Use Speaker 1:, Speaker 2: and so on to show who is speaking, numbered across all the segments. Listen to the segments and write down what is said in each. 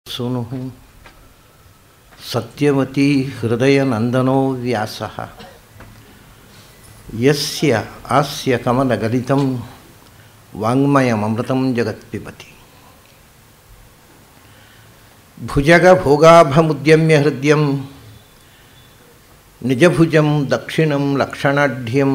Speaker 1: सूनुः सत्यवती हृदयनन्दनो व्यासः यस्य आस्य कमलगलितं वाङ्मयममृतं जगत्पिबति भुजगभोगाभमुद्यम्य हृद्यं निजभुजं दक्षिणं लक्षणाढ्यं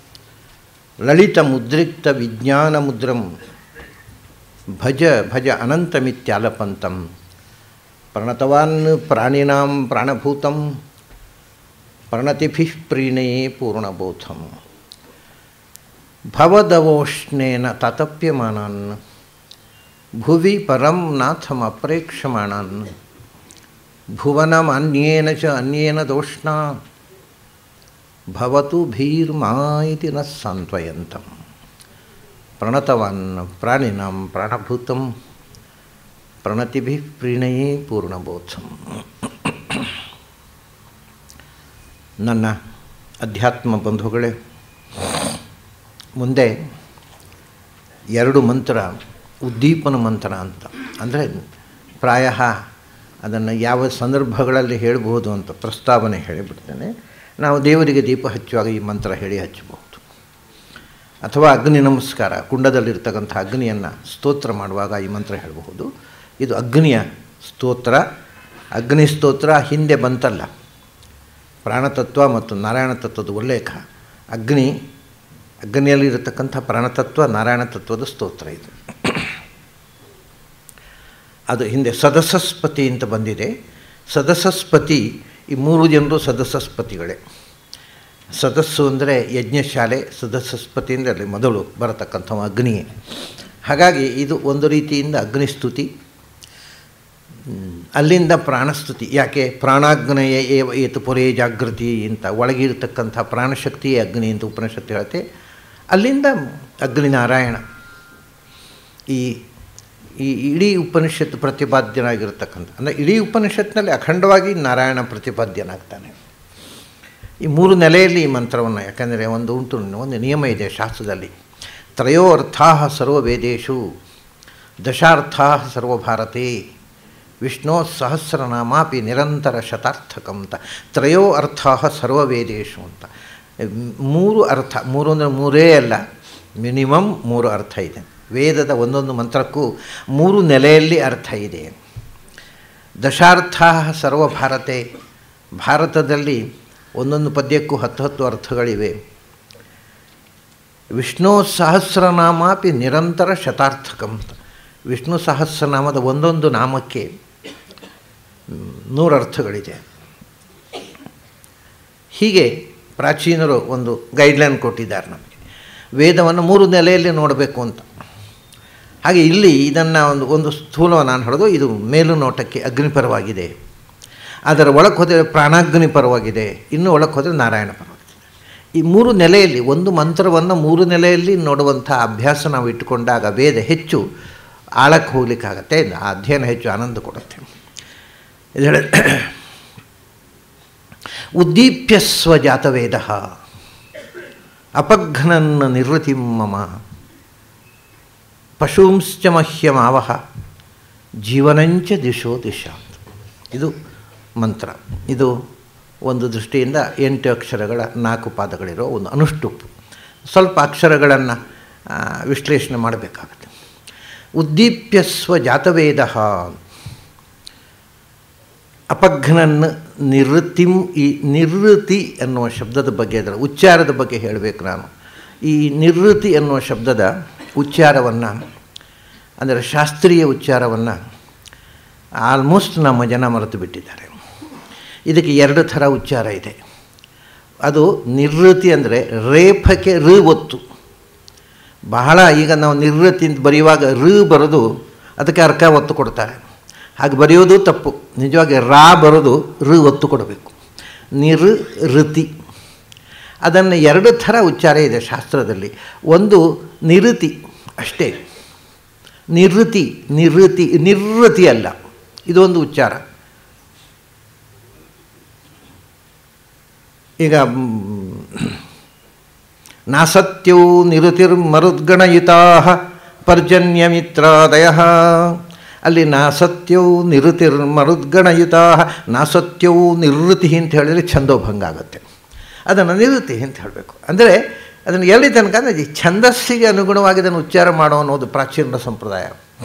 Speaker 1: ललितमुद्रिक्तविज्ञानमुद्रं ಭಜ ಭಜ ಅನಂತಮಿತ್ಯಾಲಪಂತಂ ಪ್ರಣತವಾನ್ ಪ್ರಾಣಿನಾಂ ಪ್ರಾಣಭೂತಂ ಪ್ರಣತಿಭಿಃ ಪ್ರೀಣಯೇ ಪೂರ್ಣಬೋಧಂ ಭವದವೋಷ್ಣೇನ ತಾತಪ್ಯಮಾನಾನ್ ಭುವಿ ಪರಂ ನಾಥಮಪ್ರೇಕ್ಷಮಾಣಾನ್ ಭುವನಮನ್ಯೇನ ಚ ಅನ್ಯೇನ ದೋಷ್ಣಾ ಭವತು ಭೀರ್ಮಾ ಇತಿ ನ ಸಾಂತ್ವಯಂತಂ ಪ್ರಣತವಾನ್ ಪ್ರಾಣಿನಾಂ ಪ್ರಾಣಭೂತಂ ಪ್ರಣತಿಭಿ ಪ್ರೀಣಯೇ ಪೂರ್ಣಬೋಧಂ ನನ್ನ ಅಧ್ಯಾತ್ಮ ಬಂಧುಗಳೇ ಮುಂದೆ ಎರಡು ಮಂತ್ರ ಉದ್ದೀಪನ ಮಂತ್ರ ಅಂತ ಅಂದರೆ ಪ್ರಾಯ ಅದನ್ನು ಯಾವ ಸಂದರ್ಭಗಳಲ್ಲಿ ಹೇಳಬಹುದು ಅಂತ ಪ್ರಸ್ತಾವನೆ ಹೇಳಿಬಿಡ್ತೇನೆ ನಾವು ದೇವರಿಗೆ ದೀಪ ಹಚ್ಚುವಾಗ ಈ ಮಂತ್ರ ಹೇಳಿ ಹಚ್ಚಬಹುದು ಅಥವಾ ಅಗ್ನಿ ನಮಸ್ಕಾರ ಕುಂಡದಲ್ಲಿರ್ತಕ್ಕಂಥ ಅಗ್ನಿಯನ್ನು ಸ್ತೋತ್ರ ಮಾಡುವಾಗ ಈ ಮಂತ್ರ ಹೇಳಬಹುದು ಇದು ಅಗ್ನಿಯ ಸ್ತೋತ್ರ ಅಗ್ನಿ ಸ್ತೋತ್ರ ಹಿಂದೆ ಬಂತಲ್ಲ ಪ್ರಾಣತತ್ವ ಮತ್ತು ನಾರಾಯಣ ತತ್ವದ ಉಲ್ಲೇಖ ಅಗ್ನಿ ಅಗ್ನಿಯಲ್ಲಿರತಕ್ಕಂಥ ಪ್ರಾಣತತ್ವ ನಾರಾಯಣ ತತ್ವದ ಸ್ತೋತ್ರ ಇದು ಅದು ಹಿಂದೆ ಸದಸಸ್ಪತಿ ಅಂತ ಬಂದಿದೆ ಸದಸಸ್ಪತಿ ಈ ಮೂರು ಜನರು ಸದಸಸ್ಪತಿಗಳೇ ಸದಸ್ಸು ಅಂದರೆ ಯಜ್ಞಶಾಲೆ ಸದಸ್ಯಸ್ಪತಿ ಅಂದರೆ ಅಲ್ಲಿ ಮೊದಲು ಬರತಕ್ಕಂಥ ಅಗ್ನಿಯೇ ಹಾಗಾಗಿ ಇದು ಒಂದು ರೀತಿಯಿಂದ ಅಗ್ನಿಸ್ತುತಿ ಅಲ್ಲಿಂದ ಪ್ರಾಣಸ್ತುತಿ ಯಾಕೆ ಪ್ರಾಣಾಗ್ನಯ ಏವ ಏತು ಪೊರೆ ಜಾಗೃತಿ ಅಂತ ಒಳಗಿರತಕ್ಕಂಥ ಪ್ರಾಣಶಕ್ತಿಯೇ ಅಗ್ನಿ ಅಂತ ಉಪನಿಷತ್ತು ಹೇಳುತ್ತೆ ಅಲ್ಲಿಂದ ಅಗ್ನಿನಾರಾಯಣ ಈ ಈ ಇಡೀ ಉಪನಿಷತ್ತು ಪ್ರತಿಪಾದ್ಯನಾಗಿರ್ತಕ್ಕಂಥ ಅಂದರೆ ಇಡೀ ಉಪನಿಷತ್ತಿನಲ್ಲಿ ಅಖಂಡವಾಗಿ ನಾರಾಯಣ ಪ್ರತಿಪಾದ್ಯನಾಗ್ತಾನೆ ಈ ಮೂರು ನೆಲೆಯಲ್ಲಿ ಈ ಮಂತ್ರವನ್ನು ಯಾಕಂದರೆ ಒಂದು ಉಂಟು ಒಂದು ನಿಯಮ ಇದೆ ಶಾಸ್ತ್ರದಲ್ಲಿ ತ್ರಯೋ ಅರ್ಥಾ ಸರ್ವವೇದೇಶು ದಶಾರ್ಥಾ ಸರ್ವಭಾರತೆ ವಿಷ್ಣು ಸಹಸ್ರನಾಮಾಪಿ ನಿರಂತರ ಶತಾರ್ಥಕಂತ ತ್ರಯೋ ಅರ್ಥಾ ಸರ್ವವೇದೇಶು ಅಂತ ಮೂರು ಅರ್ಥ ಮೂರು ಅಂದರೆ ಮೂರೇ ಅಲ್ಲ ಮಿನಿಮಮ್ ಮೂರು ಅರ್ಥ ಇದೆ ವೇದದ ಒಂದೊಂದು ಮಂತ್ರಕ್ಕೂ ಮೂರು ನೆಲೆಯಲ್ಲಿ ಅರ್ಥ ಇದೆ ದಶಾರ್ಥ ಸರ್ವಭಾರತೆ ಭಾರತದಲ್ಲಿ ಒಂದೊಂದು ಪದ್ಯಕ್ಕೂ ಹತ್ತು ಹತ್ತು ಅರ್ಥಗಳಿವೆ ವಿಷ್ಣು ಸಹಸ್ರನಾಮಾಪಿ ನಿರಂತರ ಶತಾರ್ಥಕಂ ವಿಷ್ಣು ಸಹಸ್ರನಾಮದ ಒಂದೊಂದು ನಾಮಕ್ಕೆ ನೂರು ಅರ್ಥಗಳಿದೆ ಹೀಗೆ ಪ್ರಾಚೀನರು ಒಂದು ಗೈಡ್ಲೈನ್ ಕೊಟ್ಟಿದ್ದಾರೆ ನಮಗೆ ವೇದವನ್ನು ಮೂರು ನೆಲೆಯಲ್ಲಿ ನೋಡಬೇಕು ಅಂತ ಹಾಗೆ ಇಲ್ಲಿ ಇದನ್ನು ಒಂದು ಒಂದು ಸ್ಥೂಲ ನಾನು ಹೇಳೋದು ಇದು ಮೇಲು ನೋಟಕ್ಕೆ ಅಗ್ನಿಪರವಾಗಿದೆ ಅದರ ಒಳಗೆ ಹೋದರೆ ಪ್ರಾಣಾಗ್ನಿ ಪರವಾಗಿದೆ ಇನ್ನೂ ಒಳಗೆ ಹೋದರೆ ನಾರಾಯಣ ಪರವಾಗಿದೆ ಈ ಮೂರು ನೆಲೆಯಲ್ಲಿ ಒಂದು ಮಂತ್ರವನ್ನು ಮೂರು ನೆಲೆಯಲ್ಲಿ ನೋಡುವಂಥ ಅಭ್ಯಾಸ ನಾವು ಇಟ್ಟುಕೊಂಡಾಗ ವೇದ ಹೆಚ್ಚು ಆಳಕ್ಕೆ ಹೋಗ್ಲಿಕ್ಕಾಗತ್ತೆ ಆ ಅಧ್ಯಯನ ಹೆಚ್ಚು ಆನಂದ ಕೊಡುತ್ತೆ ಇದು ಹೇಳ ಉದ್ದೀಪ್ಯ ಸ್ವಜಾತವೇದ ಅಪಘ್ನನ್ನ ನಿರ್ವೃತಿ ಮಮ ಪಶೂಂಶ್ಚ ಮಹ್ಯಮಾವಹ ಜೀವನಂಚ ದಿಶೋ ದಿಶಾ ಇದು ಮಂತ್ರ ಇದು ಒಂದು ದೃಷ್ಟಿಯಿಂದ ಎಂಟು ಅಕ್ಷರಗಳ ನಾಲ್ಕು ಪಾದಗಳಿರೋ ಒಂದು ಅನುಷ್ಟುಪ್ ಸ್ವಲ್ಪ ಅಕ್ಷರಗಳನ್ನು ವಿಶ್ಲೇಷಣೆ ಮಾಡಬೇಕಾಗುತ್ತೆ ಉದ್ದೀಪ್ಯ ಸ್ವಜಾತವೇದ ಅಪಘ್ನನ್ ನಿವೃತ್ತಿಂ ಈ ನಿವೃತ್ತಿ ಅನ್ನುವ ಶಬ್ದದ ಬಗ್ಗೆ ಅದರ ಉಚ್ಚಾರದ ಬಗ್ಗೆ ಹೇಳಬೇಕು ನಾನು ಈ ನಿವೃತ್ತಿ ಅನ್ನುವ ಶಬ್ದದ ಉಚ್ಚಾರವನ್ನು ಅಂದರೆ ಶಾಸ್ತ್ರೀಯ ಉಚ್ಚಾರವನ್ನು ಆಲ್ಮೋಸ್ಟ್ ನಮ್ಮ ಜನ ಮರೆತು ಬಿಟ್ಟಿದ್ದಾರೆ ಇದಕ್ಕೆ ಎರಡು ಥರ ಉಚ್ಚಾರ ಇದೆ ಅದು ನಿವೃತ್ತಿ ಅಂದರೆ ರೇಫಕ್ಕೆ ಋ ಒತ್ತು ಬಹಳ ಈಗ ನಾವು ನಿವೃತ್ತಿ ಅಂತ ಬರೆಯುವಾಗ ಋ ಬರೋದು ಅದಕ್ಕೆ ಅರ್ಕ ಒತ್ತು ಕೊಡ್ತಾರೆ ಹಾಗೆ ಬರೆಯೋದು ತಪ್ಪು ನಿಜವಾಗಿ ರಾ ಬರೋದು ಋ ಒತ್ತು ಕೊಡಬೇಕು ನಿರ್ ಋತಿ ಅದನ್ನು ಎರಡು ಥರ ಉಚ್ಚಾರ ಇದೆ ಶಾಸ್ತ್ರದಲ್ಲಿ ಒಂದು ನಿವೃತ್ತಿ ಅಷ್ಟೇ ನಿವೃತ್ತಿ ನಿವೃತ್ತಿ ನಿವೃತ್ತಿ ಅಲ್ಲ ಇದೊಂದು ಉಚ್ಚಾರ ಈಗ ನಾಸತ್ಯೌ ನಿರುತಿರ್ಮರುದ್ಗಣಯುತಾ ಪರ್ಜನ್ಯಮಿತ್ರಾದಯ ಅಲ್ಲಿ ನಾಸತ್ಯವು ನಿರುತಿರ್ ಮರುದ್ಗಣಯುತ ನಾಸತ್ಯವು ನಿವೃತ್ತಿ ಅಂತ ಹೇಳಿದರೆ ಛಂದೋಭಂಗ ಆಗುತ್ತೆ ಅದನ್ನು ನಿವೃತ್ತಿ ಅಂತ ಹೇಳಬೇಕು ಅಂದರೆ ಅದನ್ನು ಎಲ್ಲಿ ತನಕ ಅಂದರೆ ಈ ಛಂದಸ್ಸಿಗೆ ಅನುಗುಣವಾಗಿ ಅದನ್ನು ಉಚ್ಚಾರ ಮಾಡೋ ಅನ್ನೋದು ಪ್ರಾಚೀನ ಸಂಪ್ರದಾಯ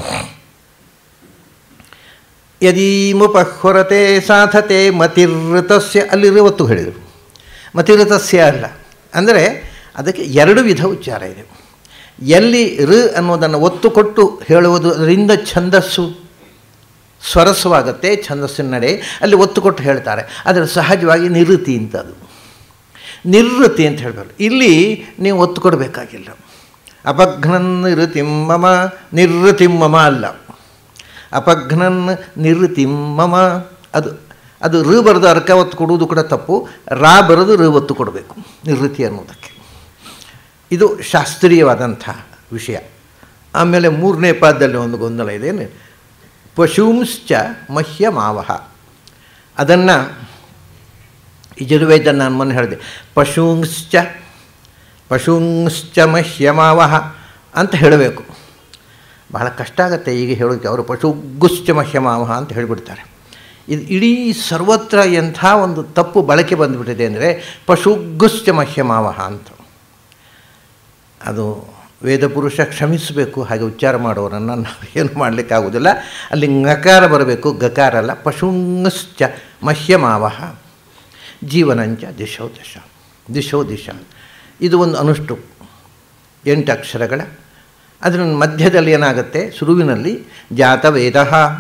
Speaker 1: ಯದೀಮುಪಹ್ವರತೆ ಸಾಧತೆ ಮತಿರ್ಋತಸ್ಯ ಅಲ್ಲಿರುವ ಒತ್ತು ಹೇಳಿದರು ಮತಿಋತಸ್ಯ ಅಲ್ಲ ಅಂದರೆ ಅದಕ್ಕೆ ಎರಡು ವಿಧ ಉಚ್ಚಾರ ಇದೆ ಎಲ್ಲಿ ಋ ಅನ್ನೋದನ್ನು ಒತ್ತು ಕೊಟ್ಟು ಹೇಳುವುದು ಅದರಿಂದ ಛಂದಸ್ಸು ಸ್ವರಸವಾಗುತ್ತೆ ಛಂದಸ್ಸಿನ ನಡೆ ಅಲ್ಲಿ ಒತ್ತು ಕೊಟ್ಟು ಹೇಳ್ತಾರೆ ಆದರೆ ಸಹಜವಾಗಿ ನಿವೃತ್ತಿ ಅಂತ ಅದು ನಿವೃತ್ತಿ ಅಂತ ಹೇಳಬಾರ್ದು ಇಲ್ಲಿ ನೀವು ಒತ್ತು ಕೊಡಬೇಕಾಗಿಲ್ಲ ಅಪಘ್ನನ್ ನಿರುತಿಮ್ಮಮ ನಿರ್ವೃತಿಮ್ಮಮ ಅಲ್ಲ ಅಪಘ್ನನ್ ನಿರ್ವೃತಿಮ್ಮಮ ಅದು ಅದು ಋ ಬರೆದು ಅರ್ಕ ಒತ್ತು ಕೊಡುವುದು ಕೂಡ ತಪ್ಪು ರಾ ಬರೆದು ಋ ಒತ್ತು ಕೊಡಬೇಕು ನಿವೃತ್ತಿ ಅನ್ನೋದಕ್ಕೆ ಇದು ಶಾಸ್ತ್ರೀಯವಾದಂಥ ವಿಷಯ ಆಮೇಲೆ ಮೂರನೇ ಪಾದದಲ್ಲಿ ಒಂದು ಗೊಂದಲ ಇದೆ ಪಶೂಂಶ್ಚ ಮಹ್ಯ ಮಾವಹ ಅದನ್ನು ಯಜುರ್ವೇದ ನಾನು ಮೊನ್ನೆ ಹೇಳಿದೆ ಪಶೂಂಶ್ಚ ಪಶೂಂಶ್ಚ ಮಹ್ಯಮಾವಹ ಅಂತ ಹೇಳಬೇಕು ಬಹಳ ಕಷ್ಟ ಆಗುತ್ತೆ ಈಗ ಹೇಳೋಕ್ಕೆ ಅವರು ಪಶುಗುಶ್ಚ ಮಹ್ಯಮಾವಹ ಅಂತ ಹೇಳಿಬಿಡ್ತಾರೆ ಇದು ಇಡೀ ಸರ್ವತ್ರ ಎಂಥ ಒಂದು ತಪ್ಪು ಬಳಕೆ ಬಂದುಬಿಟ್ಟಿದೆ ಅಂದರೆ ಪಶುಗುಶ್ಚ ಮಹ್ಯಮಾವಹ ಅಂತ ಅದು ವೇದಪುರುಷ ಕ್ಷಮಿಸಬೇಕು ಹಾಗೆ ಉಚ್ಚಾರ ಮಾಡೋರನ್ನು ನಾವು ಏನು ಮಾಡಲಿಕ್ಕಾಗೋದಿಲ್ಲ ಅಲ್ಲಿ ಗಕಾರ ಬರಬೇಕು ಗಕಾರ ಅಲ್ಲ ಪಶುಂಶ್ಚ ಮಹ್ಯಮಾವಹ ಜೀವನಂಚ ದಿಶೋ ದಶ ದಿಶೋ ದಿಶ ಇದು ಒಂದು ಅನುಷ್ಟು ಎಂಟು ಅಕ್ಷರಗಳ ಅದರ ಮಧ್ಯದಲ್ಲಿ ಏನಾಗುತ್ತೆ ಶುರುವಿನಲ್ಲಿ ಜಾತವೇದ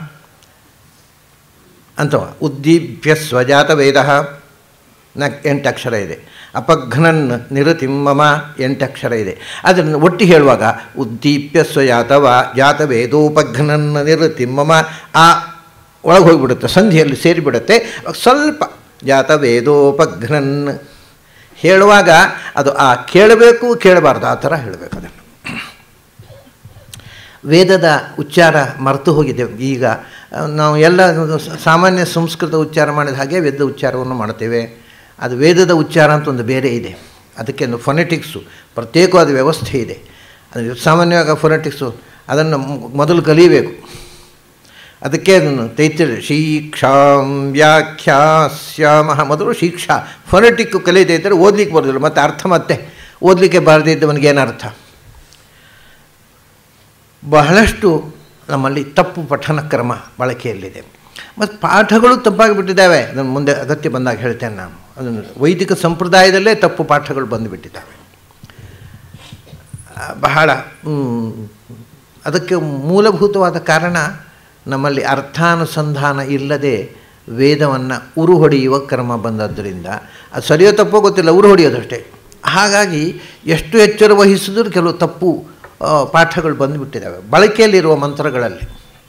Speaker 1: ಅಂತವ ಉದ್ದೀಪ್ಯ ಸ್ವಜಾತವೇದ ನ ಎಂಟು ಅಕ್ಷರ ಇದೆ ಅಪಘ್ನನ್ ನಿರುತಿಮ್ಮಮ ಎಂಟು ಅಕ್ಷರ ಇದೆ ಅದನ್ನು ಒಟ್ಟಿ ಹೇಳುವಾಗ ಉದ್ದೀಪ್ಯ ಸ್ವಜಾತವ ಜಾತವೇದೋಪಘ್ನನ್ ನಿರುತಿಮ್ಮಮ ಆ ಒಳಗೆ ಹೋಗಿಬಿಡುತ್ತೆ ಸಂಧಿಯಲ್ಲಿ ಸೇರಿಬಿಡುತ್ತೆ ಸ್ವಲ್ಪ ಜಾತವೇದೋಪಘ್ನನ್ ಹೇಳುವಾಗ ಅದು ಆ ಕೇಳಬೇಕು ಕೇಳಬಾರ್ದು ಆ ಥರ ಹೇಳಬೇಕು ಅದನ್ನು ವೇದದ ಉಚ್ಚಾರ ಮರೆತು ಹೋಗಿದೆ ಈಗ ನಾವು ಎಲ್ಲ ಸಾಮಾನ್ಯ ಸಂಸ್ಕೃತ ಉಚ್ಚಾರ ಮಾಡಿದ ಹಾಗೆ ವೇದ ಉಚ್ಚಾರವನ್ನು ಮಾಡ್ತೇವೆ ಅದು ವೇದದ ಉಚ್ಚಾರ ಅಂತ ಒಂದು ಬೇರೆ ಇದೆ ಅದಕ್ಕೆ ಒಂದು ಫೊನೆಟಿಕ್ಸು ಪ್ರತ್ಯೇಕವಾದ ವ್ಯವಸ್ಥೆ ಇದೆ ಅದು ಸಾಮಾನ್ಯವಾಗಿ ಫೊನೆಟಿಕ್ಸು ಅದನ್ನು ಮೊದಲು ಕಲಿಯಬೇಕು ಅದಕ್ಕೆ ಅದನ್ನು ತೈತಿರಿ ಶಿಕ್ಷಾಂ ವ್ಯಾಖ್ಯಾಸ್ಯಾಮ ಮೊದಲು ಶಿಕ್ಷಾ ಫೊನೆಟಿಕ್ ಕಲಿಯದೇ ಇದ್ದರೆ ಓದಲಿಕ್ಕೆ ಬರೋದಿಲ್ಲ ಮತ್ತು ಅರ್ಥ ಮತ್ತೆ ಓದಲಿಕ್ಕೆ ಬಾರದೇ ಇದ್ದವನಿಗೆ ಏನರ್ಥ ಬಹಳಷ್ಟು ನಮ್ಮಲ್ಲಿ ತಪ್ಪು ಪಠನ ಕ್ರಮ ಬಳಕೆಯಲ್ಲಿದೆ ಮತ್ತು ಪಾಠಗಳು ತಪ್ಪಾಗಿ ಬಿಟ್ಟಿದ್ದಾವೆ ಅದನ್ನು ಮುಂದೆ ಅಗತ್ಯ ಬಂದಾಗ ಹೇಳ್ತೇನೆ ನಾನು ಅದನ್ನು ವೈದಿಕ ಸಂಪ್ರದಾಯದಲ್ಲೇ ತಪ್ಪು ಪಾಠಗಳು ಬಂದುಬಿಟ್ಟಿದ್ದಾವೆ ಬಹಳ ಅದಕ್ಕೆ ಮೂಲಭೂತವಾದ ಕಾರಣ ನಮ್ಮಲ್ಲಿ ಅರ್ಥಾನುಸಂಧಾನ ಇಲ್ಲದೆ ವೇದವನ್ನು ಉರು ಹೊಡೆಯುವ ಕ್ರಮ ಬಂದದ್ದರಿಂದ ಅದು ಸರಿಯೋ ತಪ್ಪೋ ಗೊತ್ತಿಲ್ಲ ಉರು ಹೊಡೆಯೋದಷ್ಟೇ ಹಾಗಾಗಿ ಎಷ್ಟು ಎಚ್ಚರ ವಹಿಸಿದ್ರು ಕೆಲವು ತಪ್ಪು ಪಾಠಗಳು ಬಂದುಬಿಟ್ಟಿದ್ದಾವೆ ಬಳಕೆಯಲ್ಲಿರುವ ಮಂತ್ರಗಳಲ್ಲಿ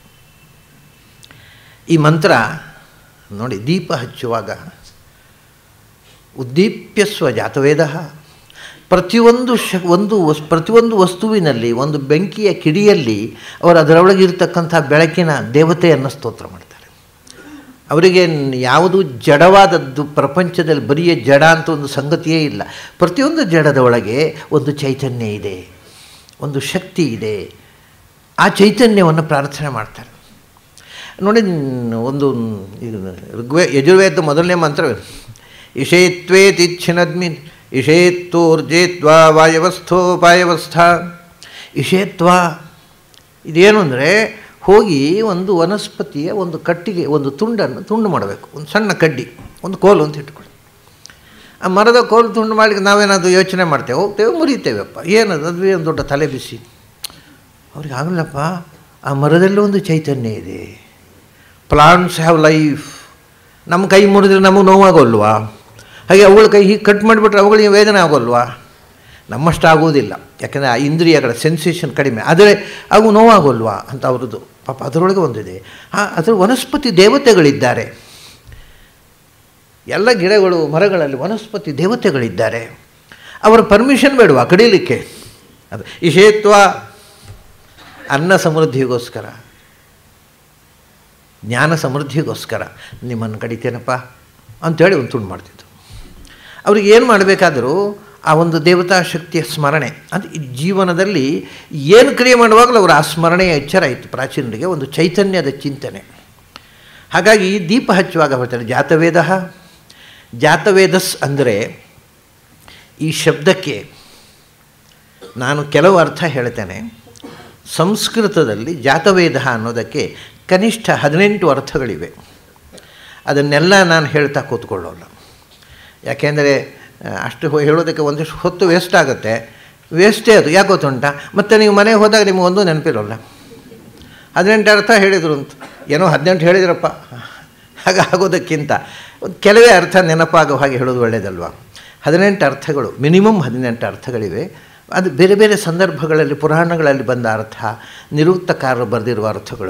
Speaker 1: ಈ ಮಂತ್ರ ನೋಡಿ ದೀಪ ಹಚ್ಚುವಾಗ ಉದ್ದೀಪ್ಯ ಸ್ವಜಾತವೇದ ಪ್ರತಿಯೊಂದು ಶ ಒಂದು ವಸ್ ಪ್ರತಿಯೊಂದು ವಸ್ತುವಿನಲ್ಲಿ ಒಂದು ಬೆಂಕಿಯ ಕಿಡಿಯಲ್ಲಿ ಅವರು ಅದರೊಳಗೆ ಇರತಕ್ಕಂಥ ಬೆಳಕಿನ ದೇವತೆಯನ್ನು ಸ್ತೋತ್ರ ಮಾಡ್ತಾರೆ ಅವರಿಗೆ ಯಾವುದು ಜಡವಾದದ್ದು ಪ್ರಪಂಚದಲ್ಲಿ ಬರಿಯ ಜಡ ಅಂತ ಒಂದು ಸಂಗತಿಯೇ ಇಲ್ಲ ಪ್ರತಿಯೊಂದು ಜಡದ ಒಳಗೆ ಒಂದು ಚೈತನ್ಯ ಇದೆ ಒಂದು ಶಕ್ತಿ ಇದೆ ಆ ಚೈತನ್ಯವನ್ನು ಪ್ರಾರ್ಥನೆ ಮಾಡ್ತಾರೆ ನೋಡಿ ಒಂದು ಋಗ್ವೇ ಯಜುರ್ವೇದ ಮೊದಲನೇ ಮಂತ್ರ ಇಷೇತ್ವೇತಿಚ್ಛಿನದ್ಮಿ ಇಷೇತ್ತೋರ್ಜೇತ್ವಾ ವಾಯವಸ್ಥೋಪಾಯವಸ್ಥಾ ಇಷೇತ್ವ ಇದೇನು ಅಂದರೆ ಹೋಗಿ ಒಂದು ವನಸ್ಪತಿಯ ಒಂದು ಕಟ್ಟಿಗೆ ಒಂದು ತುಂಡನ್ನು ತುಂಡು ಮಾಡಬೇಕು ಒಂದು ಸಣ್ಣ ಕಡ್ಡಿ ಒಂದು ಕೋಲು ಅಂತ ಇಟ್ಕೊಳ್ಳಿ ಆ ಮರದ ಕೋಲು ತುಂಡು ಮಾಡಿ ನಾವೇನಾದರೂ ಯೋಚನೆ ಮಾಡ್ತೇವೆ ಹೋಗ್ತೇವೆ ಮುರಿತೇವೆಪ್ಪ ಏನದು ಅದು ಏನು ದೊಡ್ಡ ತಲೆ ಬಿಸಿ ಅವ್ರಿಗೆ ಆಗಲ್ಲಪ್ಪ ಆ ಮರದಲ್ಲೂ ಒಂದು ಚೈತನ್ಯ ಇದೆ ಪ್ಲಾಂಟ್ಸ್ ಹ್ಯಾವ್ ಲೈಫ್ ನಮ್ಮ ಕೈ ಮುರಿದ್ರೆ ನಮಗೆ ನೋವಾಗೋಲ್ವಾ ಹಾಗೆ ಅವುಗಳ ಕೈ ಹೀಗೆ ಕಟ್ ಮಾಡಿಬಿಟ್ರೆ ಅವುಗಳಿಗೆ ವೇದನೆ ಆಗೋಲ್ವಾ ನಮ್ಮಷ್ಟು ಆಗೋದಿಲ್ಲ ಯಾಕೆಂದರೆ ಆ ಇಂದ್ರಿಯಗಳ ಸೆನ್ಸೇಷನ್ ಕಡಿಮೆ ಆದರೆ ಅವು ನೋವಾಗೋಲ್ವಾ ಅಂತ ಅವ್ರದ್ದು ಪಾಪ ಅದರೊಳಗೆ ಒಂದಿದೆ ಆ ಅದರ ವನಸ್ಪತಿ ದೇವತೆಗಳಿದ್ದಾರೆ ಎಲ್ಲ ಗಿಡಗಳು ಮರಗಳಲ್ಲಿ ವನಸ್ಪತಿ ದೇವತೆಗಳಿದ್ದಾರೆ ಅವರ ಪರ್ಮಿಷನ್ ಬೇಡವಾ ಕಡೀಲಿಕ್ಕೆ ಅದು ಇಷೇತ್ವ ಅನ್ನ ಸಮೃದ್ಧಿಗೋಸ್ಕರ ಜ್ಞಾನ ಸಮೃದ್ಧಿಗೋಸ್ಕರ ನಿಮ್ಮನ್ನು ಕಡಿತೇನಪ್ಪ ಅಂಥೇಳಿ ಒಂದು ತುಂಡು ಮಾಡ್ತಿದ್ದು ಅವ್ರಿಗೆ ಏನು ಮಾಡಬೇಕಾದರೂ ಆ ಒಂದು ದೇವತಾ ಶಕ್ತಿಯ ಸ್ಮರಣೆ ಅದು ಈ ಜೀವನದಲ್ಲಿ ಏನು ಕ್ರಿಯೆ ಮಾಡುವಾಗಲೂ ಅವರ ಆ ಸ್ಮರಣೆಯ ಎಚ್ಚರ ಇತ್ತು ಪ್ರಾಚೀನರಿಗೆ ಒಂದು ಚೈತನ್ಯದ ಚಿಂತನೆ ಹಾಗಾಗಿ ದೀಪ ಹಚ್ಚುವಾಗ ಬರ್ತಾರೆ ಜಾತವೇದ ಜಾತವೇದಸ್ ಅಂದರೆ ಈ ಶಬ್ದಕ್ಕೆ ನಾನು ಕೆಲವು ಅರ್ಥ ಹೇಳ್ತೇನೆ ಸಂಸ್ಕೃತದಲ್ಲಿ ಜಾತವೇದ ಅನ್ನೋದಕ್ಕೆ ಕನಿಷ್ಠ ಹದಿನೆಂಟು ಅರ್ಥಗಳಿವೆ ಅದನ್ನೆಲ್ಲ ನಾನು ಹೇಳ್ತಾ ಕೂತ್ಕೊಳ್ಳೋಲ್ಲ ಯಾಕೆಂದರೆ ಅಷ್ಟು ಹೇಳೋದಕ್ಕೆ ಒಂದಿಷ್ಟು ಹೊತ್ತು ವೇಸ್ಟ್ ಆಗುತ್ತೆ ವೇಸ್ಟೇ ಅದು ಯಾಕೆ ಗೊತ್ತುಂಟ ಮತ್ತು ನೀವು ಮನೆಗೆ ಹೋದಾಗ ನಿಮಗೆ ಒಂದು ನೆನಪಿರೋಲ್ಲ ಹದಿನೆಂಟು ಅರ್ಥ ಹೇಳಿದರು ಅಂತ ಏನೋ ಹದಿನೆಂಟು ಹೇಳಿದ್ರಪ್ಪ ಹಾಗೆ ಆಗೋದಕ್ಕಿಂತ ಒಂದು ಕೆಲವೇ ಅರ್ಥ ನೆನಪಾಗೋ ಹಾಗೆ ಹೇಳೋದು ಒಳ್ಳೆಯದಲ್ವ ಹದಿನೆಂಟು ಅರ್ಥಗಳು ಮಿನಿಮಮ್ ಹದಿನೆಂಟು ಅರ್ಥಗಳಿವೆ ಅದು ಬೇರೆ ಬೇರೆ ಸಂದರ್ಭಗಳಲ್ಲಿ ಪುರಾಣಗಳಲ್ಲಿ ಬಂದ ಅರ್ಥ ನಿರುಕ್ತಕಾರರು ಬರೆದಿರುವ ಅರ್ಥಗಳು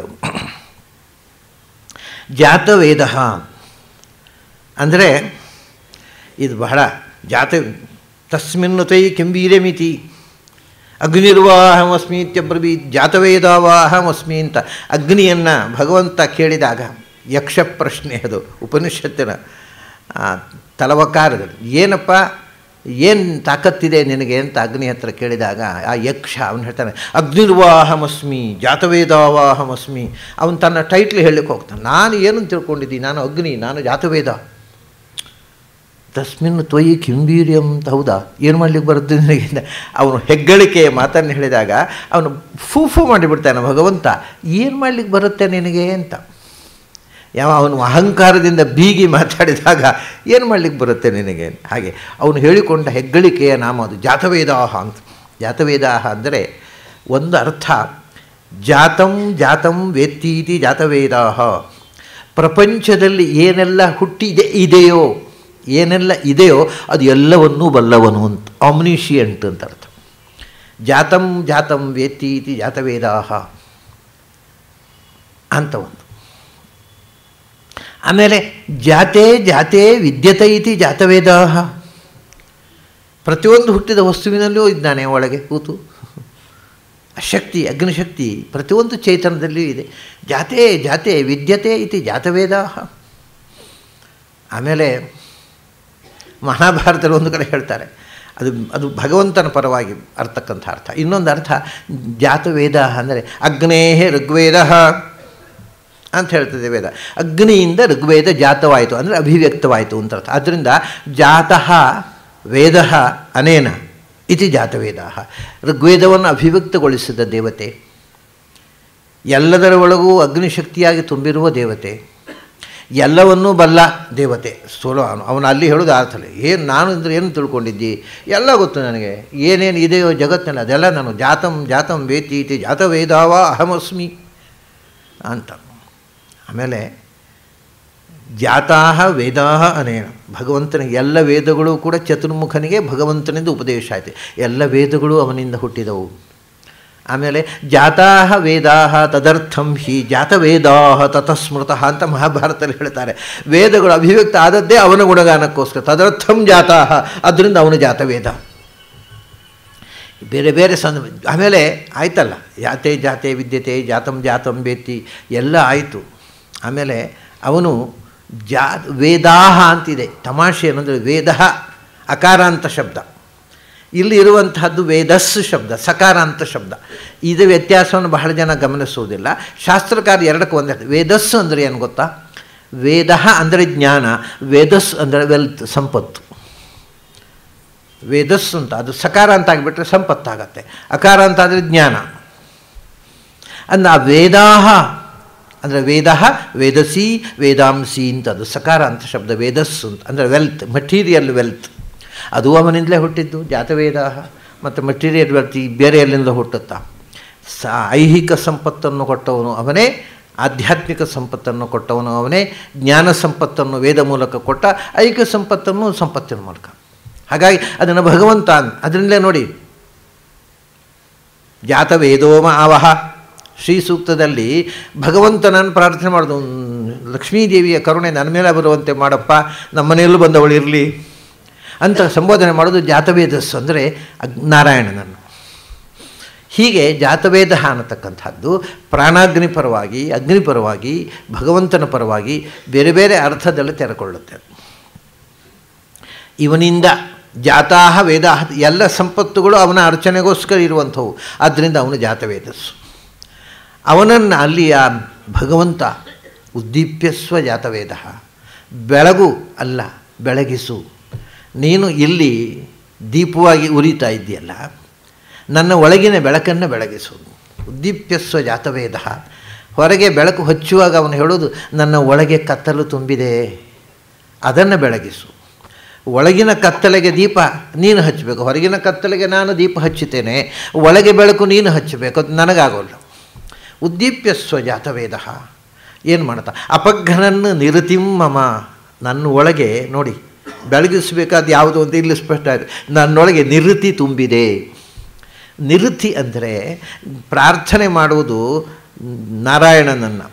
Speaker 1: ಜಾತವೇದ ಅಂದರೆ ಇದು ಬಹಳ ಜಾತ ತಸ್ಮಿನ್ನತೈ ಕೆಂಬೀರಮಿತಿ ಅಗ್ನಿರ್ವಾಹಮಸ್ಮಿ ಇತ್ಯಬ್ರವೀ ಜಾತವೇದಾವಾಹಮಸ್ಮಿ ಅಂತ ಅಗ್ನಿಯನ್ನು ಭಗವಂತ ಕೇಳಿದಾಗ ಯಕ್ಷ ಪ್ರಶ್ನೆ ಅದು ಉಪನಿಷತ್ತಿನ ತಲವಕಾರದಲ್ಲಿ ಏನಪ್ಪ ಏನು ತಾಕತ್ತಿದೆ ನಿನಗೆ ಅಂತ ಅಗ್ನಿ ಹತ್ರ ಕೇಳಿದಾಗ ಆ ಯಕ್ಷ ಅವನು ಹೇಳ್ತಾನೆ ಅಗ್ನಿರ್ವಾಹಮಸ್ಮಿ ಜಾತವೇದಾವಾಹಮಸ್ಮಿ ಅವನು ತನ್ನ ಟೈಟ್ಲ್ ಹೇಳಲಿಕ್ಕೆ ಹೋಗ್ತಾನೆ ನಾನು ಏನು ತಿಳ್ಕೊಂಡಿದ್ದೀನಿ ನಾನು ಅಗ್ನಿ ನಾನು ಜಾತವೇದ ತಸ್ಮಿನ್ ತ್ವಯಿ ಕಿಂಬೀರ್ಯಂ ಅಂತ ಹೌದಾ ಏನು ಮಾಡ್ಲಿಕ್ಕೆ ಬರುತ್ತೆ ನಿನಗೆ ಅವನು ಹೆಗ್ಗಳಿಕೆಯ ಮಾತನ್ನು ಹೇಳಿದಾಗ ಅವನು ಫೂ ಫೂ ಮಾಡಿಬಿಡ್ತಾನೆ ಭಗವಂತ ಏನು ಮಾಡ್ಲಿಕ್ಕೆ ಬರುತ್ತೆ ನಿನಗೆ ಅಂತ ಯಾವ ಅವನು ಅಹಂಕಾರದಿಂದ ಬೀಗಿ ಮಾತಾಡಿದಾಗ ಏನು ಮಾಡ್ಲಿಕ್ಕೆ ಬರುತ್ತೆ ನಿನಗೆ ಹಾಗೆ ಅವನು ಹೇಳಿಕೊಂಡ ಹೆಗ್ಗಳಿಕೆಯ ನಾಮ ಅದು ಜಾತವೇದಾಹ ಅಂತ ಜಾತವೇದಾಹ ಅಂದರೆ ಒಂದು ಅರ್ಥ ಜಾತಂ ಜಾತಂ ವೇತ್ತೀತಿ ಜಾತವೇದಾಹ ಪ್ರಪಂಚದಲ್ಲಿ ಏನೆಲ್ಲ ಹುಟ್ಟಿದೆ ಇದೆಯೋ ಏನೆಲ್ಲ ಇದೆಯೋ ಅದು ಎಲ್ಲವನ್ನೂ ಬಲ್ಲವನು ಅಂತ ಆಮ್ನಿಷಿಯಂಟ್ ಅಂತ ಅರ್ಥ ಜಾತಂ ಜಾತಂ ವೇತ್ತೀತಿ ಜಾತವೇದಾಹ ಅಂತ ಒಂದು ಆಮೇಲೆ ಜಾತೆ ಜಾತೆ ವಿದ್ಯತೆ ಇತಿ ಜಾತವೇದಾಹ ಪ್ರತಿಯೊಂದು ಹುಟ್ಟಿದ ವಸ್ತುವಿನಲ್ಲೂ ಇದ್ದಾನೆ ಒಳಗೆ ಕೂತು ಶಕ್ತಿ ಅಗ್ನಿಶಕ್ತಿ ಪ್ರತಿಯೊಂದು ಚೈತನ್ಯದಲ್ಲಿಯೂ ಇದೆ ಜಾತೆ ಜಾತೆ ವಿದ್ಯತೆ ಇತಿ ಜಾತವೇದಾಹ ಆಮೇಲೆ ಮಹಾಭಾರತದಲ್ಲಿ ಒಂದು ಕಡೆ ಹೇಳ್ತಾರೆ ಅದು ಅದು ಭಗವಂತನ ಪರವಾಗಿ ಅರ್ಥಕ್ಕಂಥ ಅರ್ಥ ಇನ್ನೊಂದು ಅರ್ಥ ಜಾತವೇದ ಅಂದರೆ ಅಗ್ನೇಹೇ ಋಗ್ವೇದ ಅಂತ ಹೇಳ್ತದೆ ವೇದ ಅಗ್ನಿಯಿಂದ ಋಗ್ವೇದ ಜಾತವಾಯಿತು ಅಂದರೆ ಅಭಿವ್ಯಕ್ತವಾಯಿತು ಅಂತ ಅರ್ಥ ಆದ್ದರಿಂದ ಜಾತಃ ವೇದ ಅನೇನ ಇತಿ ಜಾತವೇದ ಋಗ್ವೇದವನ್ನು ಅಭಿವ್ಯಕ್ತಗೊಳಿಸಿದ ದೇವತೆ ಎಲ್ಲದರ ಒಳಗೂ ಅಗ್ನಿಶಕ್ತಿಯಾಗಿ ತುಂಬಿರುವ ದೇವತೆ ಎಲ್ಲವನ್ನೂ ಬಲ್ಲ ದೇವತೆ ಸೋಲೋ ಅವನು ಅವನು ಅಲ್ಲಿ ಹೇಳೋದು ಅರ್ಥಲ್ಲ ಏನು ನಾನು ಅಂದರೆ ಏನು ತಿಳ್ಕೊಂಡಿದ್ದಿ ಎಲ್ಲ ಗೊತ್ತು ನನಗೆ ಏನೇನು ಇದೆಯೋ ಜಗತ್ತಿನಲ್ಲಿ ಅದೆಲ್ಲ ನಾನು ಜಾತಂ ಜಾತಂ ವೇತಿ ಇತಿ ಜಾತವೇದಾವ ಅಹಮಸ್ಮಿ ಅಂತ ಆಮೇಲೆ ಜಾತಾಹ ವೇದಾಹ ಅನೇನ ಭಗವಂತನಿಗೆ ಎಲ್ಲ ವೇದಗಳು ಕೂಡ ಚತುರ್ಮುಖನಿಗೆ ಭಗವಂತನಿಂದ ಉಪದೇಶ ಆಯಿತು ಎಲ್ಲ ವೇದಗಳು ಅವನಿಂದ ಹುಟ್ಟಿದವು ಆಮೇಲೆ ಜಾತಾಹ ವೇದಾಹ ತದರ್ಥಂ ಹಿ ಜಾತವೇದಾಹ ತತಸ್ಮೃತಃ ಅಂತ ಮಹಾಭಾರತದಲ್ಲಿ ಹೇಳ್ತಾರೆ ವೇದಗಳು ಅಭಿವ್ಯಕ್ತ ಆದದ್ದೇ ಅವನ ಗುಣಗಾನಕ್ಕೋಸ್ಕರ ತದರ್ಥಂ ಜಾತಾಹ ಅದರಿಂದ ಅವನು ಜಾತವೇದ ಬೇರೆ ಬೇರೆ ಸಂದ ಆಮೇಲೆ ಆಯ್ತಲ್ಲ ಜಾತೆ ಜಾತೆ ವಿದ್ಯತೆ ಜಾತಂ ಜಾತಂ ಬೇತಿ ಎಲ್ಲ ಆಯಿತು ಆಮೇಲೆ ಅವನು ಜಾ ವೇದಾಹ ಅಂತಿದೆ ತಮಾಷೆ ಏನಂದರೆ ವೇದ ಅಕಾರಾಂತ ಶಬ್ದ ಇಲ್ಲಿ ಇರುವಂತಹದ್ದು ವೇದಸ್ ಶಬ್ದ ಸಕಾರಾಂತ ಶಬ್ದ ಇದು ವ್ಯತ್ಯಾಸವನ್ನು ಬಹಳ ಜನ ಗಮನಿಸುವುದಿಲ್ಲ ಶಾಸ್ತ್ರಕಾರ ಎರಡಕ್ಕೆ ಒಂದೇ ವೇದಸ್ ಅಂದರೆ ಏನು ಗೊತ್ತಾ ವೇದ ಅಂದರೆ ಜ್ಞಾನ ವೇದಸ್ ಅಂದರೆ ವೆಲ್ತ್ ಸಂಪತ್ತು ವೇದಸ್ ಅಂತ ಅದು ಸಕಾರ ಅಂತ ಆಗಿಬಿಟ್ರೆ ಸಂಪತ್ತಾಗತ್ತೆ ಅಕಾರ ಅಂತ ಆದರೆ ಜ್ಞಾನ ಅಂದ ಆ ವೇದಾಹ ಅಂದರೆ ವೇದ ವೇದಸಿ ವೇದಾಂಸಿ ಅಂತ ಅದು ಸಕಾರ ಅಂತ ಶಬ್ದ ವೇದಸ್ ಅಂತ ಅಂದರೆ ವೆಲ್ತ್ ಮಟೀರಿಯಲ್ ವೆಲ್ತ್ ಅದು ಅವನಿಂದಲೇ ಹುಟ್ಟಿದ್ದು ಜಾತವೇದ ಮತ್ತು ಮಟೀರಿಯಲ್ ವೆಲ್ತ್ ಈ ಬೇರೆ ಎಲ್ಲಿಂದ ಹುಟ್ಟುತ್ತಾ ಸ ಐಹಿಕ ಸಂಪತ್ತನ್ನು ಕೊಟ್ಟವನು ಅವನೇ ಆಧ್ಯಾತ್ಮಿಕ ಸಂಪತ್ತನ್ನು ಕೊಟ್ಟವನು ಅವನೇ ಜ್ಞಾನ ಸಂಪತ್ತನ್ನು ವೇದ ಮೂಲಕ ಕೊಟ್ಟ ಐಹಿಕ ಸಂಪತ್ತನ್ನು ಸಂಪತ್ತಿನ ಮೂಲಕ ಹಾಗಾಗಿ ಅದನ್ನು ಭಗವಂತ ಅದರಿಂದಲೇ ನೋಡಿ ಜಾತವೇದೋಮ ಆವಹ ಶ್ರೀ ಸೂಕ್ತದಲ್ಲಿ ಭಗವಂತನನ್ನು ಪ್ರಾರ್ಥನೆ ಮಾಡೋದು ಲಕ್ಷ್ಮೀದೇವಿಯ ಕರುಣೆ ನನ್ನ ಮೇಲೆ ಬರುವಂತೆ ಮಾಡಪ್ಪ ನಮ್ಮನೆಯಲ್ಲೂ ಬಂದವಳು ಇರಲಿ ಅಂತ ಸಂಬೋಧನೆ ಮಾಡೋದು ಜಾತವೇದಸ್ಸು ಅಂದರೆ ನಾರಾಯಣನನ್ನು ಹೀಗೆ ಜಾತವೇದ ಅನ್ನತಕ್ಕಂಥದ್ದು ಪ್ರಾಣಾಗ್ನಿ ಪರವಾಗಿ ಅಗ್ನಿ ಪರವಾಗಿ ಭಗವಂತನ ಪರವಾಗಿ ಬೇರೆ ಬೇರೆ ಅರ್ಥದಲ್ಲಿ ತೆರೆಕೊಳ್ಳುತ್ತೆ ಇವನಿಂದ ಜಾತಾಹ ವೇದ ಎಲ್ಲ ಸಂಪತ್ತುಗಳು ಅವನ ಅರ್ಚನೆಗೋಸ್ಕರ ಇರುವಂಥವು ಆದ್ದರಿಂದ ಅವನು ಜಾತವೇದಸ್ಸು ಅವನನ್ನು ಅಲ್ಲಿ ಆ ಭಗವಂತ ಉದ್ದೀಪ್ಯಸ್ವ ಜಾತವೇದ ಬೆಳಗು ಅಲ್ಲ ಬೆಳಗಿಸು ನೀನು ಇಲ್ಲಿ ದೀಪವಾಗಿ ಉರಿತಾ ಇದೆಯಲ್ಲ ನನ್ನ ಒಳಗಿನ ಬೆಳಕನ್ನು ಬೆಳಗಿಸು ಉದ್ದೀಪ್ಯಸ್ವ ಜಾತವೇದ ಹೊರಗೆ ಬೆಳಕು ಹಚ್ಚುವಾಗ ಅವನು ಹೇಳೋದು ನನ್ನ ಒಳಗೆ ಕತ್ತಲು ತುಂಬಿದೆ ಅದನ್ನು ಬೆಳಗಿಸು ಒಳಗಿನ ಕತ್ತಲೆಗೆ ದೀಪ ನೀನು ಹಚ್ಚಬೇಕು ಹೊರಗಿನ ಕತ್ತಲೆಗೆ ನಾನು ದೀಪ ಹಚ್ಚುತ್ತೇನೆ ಒಳಗೆ ಬೆಳಕು ನೀನು ಹಚ್ಚಬೇಕು ಅದು ನನಗಾಗೋಲ್ಲ ಉದ್ದೀಪ್ಯಸ್ವ ಜಾತವೇದ ಏನು ಮಾಡ್ತಾ ಅಪಘ್ನನ್ನು ನಿರತಿಮ್ಮಮ ನನ್ನ ಒಳಗೆ ನೋಡಿ ಬೆಳಗಿಸಬೇಕಾದ ಯಾವುದು ಅಂತ ಇಲ್ಲಿ ಸ್ಪಷ್ಟ ಆಯಿತು ನನ್ನೊಳಗೆ ನಿವೃತ್ತಿ ತುಂಬಿದೆ ನಿವೃತ್ತಿ ಅಂದರೆ ಪ್ರಾರ್ಥನೆ ಮಾಡುವುದು ನಾರಾಯಣನನ್ನು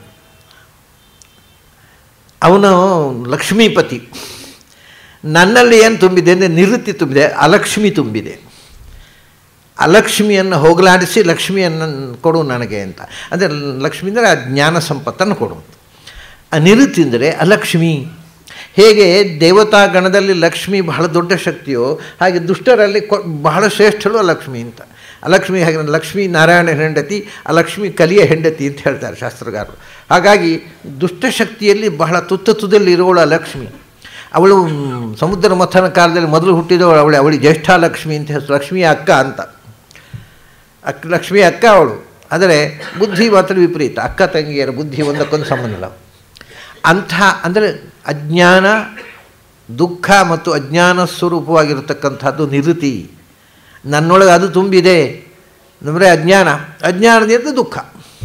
Speaker 1: ಅವನು ಲಕ್ಷ್ಮೀಪತಿ ನನ್ನಲ್ಲಿ ಏನು ತುಂಬಿದೆ ಅಂದರೆ ನಿವೃತ್ತಿ ತುಂಬಿದೆ ಅಲಕ್ಷ್ಮಿ ತುಂಬಿದೆ ಅಲಕ್ಷ್ಮಿಯನ್ನು ಹೋಗಲಾಡಿಸಿ ಲಕ್ಷ್ಮಿಯನ್ನು ಕೊಡು ನನಗೆ ಅಂತ ಅಂದರೆ ಲಕ್ಷ್ಮಿ ಅಂದರೆ ಆ ಜ್ಞಾನ ಸಂಪತ್ತನ್ನು ಕೊಡು ಅನಿರುತ್ತಿ ಅಂದರೆ ಅಲಕ್ಷ್ಮಿ ಹೇಗೆ ದೇವತಾ ಗಣದಲ್ಲಿ ಲಕ್ಷ್ಮಿ ಬಹಳ ದೊಡ್ಡ ಶಕ್ತಿಯೋ ಹಾಗೆ ದುಷ್ಟರಲ್ಲಿ ಕೊ ಬಹಳ ಶ್ರೇಷ್ಠಳು ಅಲಕ್ಷ್ಮಿ ಅಂತ ಅಲಕ್ಷ್ಮಿ ಹಾಗೆ ಲಕ್ಷ್ಮೀ ನಾರಾಯಣ ಹೆಂಡತಿ ಅಲಕ್ಷ್ಮಿ ಕಲಿಯ ಹೆಂಡತಿ ಅಂತ ಹೇಳ್ತಾರೆ ಶಾಸ್ತ್ರಗಾರರು ಹಾಗಾಗಿ ದುಷ್ಟಶಕ್ತಿಯಲ್ಲಿ ಬಹಳ ತುತ್ತ ತುದಲ್ಲಿರುವಳು ಅಲಕ್ಷ್ಮಿ ಅವಳು ಸಮುದ್ರ ಮಥನ ಕಾಲದಲ್ಲಿ ಮೊದಲು ಹುಟ್ಟಿದವಳು ಅವಳು ಅವಳಿ ಜ್ಯೇಷ್ಠ ಲಕ್ಷ್ಮಿ ಅಂತ ಹೆಸರು ಲಕ್ಷ್ಮಿಯ ಅಕ್ಕ ಅಂತ ಅಕ್ಕ ಲಕ್ಷ್ಮಿ ಅಕ್ಕ ಅವಳು ಆದರೆ ಬುದ್ಧಿ ಮಾತ್ರ ವಿಪರೀತ ಅಕ್ಕ ತಂಗಿಯರ ಬುದ್ಧಿ ಒಂದಕ್ಕೊಂದು ಸಂಬಂಧ ಇಲ್ಲ ಅಂಥ ಅಂದರೆ ಅಜ್ಞಾನ ದುಃಖ ಮತ್ತು ಅಜ್ಞಾನ ಸ್ವರೂಪವಾಗಿರತಕ್ಕಂಥದ್ದು ನಿವೃತ್ತಿ ನನ್ನೊಳಗೆ ಅದು ತುಂಬಿದೆ ಅಂದರೆ ಅಜ್ಞಾನ ಅಜ್ಞಾನದಿಂದ ದುಃಖ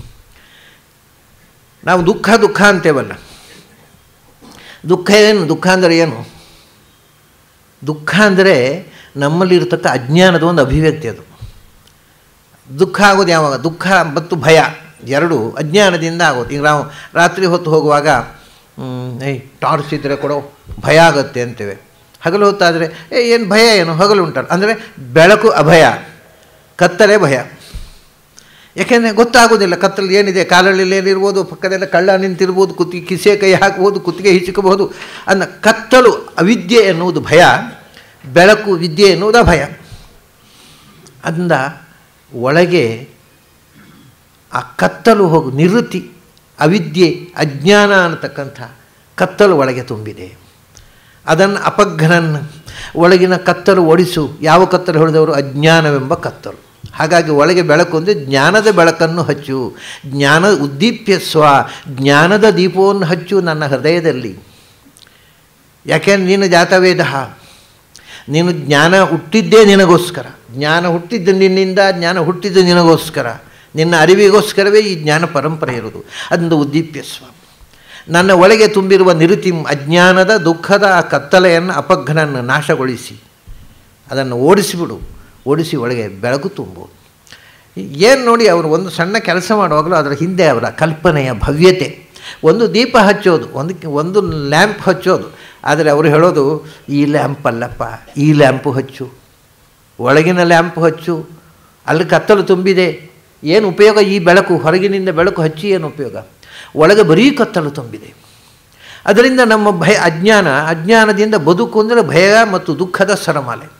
Speaker 1: ನಾವು ದುಃಖ ದುಃಖ ಅಂತೇವಲ್ಲ ದುಃಖ ಏನು ದುಃಖ ಅಂದರೆ ಏನು ದುಃಖ ಅಂದರೆ ನಮ್ಮಲ್ಲಿರ್ತಕ್ಕ ಅಜ್ಞಾನದ ಒಂದು ಅಭಿವ್ಯಕ್ತಿ ಅದು ದುಃಖ ಆಗೋದು ಯಾವಾಗ ದುಃಖ ಮತ್ತು ಭಯ ಎರಡು ಅಜ್ಞಾನದಿಂದ ಆಗೋದು ಈಗ ನಾವು ರಾತ್ರಿ ಹೊತ್ತು ಹೋಗುವಾಗ ಏಯ್ ಟಾರ್ಚ್ ಇದ್ದರೆ ಕೊಡೋ ಭಯ ಆಗುತ್ತೆ ಅಂತೇವೆ ಹಗಲು ಹೊತ್ತಾದರೆ ಏ ಏನು ಭಯ ಏನು ಹಗಲು ಉಂಟಲ್ಲ ಅಂದರೆ ಬೆಳಕು ಅಭಯ ಕತ್ತಲೆ ಭಯ ಯಾಕೆಂದರೆ ಗೊತ್ತಾಗೋದಿಲ್ಲ ಕತ್ತಲು ಏನಿದೆ ಕಾಲಲ್ಲಿ ಏನಿರ್ಬೋದು ಪಕ್ಕದಲ್ಲ ಕಳ್ಳ ನಿಂತಿರ್ಬೋದು ಕುತ್ತಿ ಕಿಸೆ ಕೈ ಹಾಕ್ಬೋದು ಕುತ್ತಿಗೆ ಹಿಚ್ಕಬಹುದು ಅನ್ನ ಕತ್ತಲು ಅವಿದ್ಯೆ ಎನ್ನುವುದು ಭಯ ಬೆಳಕು ವಿದ್ಯೆ ಎನ್ನುವುದು ಭಯ ಅಂದ ಒಳಗೆ ಆ ಕತ್ತಲು ಹೋಗು ನಿವೃತ್ತಿ ಅವಿದ್ಯೆ ಅಜ್ಞಾನ ಅನ್ನತಕ್ಕಂಥ ಕತ್ತಲು ಒಳಗೆ ತುಂಬಿದೆ ಅದನ್ನು ಅಪಘ್ನನ್ ಒಳಗಿನ ಕತ್ತಲು ಓಡಿಸು ಯಾವ ಕತ್ತಲು ಹೊಡೆದವರು ಅಜ್ಞಾನವೆಂಬ ಕತ್ತಲು ಹಾಗಾಗಿ ಒಳಗೆ ಬೆಳಕು ಅಂದರೆ ಜ್ಞಾನದ ಬೆಳಕನ್ನು ಹಚ್ಚು ಜ್ಞಾನ ಉದ್ದೀಪ್ಯ ಸ್ವ ಜ್ಞಾನದ ದೀಪವನ್ನು ಹಚ್ಚು ನನ್ನ ಹೃದಯದಲ್ಲಿ ಯಾಕೆಂದ್ರೆ ನೀನು ಜಾತವೇದ ನೀನು ಜ್ಞಾನ ಹುಟ್ಟಿದ್ದೇ ನಿನಗೋಸ್ಕರ ಜ್ಞಾನ ಹುಟ್ಟಿದ್ದು ನಿನ್ನಿಂದ ಜ್ಞಾನ ಹುಟ್ಟಿದ್ದು ನಿನಗೋಸ್ಕರ ನಿನ್ನ ಅರಿವಿಗೋಸ್ಕರವೇ ಈ ಜ್ಞಾನ ಪರಂಪರೆ ಇರುವುದು ಅದೊಂದು ಉದ್ದೀಪ್ಯ ಸ್ವ ನನ್ನ ಒಳಗೆ ತುಂಬಿರುವ ನಿರುತಿ ಅಜ್ಞಾನದ ದುಃಖದ ಆ ಕತ್ತಲೆಯನ್ನು ಅಪಘ್ನನ್ನು ನಾಶಗೊಳಿಸಿ ಅದನ್ನು ಓಡಿಸಿಬಿಡು ಓಡಿಸಿ ಒಳಗೆ ಬೆಳಕು ತುಂಬು ಏನು ನೋಡಿ ಅವರು ಒಂದು ಸಣ್ಣ ಕೆಲಸ ಮಾಡುವಾಗಲೂ ಅದರ ಹಿಂದೆ ಅವರ ಕಲ್ಪನೆಯ ಭವ್ಯತೆ ಒಂದು ದೀಪ ಹಚ್ಚೋದು ಒಂದು ಒಂದು ಲ್ಯಾಂಪ್ ಹಚ್ಚೋದು ಆದರೆ ಅವರು ಹೇಳೋದು ಈ ಲ್ಯಾಂಪ್ ಅಲ್ಲಪ್ಪ ಈ ಲ್ಯಾಂಪು ಹಚ್ಚು ಒಳಗಿನ ಲ್ಯಾಂಪ್ ಹಚ್ಚು ಅಲ್ಲಿ ಕತ್ತಲು ತುಂಬಿದೆ ಏನು ಉಪಯೋಗ ಈ ಬೆಳಕು ಹೊರಗಿನಿಂದ ಬೆಳಕು ಹಚ್ಚಿ ಏನು ಉಪಯೋಗ ಒಳಗೆ ಬರೀ ಕತ್ತಲು ತುಂಬಿದೆ ಅದರಿಂದ ನಮ್ಮ ಭಯ ಅಜ್ಞಾನ ಅಜ್ಞಾನದಿಂದ ಬದುಕು ಅಂದರೆ ಭಯ ಮತ್ತು ದುಃಖದ ಸರಮಾಲೆ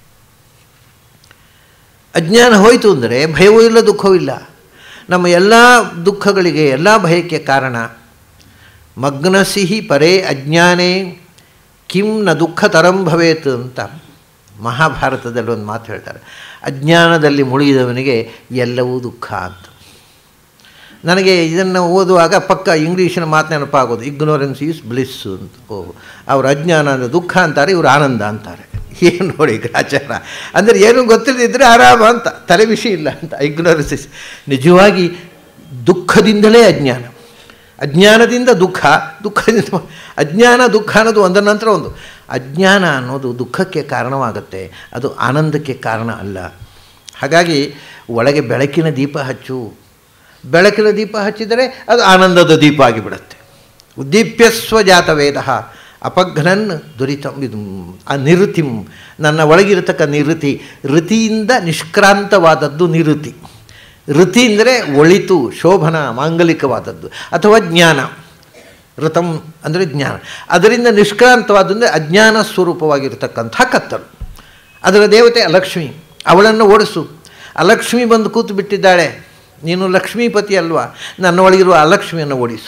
Speaker 1: ಅಜ್ಞಾನ ಹೋಯಿತು ಅಂದರೆ ಭಯವೂ ಇಲ್ಲ ದುಃಖವೂ ಇಲ್ಲ ನಮ್ಮ ಎಲ್ಲ ದುಃಖಗಳಿಗೆ ಎಲ್ಲ ಭಯಕ್ಕೆ ಕಾರಣ ಮಗ್ನಸಿಹಿ ಪರೇ ಅಜ್ಞಾನೇ ಕಿಂ ನ ದುಃಖ ತರಂ ಭವೇತ್ ಅಂತ ಮಹಾಭಾರತದಲ್ಲಿ ಒಂದು ಮಾತು ಹೇಳ್ತಾರೆ ಅಜ್ಞಾನದಲ್ಲಿ ಮುಳುಗಿದವನಿಗೆ ಎಲ್ಲವೂ ದುಃಖ ಅಂತ ನನಗೆ ಇದನ್ನು ಓದುವಾಗ ಪಕ್ಕ ಇಂಗ್ಲೀಷಿನ ಮಾತು ನೆನಪಾಗೋದು ಇಗ್ನೋರೆನ್ಸ್ ಈಸ್ ಬ್ಲಿಸ್ ಅಂತ ಓ ಅವ್ರ ಅಜ್ಞಾನ ಅಂದರೆ ದುಃಖ ಅಂತಾರೆ ಇವರು ಆನಂದ ಅಂತಾರೆ ಏನು ನೋಡಿ ಗ್ರಾಚಾರ ಅಂದರೆ ಏನು ಗೊತ್ತಿಲ್ಲದಿದ್ದರೆ ಆರಾಮ ಅಂತ ತಲೆ ವಿಷಯ ಇಲ್ಲ ಅಂತ ಇಗ್ನೋರೆನ್ಸ್ ಇಸ್ ನಿಜವಾಗಿ ದುಃಖದಿಂದಲೇ ಅಜ್ಞಾನ ಅಜ್ಞಾನದಿಂದ ದುಃಖ ದುಃಖದಿಂದ ಅಜ್ಞಾನ ದುಃಖ ಅನ್ನೋದು ಒಂದರ ನಂತರ ಒಂದು ಅಜ್ಞಾನ ಅನ್ನೋದು ದುಃಖಕ್ಕೆ ಕಾರಣವಾಗುತ್ತೆ ಅದು ಆನಂದಕ್ಕೆ ಕಾರಣ ಅಲ್ಲ ಹಾಗಾಗಿ ಒಳಗೆ ಬೆಳಕಿನ ದೀಪ ಹಚ್ಚು ಬೆಳಕಿನ ದೀಪ ಹಚ್ಚಿದರೆ ಅದು ಆನಂದದ ದೀಪ ಆಗಿಬಿಡುತ್ತೆ ಉದ್ದೀಪ್ಯಸ್ವ ಜಾತ ವೇದ ಅಪಘ್ನನ್ ದುರಿತಂ ಇದು ಆ ನಿರುತಿಂ ನನ್ನ ಒಳಗಿರತಕ್ಕ ನಿರುತಿ ಋತಿಯಿಂದ ನಿಷ್ಕ್ರಾಂತವಾದದ್ದು ನಿರುತಿ ಋತಿ ಅಂದರೆ ಒಳಿತು ಶೋಭನ ಮಾಂಗಲಿಕವಾದದ್ದು ಅಥವಾ ಜ್ಞಾನ ಋತಂ ಅಂದರೆ ಜ್ಞಾನ ಅದರಿಂದ ನಿಷ್ಕ್ರಾಂತವಾದಂದರೆ ಅಜ್ಞಾನ ಸ್ವರೂಪವಾಗಿರತಕ್ಕಂಥ ಕತ್ತಲು ಅದರ ದೇವತೆ ಅಲಕ್ಷ್ಮಿ ಅವಳನ್ನು ಓಡಿಸು ಅಲಕ್ಷ್ಮಿ ಬಂದು ಕೂತು ಬಿಟ್ಟಿದ್ದಾಳೆ ನೀನು ಲಕ್ಷ್ಮೀಪತಿ ಅಲ್ವಾ ನನ್ನ ಒಳಗಿರುವ ಅಲಕ್ಷ್ಮಿಯನ್ನು ಓಡಿಸು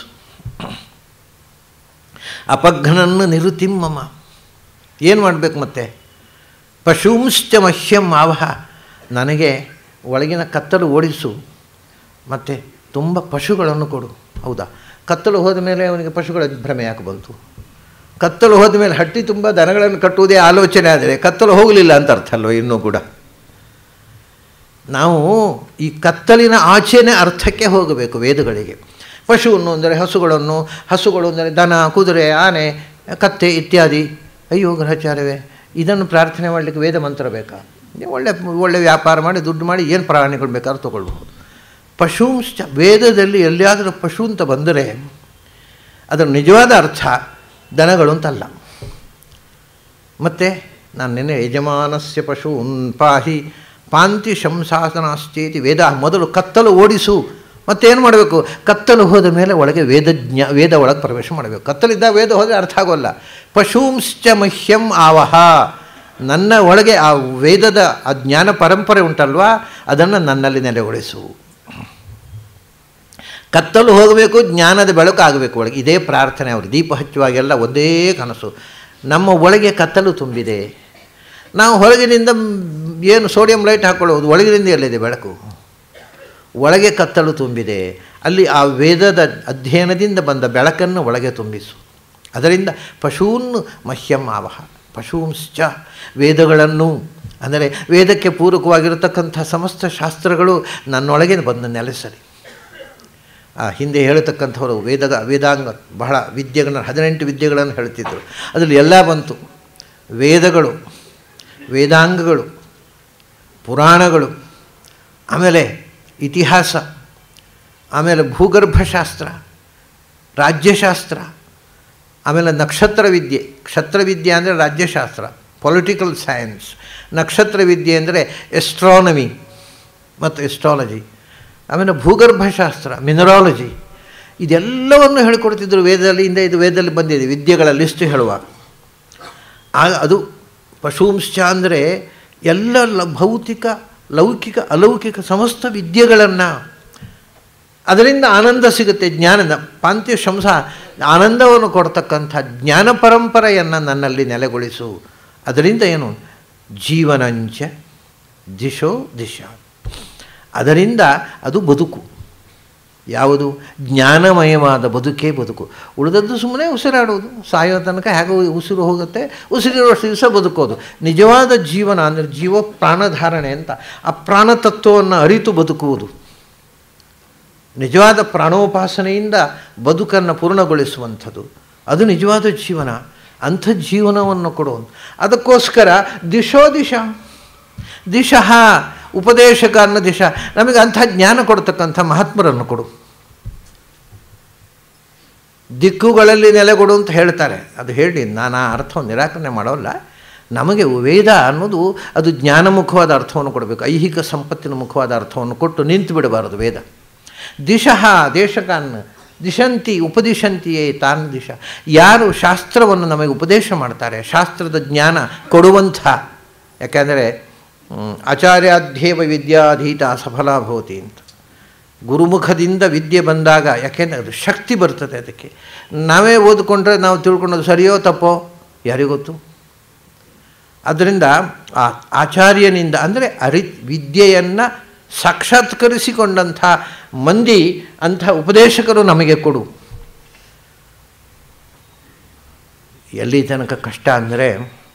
Speaker 1: ಅಪಘ್ನನ್ನು ನಿರುತಿಮ್ಮಮ ಏನು ಮಾಡಬೇಕು ಮತ್ತೆ ಪಶುಂಶ್ಚ ಮಹ್ಯಂ ಆವಹ ನನಗೆ ಒಳಗಿನ ಕತ್ತಲು ಓಡಿಸು ಮತ್ತು ತುಂಬ ಪಶುಗಳನ್ನು ಕೊಡು ಹೌದಾ ಕತ್ತಲು ಹೋದ ಮೇಲೆ ಅವನಿಗೆ ಪಶುಗಳ ಭ್ರಮೆ ಯಾಕೆ ಬಂತು ಕತ್ತಲು ಹೋದ ಮೇಲೆ ಹಟ್ಟಿ ತುಂಬ ದನಗಳನ್ನು ಕಟ್ಟುವುದೇ ಆಲೋಚನೆ ಆದರೆ ಕತ್ತಲು ಹೋಗಲಿಲ್ಲ ಅಂತ ಅರ್ಥ ಅಲ್ವ ಇನ್ನೂ ಕೂಡ ನಾವು ಈ ಕತ್ತಲಿನ ಆಚೆನೇ ಅರ್ಥಕ್ಕೆ ಹೋಗಬೇಕು ವೇದಗಳಿಗೆ ಪಶುವನ್ನು ಅಂದರೆ ಹಸುಗಳನ್ನು ಹಸುಗಳು ಅಂದರೆ ದನ ಕುದುರೆ ಆನೆ ಕತ್ತೆ ಇತ್ಯಾದಿ ಅಯ್ಯೋ ಗ್ರಹಚಾರವೇ ಇದನ್ನು ಪ್ರಾರ್ಥನೆ ಮಾಡಲಿಕ್ಕೆ ವೇದ ಮಂತ್ರ ಬೇಕಾ ನೀವು ಒಳ್ಳೆ ಒಳ್ಳೆ ವ್ಯಾಪಾರ ಮಾಡಿ ದುಡ್ಡು ಮಾಡಿ ಏನು ಪ್ರಾಣಿಗಳು ಬೇಕಾದ್ರೂ ತೊಗೊಳ್ಬಹುದು ಪಶುಂಶ್ಚ ವೇದದಲ್ಲಿ ಎಲ್ಲಿಯಾದರೂ ಪಶು ಅಂತ ಬಂದರೆ ಅದರ ನಿಜವಾದ ಅರ್ಥ ದನಗಳು ಅಂತಲ್ಲ ಮತ್ತು ನಾನು ನಿನ್ನೆ ಯಜಮಾನಸ್ಯ ಪಶು ಪಾಹಿ ಪಾಂತಿ ಶಂಸಾಸನಾಶ್ಚೇತಿ ವೇದ ಮೊದಲು ಕತ್ತಲು ಓಡಿಸು ಮತ್ತೇನು ಮಾಡಬೇಕು ಕತ್ತಲು ಹೋದ ಮೇಲೆ ಒಳಗೆ ವೇದಜ್ಞ ವೇದ ಒಳಗೆ ಪ್ರವೇಶ ಮಾಡಬೇಕು ಕತ್ತಲಿದ್ದ ವೇದ ಹೋದರೆ ಅರ್ಥ ಆಗೋಲ್ಲ ಪಶೂಂಶ್ಚ ಮಹ್ಯಂ ಆವಹ ನನ್ನ ಒಳಗೆ ಆ ವೇದದ ಆ ಜ್ಞಾನ ಪರಂಪರೆ ಉಂಟಲ್ವಾ ಅದನ್ನು ನನ್ನಲ್ಲಿ ನೆಲೆಗೊಳಿಸು ಕತ್ತಲು ಹೋಗಬೇಕು ಜ್ಞಾನದ ಬೆಳಕು ಆಗಬೇಕು ಒಳಗೆ ಇದೇ ಪ್ರಾರ್ಥನೆ ಅವರು ದೀಪ ಹಚ್ಚುವಾಗೆಲ್ಲ ಒಂದೇ ಕನಸು ನಮ್ಮ ಒಳಗೆ ಕತ್ತಲು ತುಂಬಿದೆ ನಾವು ಹೊರಗಿನಿಂದ ಏನು ಸೋಡಿಯಂ ಲೈಟ್ ಹಾಕ್ಕೊಳ್ಳೋದು ಒಳಗಿನಿಂದ ಎಲ್ಲಿದೆ ಬೆಳಕು ಒಳಗೆ ಕತ್ತಲು ತುಂಬಿದೆ ಅಲ್ಲಿ ಆ ವೇದದ ಅಧ್ಯಯನದಿಂದ ಬಂದ ಬೆಳಕನ್ನು ಒಳಗೆ ತುಂಬಿಸು ಅದರಿಂದ ಪಶೂನ್ ಮಹ್ಯಂ ಆವಹ ಪಶೂಂಶ್ಚ ವೇದಗಳನ್ನು ಅಂದರೆ ವೇದಕ್ಕೆ ಪೂರಕವಾಗಿರತಕ್ಕಂಥ ಸಮಸ್ತ ಶಾಸ್ತ್ರಗಳು ನನ್ನೊಳಗೆ ಬಂದು ನೆಲೆಸಲಿ ಆ ಹಿಂದೆ ಹೇಳತಕ್ಕಂಥವರು ವೇದ ವೇದಾಂಗ ಬಹಳ ವಿದ್ಯೆಗಳನ್ನು ಹದಿನೆಂಟು ವಿದ್ಯೆಗಳನ್ನು ಹೇಳ್ತಿದ್ದರು ಅದರಲ್ಲಿ ಎಲ್ಲ ಬಂತು ವೇದಗಳು ವೇದಾಂಗಗಳು ಪುರಾಣಗಳು ಆಮೇಲೆ ಇತಿಹಾಸ ಆಮೇಲೆ ಭೂಗರ್ಭಶಾಸ್ತ್ರ ರಾಜ್ಯಶಾಸ್ತ್ರ ಆಮೇಲೆ ನಕ್ಷತ್ರ ವಿದ್ಯೆ ಕ್ಷತ್ರ ವಿದ್ಯೆ ಅಂದರೆ ರಾಜ್ಯಶಾಸ್ತ್ರ ಪೊಲಿಟಿಕಲ್ ಸೈನ್ಸ್ ನಕ್ಷತ್ರ ವಿದ್ಯೆ ಅಂದರೆ ಎಸ್ಟ್ರಾನಮಿ ಮತ್ತು ಎಸ್ಟ್ರಾಲಜಿ ಆಮೇಲೆ ಭೂಗರ್ಭಶಾಸ್ತ್ರ ಮಿನರಾಲಜಿ ಇದೆಲ್ಲವನ್ನು ಹೇಳಿಕೊಡ್ತಿದ್ರು ವೇದದಲ್ಲಿ ಹಿಂದೆ ಇದು ವೇದದಲ್ಲಿ ಬಂದಿದೆ ವಿದ್ಯೆಗಳ ಲಿಸ್ಟ್ ಹೇಳುವಾಗ ಆಗ ಅದು ಪಶುಂಶ್ಚ ಅಂದರೆ ಎಲ್ಲ ಲ ಭೌತಿಕ ಲೌಕಿಕ ಅಲೌಕಿಕ ಸಮಸ್ತ ವಿದ್ಯೆಗಳನ್ನು ಅದರಿಂದ ಆನಂದ ಸಿಗುತ್ತೆ ಜ್ಞಾನದ ಪಾಂತ್ಯ ಶಂಸ ಆನಂದವನ್ನು ಕೊಡ್ತಕ್ಕಂಥ ಜ್ಞಾನ ಪರಂಪರೆಯನ್ನು ನನ್ನಲ್ಲಿ ನೆಲೆಗೊಳಿಸು ಅದರಿಂದ ಏನು ಜೀವನಂಚ ದಿಶೋ ದಿಶಾ ಅದರಿಂದ ಅದು ಬದುಕು ಯಾವುದು ಜ್ಞಾನಮಯವಾದ ಬದುಕೇ ಬದುಕು ಉಳಿದದ್ದು ಸುಮ್ಮನೆ ಉಸಿರಾಡೋದು ಸಾಯೋ ತನಕ ಹೇಗೋ ಉಸಿರು ಹೋಗುತ್ತೆ ಉಸಿರಿರುವಷ್ಟು ದಿವಸ ಬದುಕೋದು ನಿಜವಾದ ಜೀವನ ಅಂದರೆ ಜೀವ ಪ್ರಾಣಧಾರಣೆ ಅಂತ ಆ ಪ್ರಾಣತತ್ವವನ್ನು ಅರಿತು ಬದುಕುವುದು ನಿಜವಾದ ಪ್ರಾಣೋಪಾಸನೆಯಿಂದ ಬದುಕನ್ನು ಪೂರ್ಣಗೊಳಿಸುವಂಥದ್ದು ಅದು ನಿಜವಾದ ಜೀವನ ಅಂಥ ಜೀವನವನ್ನು ಕೊಡುವುದು ಅದಕ್ಕೋಸ್ಕರ ದಿಶೋ ದಿಶ ದಿಶಃ ಉಪದೇಶಕ ಅನ್ನೋ ದಿಶ ನಮಗೆ ಅಂಥ ಜ್ಞಾನ ಕೊಡ್ತಕ್ಕಂಥ ಮಹಾತ್ಮರನ್ನು ಕೊಡು ದಿಕ್ಕುಗಳಲ್ಲಿ ನೆಲೆಗೊಡು ಅಂತ ಹೇಳ್ತಾರೆ ಅದು ಹೇಳಿ ನಾನು ಆ ಅರ್ಥವನ್ನು ನಿರಾಕರಣೆ ಮಾಡೋಲ್ಲ ನಮಗೆ ವೇದ ಅನ್ನೋದು ಅದು ಜ್ಞಾನಮುಖವಾದ ಅರ್ಥವನ್ನು ಕೊಡಬೇಕು ಐಹಿಕ ಸಂಪತ್ತಿನ ಮುಖವಾದ ಅರ್ಥವನ್ನು ಕೊಟ್ಟು ನಿಂತು ಬಿಡಬಾರದು ವೇದ ದಿಶಃ ದೇಶಕಾನ್ ದಿಶಂತಿ ಉಪದಿಶಂತಿಯೇ ತಾನ್ ದಿಶ ಯಾರು ಶಾಸ್ತ್ರವನ್ನು ನಮಗೆ ಉಪದೇಶ ಮಾಡ್ತಾರೆ ಶಾಸ್ತ್ರದ ಜ್ಞಾನ ಕೊಡುವಂಥ ಯಾಕೆಂದರೆ ಆಚಾರ್ಯಾಧ್ಯೇವ ವಿದ್ಯಾಧೀತ ಸಫಲ ಭವತಿ ಅಂತ ಗುರುಮುಖದಿಂದ ವಿದ್ಯೆ ಬಂದಾಗ ಯಾಕೆಂದರೆ ಅದು ಶಕ್ತಿ ಬರ್ತದೆ ಅದಕ್ಕೆ ನಾವೇ ಓದಿಕೊಂಡ್ರೆ ನಾವು ತಿಳ್ಕೊಳ್ಳೋದು ಸರಿಯೋ ತಪ್ಪೋ ಯಾರಿಗೊತ್ತು ಅದರಿಂದ ಆ ಆಚಾರ್ಯನಿಂದ ಅಂದರೆ ಅರಿ ವಿದ್ಯೆಯನ್ನು ಸಾಕ್ಷಾತ್ಕರಿಸಿಕೊಂಡಂಥ ಮಂದಿ ಅಂಥ ಉಪದೇಶಕರು ನಮಗೆ ಕೊಡು ಎಲ್ಲಿ ತನಕ ಕಷ್ಟ ಅಂದರೆ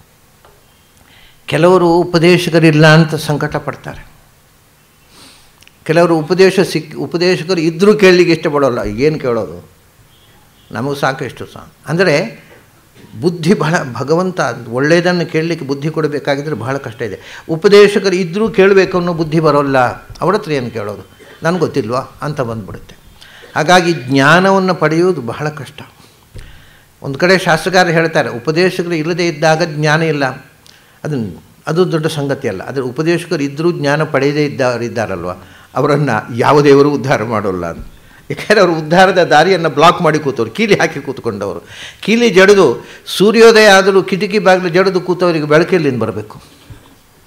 Speaker 1: ಕೆಲವರು ಉಪದೇಶಕರಿಲ್ಲ ಅಂತ ಸಂಕಟ ಪಡ್ತಾರೆ ಕೆಲವರು ಉಪದೇಶ ಸಿಕ್ ಉಪದೇಶಕರು ಇದ್ದರೂ ಕೇಳಲಿಕ್ಕೆ ಇಷ್ಟಪಡೋಲ್ಲ ಏನು ಕೇಳೋದು ನಮಗೆ ಸಾಕು ಎಷ್ಟು ಸಹ ಅಂದರೆ ಬುದ್ಧಿ ಬಹಳ ಭಗವಂತ ಒಳ್ಳೆಯದನ್ನು ಕೇಳಲಿಕ್ಕೆ ಬುದ್ಧಿ ಕೊಡಬೇಕಾಗಿದ್ದರೆ ಬಹಳ ಕಷ್ಟ ಇದೆ ಉಪದೇಶಕರು ಇದ್ದರೂ ಕೇಳಬೇಕು ಅನ್ನೋ ಬುದ್ಧಿ ಬರೋಲ್ಲ ಅವ್ರ ಹತ್ರ ಏನು ಕೇಳೋದು ನನಗೆ ಗೊತ್ತಿಲ್ವಾ ಅಂತ ಬಂದ್ಬಿಡುತ್ತೆ ಹಾಗಾಗಿ ಜ್ಞಾನವನ್ನು ಪಡೆಯುವುದು ಬಹಳ ಕಷ್ಟ ಒಂದು ಕಡೆ ಶಾಸ್ತ್ರಕಾರ ಹೇಳ್ತಾರೆ ಉಪದೇಶಕರು ಇಲ್ಲದೇ ಇದ್ದಾಗ ಜ್ಞಾನ ಇಲ್ಲ ಅದನ್ನು ಅದು ದೊಡ್ಡ ಸಂಗತಿ ಅಲ್ಲ ಆದರೆ ಉಪದೇಶಕರು ಇದ್ದರೂ ಜ್ಞಾನ ಪಡೆಯದೇ ಇದ್ದಾರಲ್ವ ಅವರನ್ನು ಯಾವ ದೇವರು ಉದ್ಧಾರ ಮಾಡೋಲ್ಲ ಅಂತ ಯಾಕೆಂದರೆ ಅವರು ಉದ್ಧಾರದ ದಾರಿಯನ್ನು ಬ್ಲಾಕ್ ಮಾಡಿ ಕೂತವ್ರು ಕೀಲಿ ಹಾಕಿ ಕೂತ್ಕೊಂಡವರು ಕೀಲಿ ಜಡಿದು ಸೂರ್ಯೋದಯ ಆದರೂ ಕಿಟಕಿ ಬಾಗಿಲು ಜಡಿದು ಕೂತವರಿಗೆ ಬೆಳಕೆಲ್ಲಿಂದ ಬರಬೇಕು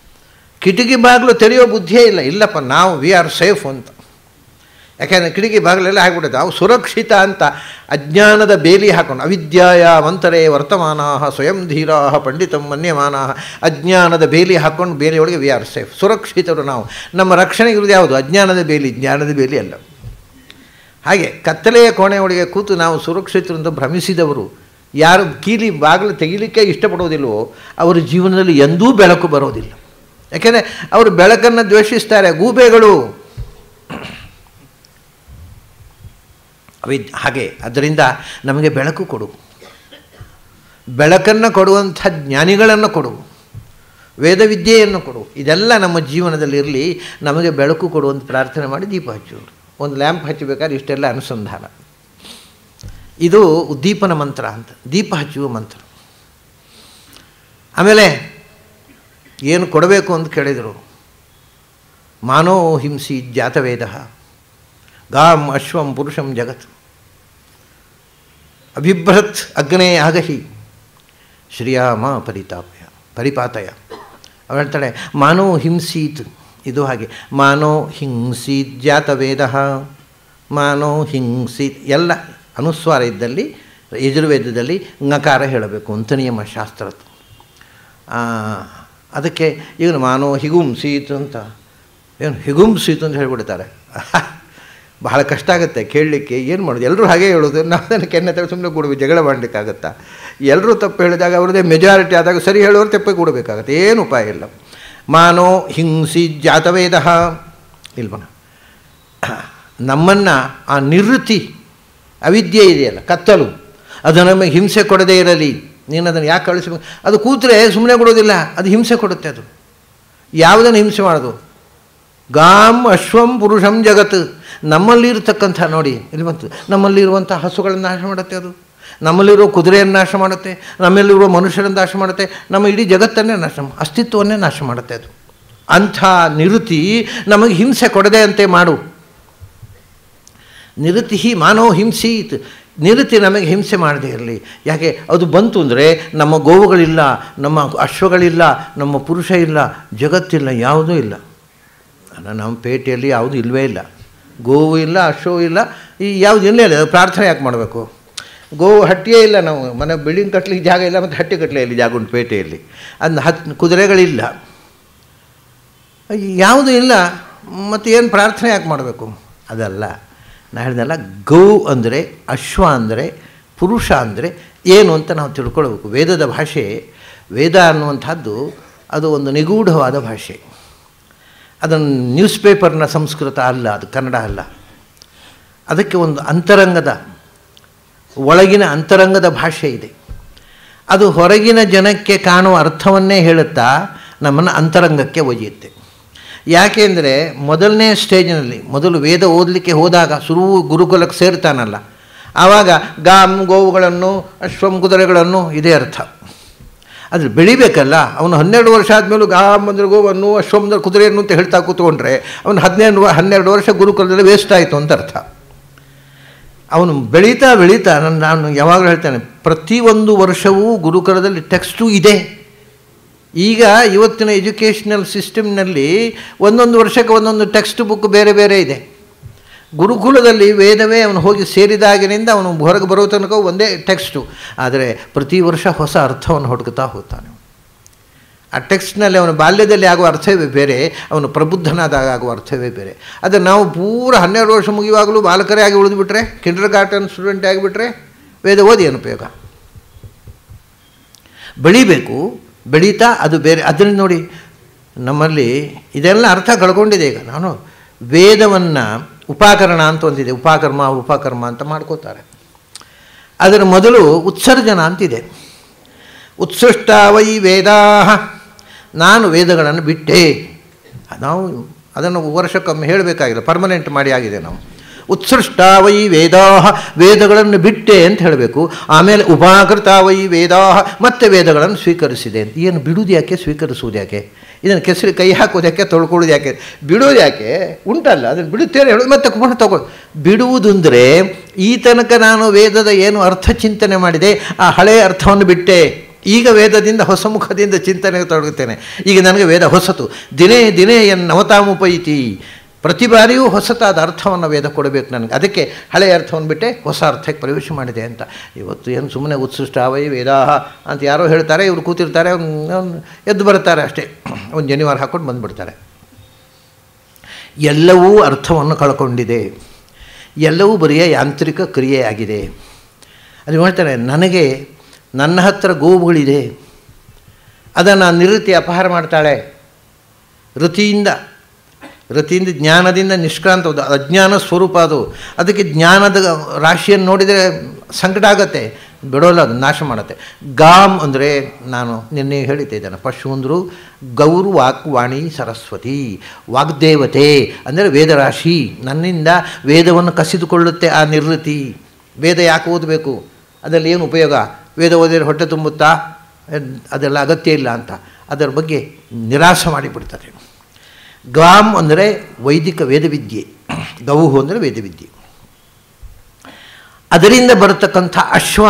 Speaker 1: ಕಿಟಕಿ ಬಾಗಿಲು ತೆರೆಯೋ ಬುದ್ಧಿಯೇ ಇಲ್ಲ ಇಲ್ಲಪ್ಪ ನಾವು ವಿ ಆರ್ ಸೇಫ್ ಅಂತ ಯಾಕೆಂದರೆ ಕಿಟಕಿ ಬಾಗಿಲೆಲ್ಲ ಹಾಕ್ಬಿಡುತ್ತೆ ಅವು ಸುರಕ್ಷಿತ ಅಂತ ಅಜ್ಞಾನದ ಬೇಲಿ ಹಾಕೊಂಡು ಅವಿದ್ಯಾಯ ಮಂತರೇ ವರ್ತಮಾನ ಸ್ವಯಂ ಧೀರಾ ಪಂಡಿತಂ ಮನ್ಯಮಾನ ಅಜ್ಞಾನದ ಬೇಲಿ ಹಾಕ್ಕೊಂಡು ಬೇಲಿಯೊಳಗೆ ವಿ ಆರ್ ಸೇಫ್ ಸುರಕ್ಷಿತರು ನಾವು ನಮ್ಮ ರಕ್ಷಣೆಗೆ ಇರೋದು ಯಾವುದು ಅಜ್ಞಾನದ ಬೇಲಿ ಜ್ಞಾನದ ಬೇಲಿ ಅಲ್ಲ ಹಾಗೆ ಕತ್ತಲೆಯ ಕೋಣೆಯೊಳಗೆ ಕೂತು ನಾವು ಸುರಕ್ಷಿತರು ಅಂತ ಭ್ರಮಿಸಿದವರು ಯಾರು ಕೀಲಿ ಬಾಗಿಲು ತೆಗಿಲಿಕ್ಕೆ ಇಷ್ಟಪಡೋದಿಲ್ವೋ ಅವರ ಜೀವನದಲ್ಲಿ ಎಂದೂ ಬೆಳಕು ಬರೋದಿಲ್ಲ ಯಾಕೆಂದರೆ ಅವರು ಬೆಳಕನ್ನು ದ್ವೇಷಿಸ್ತಾರೆ ಗೂಬೆಗಳು ಅವಿದ್ ಹಾಗೆ ಅದರಿಂದ ನಮಗೆ ಬೆಳಕು ಕೊಡು ಬೆಳಕನ್ನು ಕೊಡುವಂಥ ಜ್ಞಾನಿಗಳನ್ನು ಕೊಡು ವೇದವಿದ್ಯೆಯನ್ನು ಕೊಡು ಇದೆಲ್ಲ ನಮ್ಮ ಜೀವನದಲ್ಲಿ ಇರಲಿ ನಮಗೆ ಬೆಳಕು ಕೊಡುವಂತ ಪ್ರಾರ್ಥನೆ ಮಾಡಿ ದೀಪ ಹಚ್ಚೋರು ಒಂದು ಲ್ಯಾಂಪ್ ಹಚ್ಚಬೇಕಾದ್ರೆ ಇಷ್ಟೆಲ್ಲ ಅನುಸಂಧಾನ ಇದು ಉದ್ದೀಪನ ಮಂತ್ರ ಅಂತ ದೀಪ ಹಚ್ಚುವ ಮಂತ್ರ ಆಮೇಲೆ ಏನು ಕೊಡಬೇಕು ಅಂತ ಕೇಳಿದರು ಮಾನೋ ಹಿಂಸಿ ಜಾತವೇದ ಗಾಂ ಅಶ್ವಂ ಪುರುಷಂ ಜಗತ್ ಅಭಿಭ್ರತ್ ಅಗ್ನೇ ಆಗಹಿ ಶ್ರೀಯಾಮ ಪರಿತಾಪಯ ಪರಿಪಾತಯ ಅವಳು ಹೇಳ್ತಾಳೆ ಮಾನೋ ಹಿಂಸೀತ್ ಇದು ಹಾಗೆ ಮಾನೋ ಹಿಂಸೀತ್ ಜಾತವೇದ ಮಾನೋ ಹಿಂಸೀತ್ ಎಲ್ಲ ಅನುಸ್ವಾರ ಇದ್ದಲ್ಲಿ ಯಜುರ್ವೇದದಲ್ಲಿ ಂಗಕಾರ ಹೇಳಬೇಕು ಅಂತ ನಿಯಮ ಶಾಸ್ತ್ರದ್ದು ಅದಕ್ಕೆ ಇವನು ಮಾನೋ ಹಿಗುಂಸೀತ್ ಅಂತ ಏನು ಹಿಗುಂಸೀತ್ ಅಂತ ಹೇಳ್ಬಿಡ್ತಾರೆ ಬಹಳ ಕಷ್ಟ ಆಗುತ್ತೆ ಕೇಳಲಿಕ್ಕೆ ಏನು ಮಾಡೋದು ಎಲ್ಲರೂ ಹಾಗೆ ಹೇಳೋದು ನಾವು ಅದನ್ನು ಕೆನ್ನೆ ತಗೊಂಡು ಸುಮ್ಮನೆ ಕೊಡಬೇಕು ಜಗಳ ಮಾಡಲಿಕ್ಕಾಗತ್ತಾ ಎಲ್ಲರೂ ತಪ್ಪು ಹೇಳಿದಾಗ ಅವ್ರದ್ದೇ ಮೆಜಾರಿಟಿ ಆದಾಗ ಸರಿ ಹೇಳೋರು ತಪ್ಪೇ ಕೊಡಬೇಕಾಗತ್ತೆ ಏನು ಉಪಾಯ ಇಲ್ಲ ಮಾನೋ ಹಿಂಸಿ ಜಾತವೇದ ಇಲ್ವನ ನಮ್ಮನ್ನು ಆ ನಿವೃತ್ತಿ ಅವಿದ್ಯೆ ಇದೆಯಲ್ಲ ಕತ್ತಲು ಅದು ನಮಗೆ ಹಿಂಸೆ ಕೊಡದೇ ಇರಲಿ ನೀನು ಅದನ್ನು ಯಾಕೆ ಕಳಿಸ್ಬೇಕು ಅದು ಕೂತ್ರೆ ಸುಮ್ಮನೆ ಕೊಡೋದಿಲ್ಲ ಅದು ಹಿಂಸೆ ಕೊಡುತ್ತೆ ಅದು ಯಾವುದನ್ನು ಹಿಂಸೆ ಮಾಡೋದು ಗಾಂ ಅಶ್ವಂ ಪುರುಷಂ ಜಗತ್ ನಮ್ಮಲ್ಲಿರತಕ್ಕಂಥ ನೋಡಿ ಇಲ್ಲಿ ಬಂತು ನಮ್ಮಲ್ಲಿರುವಂಥ ಹಸುಗಳನ್ನು ನಾಶ ಮಾಡುತ್ತೆ ಅದು ನಮ್ಮಲ್ಲಿರೋ ಕುದುರೆಯನ್ನು ನಾಶ ಮಾಡುತ್ತೆ ನಮ್ಮಲ್ಲಿರುವ ಮನುಷ್ಯರನ್ನು ನಾಶ ಮಾಡುತ್ತೆ ನಮ್ಮ ಇಡೀ ಜಗತ್ತನ್ನೇ ನಾಶ ಅಸ್ತಿತ್ವವನ್ನೇ ನಾಶ ಮಾಡುತ್ತೆ ಅದು ಅಂಥ ನಿರುತಿ ನಮಗೆ ಹಿಂಸೆ ಕೊಡದೆ ಅಂತೆ ಮಾಡು ನಿರುತಿ ಮಾನೋ ಹಿಂಸೀತ್ ನಿರುತಿ ನಮಗೆ ಹಿಂಸೆ ಮಾಡದೇ ಇರಲಿ ಯಾಕೆ ಅದು ಬಂತು ಅಂದರೆ ನಮ್ಮ ಗೋವುಗಳಿಲ್ಲ ನಮ್ಮ ಅಶ್ವಗಳಿಲ್ಲ ನಮ್ಮ ಪುರುಷ ಇಲ್ಲ ಜಗತ್ತಿಲ್ಲ ಯಾವುದೂ ಇಲ್ಲ ನಮ್ಮ ಪೇಟೆಯಲ್ಲಿ ಯಾವುದೂ ಇಲ್ಲವೇ ಇಲ್ಲ ಗೋವು ಇಲ್ಲ ಅಶ್ವವು ಇಲ್ಲ ಈ ಯಾವುದು ಇಲ್ಲೇ ಇಲ್ಲ ಪ್ರಾರ್ಥನೆ ಯಾಕೆ ಮಾಡಬೇಕು ಗೋವು ಹಟ್ಟಿಯೇ ಇಲ್ಲ ನಾವು ಮನೆ ಬಿಲ್ಡಿಂಗ್ ಕಟ್ಟಲಿಕ್ಕೆ ಜಾಗ ಇಲ್ಲ ಮತ್ತು ಹಟ್ಟಿ ಕಟ್ಟಲೆಯಲ್ಲಿ ಜಾಗ ಉಂಟು ಪೇಟೆಯಲ್ಲಿ ಅದನ್ನ ಹತ್ತು ಕುದುರೆಗಳಿಲ್ಲ ಯಾವುದೂ ಇಲ್ಲ ಮತ್ತು ಏನು ಪ್ರಾರ್ಥನೆ ಯಾಕೆ ಮಾಡಬೇಕು ಅದಲ್ಲ ನಾ ಹೇಳಿದಲ್ಲ ಗೌ ಅಂದರೆ ಅಶ್ವ ಅಂದರೆ ಪುರುಷ ಅಂದರೆ ಏನು ಅಂತ ನಾವು ತಿಳ್ಕೊಳ್ಬೇಕು ವೇದದ ಭಾಷೆ ವೇದ ಅನ್ನುವಂಥದ್ದು ಅದು ಒಂದು ನಿಗೂಢವಾದ ಭಾಷೆ ಅದನ್ನು ನ್ಯೂಸ್ ಪೇಪರ್ನ ಸಂಸ್ಕೃತ ಅಲ್ಲ ಅದು ಕನ್ನಡ ಅಲ್ಲ ಅದಕ್ಕೆ ಒಂದು ಅಂತರಂಗದ ಒಳಗಿನ ಅಂತರಂಗದ ಭಾಷೆ ಇದೆ ಅದು ಹೊರಗಿನ ಜನಕ್ಕೆ ಕಾಣುವ ಅರ್ಥವನ್ನೇ ಹೇಳುತ್ತಾ ನಮ್ಮನ್ನು ಅಂತರಂಗಕ್ಕೆ ಒಯ್ಯುತ್ತೆ ಯಾಕೆಂದರೆ ಮೊದಲನೇ ಸ್ಟೇಜಿನಲ್ಲಿ ಮೊದಲು ವೇದ ಓದಲಿಕ್ಕೆ ಹೋದಾಗ ಶುರು ಗುರುಕುಲಕ್ಕೆ ಸೇರ್ತಾನಲ್ಲ ಆವಾಗ ಗಾಮ್ ಗೋವುಗಳನ್ನು ಅಶ್ವಂ ಕುದುರೆಗಳನ್ನು ಇದೇ ಅರ್ಥ ಆದರೆ ಬೆಳಿಬೇಕಲ್ಲ ಅವನು ಹನ್ನೆರಡು ವರ್ಷ ಆದಮೇಲೂ ಗಾಮ್ ಅಂದರೆ ಗೋವನ್ನು ಅಶ್ವಂ ಅಂದರೆ ಕುದುರೆಯನ್ನು ಅಂತ ಹೇಳ್ತಾ ಕೂತ್ಕೊಂಡ್ರೆ ಅವನು ಹದಿನೆಂಟು ಹನ್ನೆರಡು ವರ್ಷ ಗುರುಕುಲದಲ್ಲಿ ವೇಸ್ಟ್ ಆಯಿತು ಅಂತ ಅರ್ಥ ಅವನು ಬೆಳೀತಾ ಬೆಳೀತಾ ನಾನು ನಾನು ಯಾವಾಗಲೂ ಹೇಳ್ತೇನೆ ಪ್ರತಿಯೊಂದು ವರ್ಷವೂ ಗುರುಕುಲದಲ್ಲಿ ಟೆಕ್ಸ್ಟು ಇದೆ ಈಗ ಇವತ್ತಿನ ಎಜುಕೇಷನಲ್ ಸಿಸ್ಟಮ್ನಲ್ಲಿ ಒಂದೊಂದು ವರ್ಷಕ್ಕೆ ಒಂದೊಂದು ಟೆಕ್ಸ್ಟ್ ಬುಕ್ ಬೇರೆ ಬೇರೆ ಇದೆ ಗುರುಕುಲದಲ್ಲಿ ವೇದವೇ ಅವನು ಹೋಗಿ ಸೇರಿದಾಗಿನಿಂದ ಅವನು ಹೊರಗೆ ಬರೋ ತನಕ ಒಂದೇ ಟೆಕ್ಸ್ಟು ಆದರೆ ಪ್ರತಿ ವರ್ಷ ಹೊಸ ಅರ್ಥವನ್ನು ಹುಡುಕ್ತಾ ಹೋಗ್ತಾನೆ ಆ ಟೆಕ್ಸ್ಟ್ನಲ್ಲಿ ಅವನ ಬಾಲ್ಯದಲ್ಲಿ ಆಗುವ ಅರ್ಥವೇ ಬೇರೆ ಅವನು ಪ್ರಬುದ್ಧನಾದಾಗ ಆಗುವ ಅರ್ಥವೇ ಬೇರೆ ಆದರೆ ನಾವು ಪೂರ ಹನ್ನೆರಡು ವರ್ಷ ಮುಗಿಯುವಾಗಲೂ ಬಾಲಕರೇ ಆಗಿ ಉಳಿದುಬಿಟ್ರೆ ಕಿಂಡರ್ ಗಾರ್ಟನ್ ಸ್ಟೂಡೆಂಟ್ ಆಗಿಬಿಟ್ರೆ ವೇದ ಓದಿ ಏನು ಉಪಯೋಗ ಬೆಳಿಬೇಕು ಬೆಳೀತಾ ಅದು ಬೇರೆ ಅದರಿಂದ ನೋಡಿ ನಮ್ಮಲ್ಲಿ ಇದೆಲ್ಲ ಅರ್ಥ ಕಳ್ಕೊಂಡಿದೆ ಈಗ ನಾನು ವೇದವನ್ನು ಉಪಾಕರಣ ಅಂತ ಒಂದಿದೆ ಉಪಾಕರ್ಮ ಉಪಕರ್ಮ ಅಂತ ಮಾಡ್ಕೋತಾರೆ ಅದರ ಮೊದಲು ಉತ್ಸರ್ಜನ ಅಂತಿದೆ ಉತ್ಸೃಷ್ಟ ವೈ ವೇದಾ ನಾನು ವೇದಗಳನ್ನು ಬಿಟ್ಟೆ ನಾವು ಅದನ್ನು ವರ್ಷಕ್ಕೊಮ್ಮೆ ಹೇಳಬೇಕಾಗಿಲ್ಲ ಪರ್ಮನೆಂಟ್ ಮಾಡಿ ಆಗಿದೆ ನಾವು ಉತ್ಸೃಷ್ಟ ವೈ ವೇದಾ ವೇದಗಳನ್ನು ಬಿಟ್ಟೆ ಅಂತ ಹೇಳಬೇಕು ಆಮೇಲೆ ಉಪಾಕೃತ ವೈ ವೇದಾ ಮತ್ತೆ ವೇದಗಳನ್ನು ಸ್ವೀಕರಿಸಿದೆ ಅಂತ ಏನು ಬಿಡುವುದು ಯಾಕೆ ಸ್ವೀಕರಿಸುವುದು ಯಾಕೆ ಇದನ್ನು ಕೆಸರಿ ಕೈ ಹಾಕೋದು ಯಾಕೆ ತೊಳ್ಕೊಳ್ಳೋದು ಯಾಕೆ ಬಿಡೋದು ಯಾಕೆ ಉಂಟಲ್ಲ ಅದನ್ನು ಬಿಡುತ್ತೇನೆ ಹೇಳೋದು ಮತ್ತೆ ಪುನಃ ತಗೊಳ್ಳೋದು ಬಿಡುವುದು ಅಂದರೆ ಈ ತನಕ ನಾನು ವೇದದ ಏನು ಅರ್ಥ ಚಿಂತನೆ ಮಾಡಿದೆ ಆ ಹಳೆಯ ಅರ್ಥವನ್ನು ಬಿಟ್ಟೆ ಈಗ ವೇದದಿಂದ ಹೊಸ ಮುಖದಿಂದ ಚಿಂತನೆಗೆ ತೊಡಗುತ್ತೇನೆ ಈಗ ನನಗೆ ವೇದ ಹೊಸತು ದಿನೇ ದಿನೇ ಎನ್ ನವತಾಮುಪೈತಿ ಪ್ರತಿ ಬಾರಿಯೂ ಹೊಸತಾದ ಅರ್ಥವನ್ನು ವೇದ ಕೊಡಬೇಕು ನನಗೆ ಅದಕ್ಕೆ ಹಳೆಯ ಅರ್ಥವನ್ನು ಬಿಟ್ಟೆ ಹೊಸ ಅರ್ಥಕ್ಕೆ ಪ್ರವೇಶ ಮಾಡಿದೆ ಅಂತ ಇವತ್ತು ಏನು ಸುಮ್ಮನೆ ಉತ್ಸೃಷ್ಟ ಅವೈ ವೇದಾಹ ಅಂತ ಯಾರೋ ಹೇಳ್ತಾರೆ ಇವರು ಕೂತಿರ್ತಾರೆ ಅವ್ನು ಎದ್ದು ಬರ್ತಾರೆ ಅಷ್ಟೇ ಒಂದು ಜನಿವಾರ ಹಾಕ್ಕೊಂಡು ಬಂದುಬಿಡ್ತಾರೆ ಎಲ್ಲವೂ ಅರ್ಥವನ್ನು ಕಳ್ಕೊಂಡಿದೆ ಎಲ್ಲವೂ ಬರಿಯ ಯಾಂತ್ರಿಕ ಕ್ರಿಯೆಯಾಗಿದೆ ಅದು ಹೇಳ್ತಾರೆ ನನಗೆ ನನ್ನ ಹತ್ತಿರ ಗೋವುಗಳಿದೆ ಅದನ್ನು ನಿವೃತ್ತಿ ಅಪಹಾರ ಮಾಡ್ತಾಳೆ ರತಿಯಿಂದ ರತಿಯಿಂದ ಜ್ಞಾನದಿಂದ ನಿಷ್ಕ್ರಾಂತ ಅದು ಅಜ್ಞಾನ ಸ್ವರೂಪ ಅದು ಅದಕ್ಕೆ ಜ್ಞಾನದ ರಾಶಿಯನ್ನು ನೋಡಿದರೆ ಸಂಕಟ ಆಗತ್ತೆ ಬಿಡೋಲ್ಲ ಅದು ನಾಶ ಮಾಡುತ್ತೆ ಗಾಮ್ ಅಂದರೆ ನಾನು ನಿನ್ನೆ ಹೇಳಿದ್ದೆ ಇದನ್ನು ಪಶು ಅಂದರು ಗೌರು ವಾಕ್ ವಾಣಿ ಸರಸ್ವತಿ ವಾಗ್ದೇವತೆ ಅಂದರೆ ವೇದರಾಶಿ ನನ್ನಿಂದ ವೇದವನ್ನು ಕಸಿದುಕೊಳ್ಳುತ್ತೆ ಆ ನಿರ್ವೃತಿ ವೇದ ಯಾಕೆ ಓದಬೇಕು ಅದರಲ್ಲಿ ಏನು ಉಪಯೋಗ ವೇದ ಓದಿದ್ರೆ ಹೊಟ್ಟೆ ತುಂಬುತ್ತಾ ಅದೆಲ್ಲ ಅಗತ್ಯ ಇಲ್ಲ ಅಂತ ಅದರ ಬಗ್ಗೆ ನಿರಾಶ ಮಾಡಿಬಿಡ್ತಾರೆ ಗಾಮ್ ಅಂದರೆ ವೈದಿಕ ವೇದವಿದ್ಯೆ ಗೌಹು ಅಂದರೆ ವೇದವಿದ್ಯೆ ಅದರಿಂದ ಬರತಕ್ಕಂಥ ಅಶ್ವ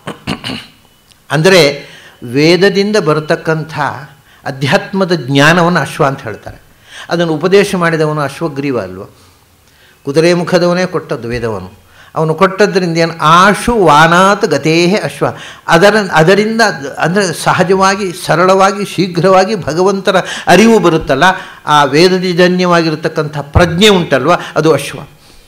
Speaker 1: ಅಂದರೆ ವೇದದಿಂದ ಬರತಕ್ಕಂಥ ಅಧ್ಯಾತ್ಮದ ಜ್ಞಾನವನ್ನು ಅಶ್ವ ಅಂತ ಹೇಳ್ತಾರೆ ಅದನ್ನು ಉಪದೇಶ ಮಾಡಿದವನು ಅಶ್ವಗ್ರೀವ ಅಲ್ವ ಕುದುರೆ ಮುಖದವನೇ ಕೊಟ್ಟದ್ದು ವೇದವನ್ನು ಅವನು ಕೊಟ್ಟದ್ರಿಂದ ಏನು ಆಶು ವಾನಾತ್ ಗತೇಹೇ ಅಶ್ವ ಅದರ ಅದರಿಂದ ಅಂದರೆ ಸಹಜವಾಗಿ ಸರಳವಾಗಿ ಶೀಘ್ರವಾಗಿ ಭಗವಂತನ ಅರಿವು ಬರುತ್ತಲ್ಲ ಆ ವೇದಜನ್ಯವಾಗಿರತಕ್ಕಂಥ ಪ್ರಜ್ಞೆ ಉಂಟಲ್ವ ಅದು ಅಶ್ವ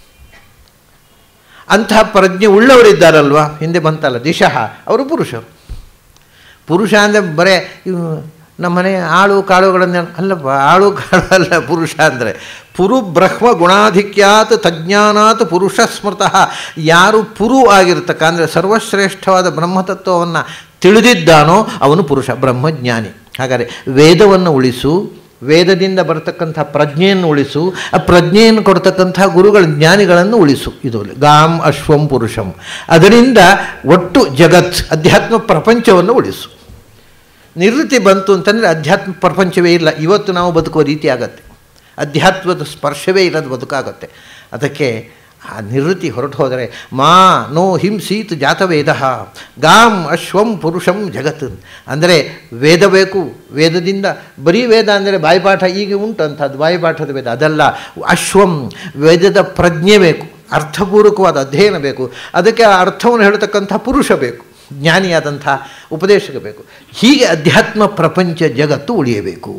Speaker 1: ಅಂತಹ ಪ್ರಜ್ಞೆ ಉಳ್ಳವರಿದ್ದಾರಲ್ವ ಹಿಂದೆ ಬಂತಲ್ಲ ದಿಶಃ ಅವರು ಪುರುಷರು ಪುರುಷ ಅಂದರೆ ಬರೇ ಇವು ನಮ್ಮನೆ ಆಳು ಕಾಳುಗಳನ್ನು ಅಲ್ಲಪ್ಪ ಆಳು ಕಾಳು ಅಲ್ಲ ಪುರುಷ ಅಂದರೆ ಪುರು ಬ್ರಹ್ಮ ಗುಣಾಧಿಕ್ಯಾತ್ ತಜ್ಞಾನಾತ್ ಪುರುಷ ಸ್ಮೃತಃ ಯಾರು ಪುರು ಆಗಿರ್ತಕ್ಕ ಅಂದರೆ ಸರ್ವಶ್ರೇಷ್ಠವಾದ ಬ್ರಹ್ಮತತ್ವವನ್ನು ತಿಳಿದಿದ್ದಾನೋ ಅವನು ಪುರುಷ ಬ್ರಹ್ಮಜ್ಞಾನಿ ಹಾಗಾದರೆ ವೇದವನ್ನು ಉಳಿಸು ವೇದದಿಂದ ಬರತಕ್ಕಂಥ ಪ್ರಜ್ಞೆಯನ್ನು ಉಳಿಸು ಆ ಪ್ರಜ್ಞೆಯನ್ನು ಕೊಡ್ತಕ್ಕಂಥ ಗುರುಗಳ ಜ್ಞಾನಿಗಳನ್ನು ಉಳಿಸು ಇದು ಗಾಮ್ ಅಶ್ವಂ ಪುರುಷಂ ಅದರಿಂದ ಒಟ್ಟು ಜಗತ್ ಅಧ್ಯಾತ್ಮ ಪ್ರಪಂಚವನ್ನು ಉಳಿಸು ನಿವೃತ್ತಿ ಬಂತು ಅಂತಂದರೆ ಅಧ್ಯಾತ್ಮ ಪ್ರಪಂಚವೇ ಇಲ್ಲ ಇವತ್ತು ನಾವು ಬದುಕುವ ರೀತಿ ಆಗತ್ತೆ ಅಧ್ಯಾತ್ಮದ ಸ್ಪರ್ಶವೇ ಇಲ್ಲದ ಬದುಕಾಗತ್ತೆ ಅದಕ್ಕೆ ಆ ನಿವೃತ್ತಿ ಹೊರಟು ಹೋದರೆ ಮಾ ನೋ ಹಿಂಸೀತ್ ಜಾತವೇದ ಗಾಂ ಅಶ್ವಂ ಪುರುಷಂ ಜಗತ್ ಅಂದರೆ ವೇದ ಬೇಕು ವೇದದಿಂದ ಬರೀ ವೇದ ಅಂದರೆ ಬಾಯಿಪಾಠ ಈಗ ಉಂಟು ಅಂಥದ್ದು ಬಾಯಿಪಾಠದ ವೇದ ಅದಲ್ಲ ಅಶ್ವಂ ವೇದದ ಪ್ರಜ್ಞೆ ಬೇಕು ಅರ್ಥಪೂರ್ವಕವಾದ ಅಧ್ಯಯನ ಬೇಕು ಅದಕ್ಕೆ ಆ ಅರ್ಥವನ್ನು ಹೇಳ್ತಕ್ಕಂಥ ಪುರುಷ ಬೇಕು ಜ್ಞಾನಿಯಾದಂಥ ಉಪದೇಶಕ ಬೇಕು ಹೀಗೆ ಅಧ್ಯಾತ್ಮ ಪ್ರಪಂಚ ಜಗತ್ತು ಉಳಿಯಬೇಕು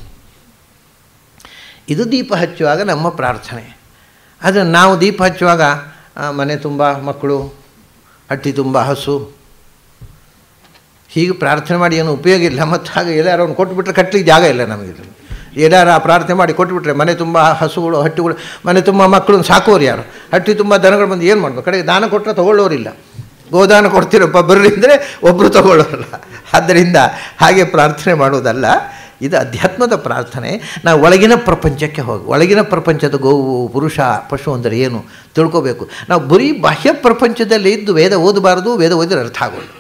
Speaker 1: ಇದು ದೀಪ ಹಚ್ಚುವಾಗ ನಮ್ಮ ಪ್ರಾರ್ಥನೆ ಆದರೆ ನಾವು ದೀಪ ಹಚ್ಚುವಾಗ ಮನೆ ತುಂಬ ಮಕ್ಕಳು ಹಟ್ಟಿ ತುಂಬ ಹಸು ಹೀಗೆ ಪ್ರಾರ್ಥನೆ ಮಾಡಿ ಏನು ಉಪಯೋಗ ಇಲ್ಲ ಮತ್ತು ಹಾಗೆ ಎಲ್ಲಾರು ಅವ್ನು ಕೊಟ್ಬಿಟ್ರೆ ಕಟ್ಟಲಿಕ್ಕೆ ಜಾಗ ಇಲ್ಲ ನಮಗೆ ಏನಾರು ಆ ಪ್ರಾರ್ಥನೆ ಮಾಡಿ ಕೊಟ್ಬಿಟ್ರೆ ಮನೆ ತುಂಬ ಹಸುಗಳು ಹಟ್ಟಿಗಳು ಮನೆ ತುಂಬ ಮಕ್ಕಳು ಸಾಕೋರು ಯಾರು ಹಟ್ಟಿ ತುಂಬ ದನಗಳು ಬಂದು ಏನು ಮಾಡ್ಬೇಕು ಕಡೆಗೆ ದಾನ ಕೊಟ್ಟರೆ ತೊಗೊಳ್ಳೋರಿಲ್ಲ ಗೋದಾನ ಕೊಡ್ತೀರಪ್ಪ ಬರ್ರಿ ಅಂದರೆ ಒಬ್ಬರು ತಗೊಳ್ಳೋಲ್ಲ ಆದ್ದರಿಂದ ಹಾಗೆ ಪ್ರಾರ್ಥನೆ ಮಾಡೋದಲ್ಲ ಇದು ಅಧ್ಯಾತ್ಮದ ಪ್ರಾರ್ಥನೆ ನಾವು ಒಳಗಿನ ಪ್ರಪಂಚಕ್ಕೆ ಹೋಗಿ ಒಳಗಿನ ಪ್ರಪಂಚದ ಗೋವು ಪುರುಷ ಪಶು ಅಂದರೆ ಏನು ತಿಳ್ಕೋಬೇಕು ನಾವು ಬರೀ ಬಾಹ್ಯ ಪ್ರಪಂಚದಲ್ಲಿ ಇದ್ದು ವೇದ ಓದಬಾರ್ದು ವೇದ ಓದಿದ್ರೆ ಅರ್ಥ ಆಗೋದು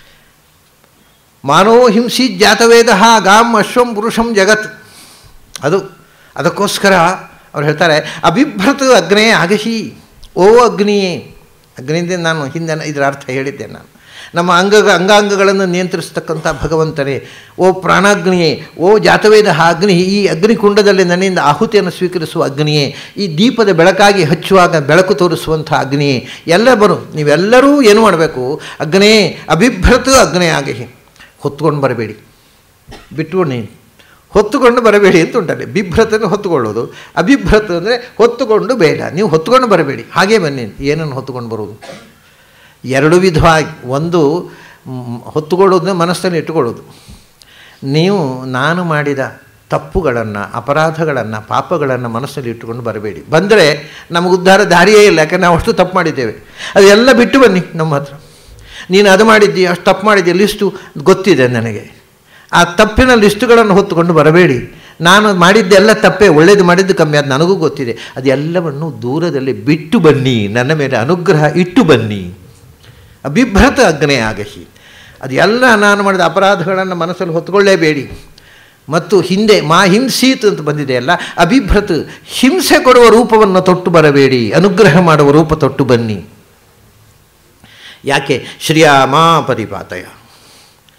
Speaker 1: ಮಾನೋ ಹಿಂಸಿ ಜಾತವೇದ ಗಾಮ್ ಅಶ್ವಂ ಪುರುಷಂ ಜಗತ್ ಅದು ಅದಕ್ಕೋಸ್ಕರ ಅವ್ರು ಹೇಳ್ತಾರೆ ಅಭಿಭ್ರತ ಅಗ್ನೇ ಆಗಹಿ ಓ ಅಗ್ನಿಯೇ ಅಗ್ನಿಯಿಂದ ನಾನು ಹಿಂದೆ ಇದರ ಅರ್ಥ ಹೇಳಿದ್ದೆ ನಾನು ನಮ್ಮ ಅಂಗ ಅಂಗಾಂಗಗಳನ್ನು ನಿಯಂತ್ರಿಸ್ತಕ್ಕಂಥ ಭಗವಂತನೇ ಓ ಪ್ರಾಣಾಗ್ನಿಯೇ ಓ ಜಾತವೇದ ಅಗ್ನಿ ಈ ಅಗ್ನಿಕುಂಡದಲ್ಲಿ ನನ್ನಿಂದ ಆಹುತಿಯನ್ನು ಸ್ವೀಕರಿಸುವ ಅಗ್ನಿಯೇ ಈ ದೀಪದ ಬೆಳಕಾಗಿ ಹಚ್ಚುವಾಗ ಬೆಳಕು ತೋರಿಸುವಂಥ ಅಗ್ನಿಯೇ ಎಲ್ಲ ಬರು ನೀವೆಲ್ಲರೂ ಏನು ಮಾಡಬೇಕು ಅಗ್ನೇ ಅಭಿಭ್ರತ ಅಗ್ನೇ ಆಗಹಿ ಹೊತ್ಕೊಂಡು ಬರಬೇಡಿ ಬಿಟ್ಕೊಂಡು ನೀನು ಹೊತ್ತುಕೊಂಡು ಬರಬೇಡಿ ಅಂತ ಉಂಟಲ್ಲಿ ಬಿಭ್ರತನ ಹೊತ್ತುಕೊಳ್ಳೋದು ಅಭಿಭ್ರತ ಅಂದರೆ ಹೊತ್ತುಕೊಂಡು ಬೇಡ ನೀವು ಹೊತ್ತುಕೊಂಡು ಬರಬೇಡಿ ಹಾಗೇ ಬನ್ನಿ ಏನನ್ನು ಹೊತ್ತುಕೊಂಡು ಬರೋದು ಎರಡು ವಿಧವಾಗಿ ಒಂದು ಹೊತ್ತುಕೊಳ್ಳೋದನ್ನ ಮನಸ್ಸಲ್ಲಿ ಇಟ್ಟುಕೊಳ್ಳೋದು ನೀವು ನಾನು ಮಾಡಿದ ತಪ್ಪುಗಳನ್ನು ಅಪರಾಧಗಳನ್ನು ಪಾಪಗಳನ್ನು ಮನಸ್ಸಲ್ಲಿ ಇಟ್ಟುಕೊಂಡು ಬರಬೇಡಿ ಬಂದರೆ ನಮಗೆ ಉದ್ಧಾರ ದಾರಿಯೇ ಇಲ್ಲ ಯಾಕಂದರೆ ನಾವು ಅಷ್ಟು ತಪ್ಪು ಮಾಡಿದ್ದೇವೆ ಅದೆಲ್ಲ ಬಿಟ್ಟು ಬನ್ನಿ ನಮ್ಮ ಹತ್ರ ನೀನು ಅದು ಮಾಡಿದ್ದಿ ಅಷ್ಟು ತಪ್ಪು ಮಾಡಿದ್ದಿ ಲಿಸ್ಟು ಗೊತ್ತಿದೆ ನನಗೆ ಆ ತಪ್ಪಿನ ಲಿಸ್ಟುಗಳನ್ನು ಹೊತ್ತುಕೊಂಡು ಬರಬೇಡಿ ನಾನು ಮಾಡಿದ್ದೆಲ್ಲ ತಪ್ಪೇ ಒಳ್ಳೇದು ಮಾಡಿದ್ದು ಕಮ್ಮಿ ಅದು ನನಗೂ ಗೊತ್ತಿದೆ ಅದೆಲ್ಲವನ್ನು ದೂರದಲ್ಲಿ ಬಿಟ್ಟು ಬನ್ನಿ ನನ್ನ ಮೇಲೆ ಅನುಗ್ರಹ ಇಟ್ಟು ಬನ್ನಿ ಅಭಿಭ್ರತ ಅಗ್ನೇ ಆಗಹಿ ಅದೆಲ್ಲ ನಾನು ಮಾಡಿದ ಅಪರಾಧಗಳನ್ನು ಮನಸ್ಸಲ್ಲಿ ಹೊತ್ಕೊಳ್ಳೇಬೇಡಿ ಮತ್ತು ಹಿಂದೆ ಮಾ ಹಿಂಸೀತ್ ಅಂತ ಬಂದಿದೆಯಲ್ಲ ಅಭಿಭ್ರತ ಹಿಂಸೆ ಕೊಡುವ ರೂಪವನ್ನು ತೊಟ್ಟು ಬರಬೇಡಿ ಅನುಗ್ರಹ ಮಾಡುವ ರೂಪ ತೊಟ್ಟು ಬನ್ನಿ ಯಾಕೆ ಶ್ರಿಯಾಮಾ ಪರಿಪಾತಯ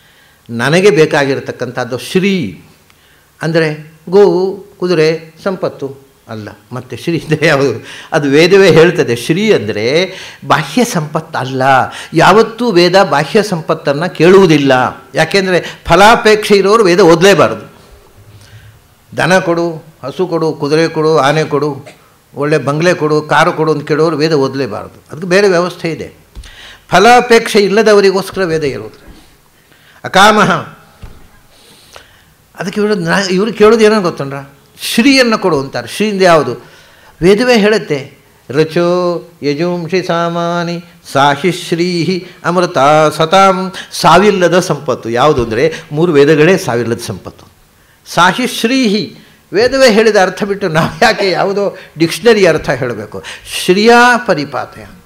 Speaker 1: ನನಗೆ ಬೇಕಾಗಿರತಕ್ಕಂಥದ್ದು ಶ್ರೀ ಅಂದರೆ ಗೋವು ಕುದುರೆ ಸಂಪತ್ತು ಅಲ್ಲ ಮತ್ತು ಶ್ರೀ ಅಂದರೆ ಯಾವುದು ಅದು ವೇದವೇ ಹೇಳ್ತದೆ ಶ್ರೀ ಅಂದರೆ ಬಾಹ್ಯ ಸಂಪತ್ತು ಅಲ್ಲ ಯಾವತ್ತೂ ವೇದ ಬಾಹ್ಯ ಸಂಪತ್ತನ್ನು ಕೇಳುವುದಿಲ್ಲ ಯಾಕೆಂದರೆ ಫಲಾಪೇಕ್ಷೆ ಇರೋರು ವೇದ ಓದಲೇಬಾರದು ದನ ಕೊಡು ಹಸು ಕೊಡು ಕುದುರೆ ಕೊಡು ಆನೆ ಕೊಡು ಒಳ್ಳೆ ಬಂಗ್ಲೆ ಕೊಡು ಕಾರು ಕೊಡು ಅಂತ ಕೇಳೋರು ವೇದ ಓದಲೇಬಾರದು ಅದಕ್ಕೆ ಬೇರೆ ವ್ಯವಸ್ಥೆ ಇದೆ ಫಲಾಪೇಕ್ಷೆ ಇಲ್ಲದವರಿಗೋಸ್ಕರ ವೇದ ಇರೋದು ಅಕಾಮಹ ಅದಕ್ಕೆ ಇವರು ನಾ ಇವರು ಕೇಳೋದು ಏನೋ ಗೊತ್ತಂಡ್ರ ಶ್ರೀಯನ್ನು ಕೊಡು ಅಂತಾರೆ ಶ್ರೀಯಿಂದ ಯಾವುದು ವೇದವೇ ಹೇಳುತ್ತೆ ರಚೋ ಯಜುಂಷಿ ಸಾಮಾನಿ ಸಾಹಿ ಶ್ರೀಹಿ ಅಮೃತ ಸತಾಂ ಸಾವಿಲ್ಲದ ಸಂಪತ್ತು ಯಾವುದು ಅಂದರೆ ಮೂರು ವೇದಗಳೇ ಸಾವಿಲ್ಲದ ಸಂಪತ್ತು ಸಾಹಿ ಶ್ರೀಹಿ ವೇದವೇ ಹೇಳಿದ ಅರ್ಥ ಬಿಟ್ಟು ನಾವು ಯಾಕೆ ಯಾವುದೋ ಡಿಕ್ಷನರಿ ಅರ್ಥ ಹೇಳಬೇಕು ಶ್ರಿಯಾ ಪರಿಪಾತೆ ಅಂತ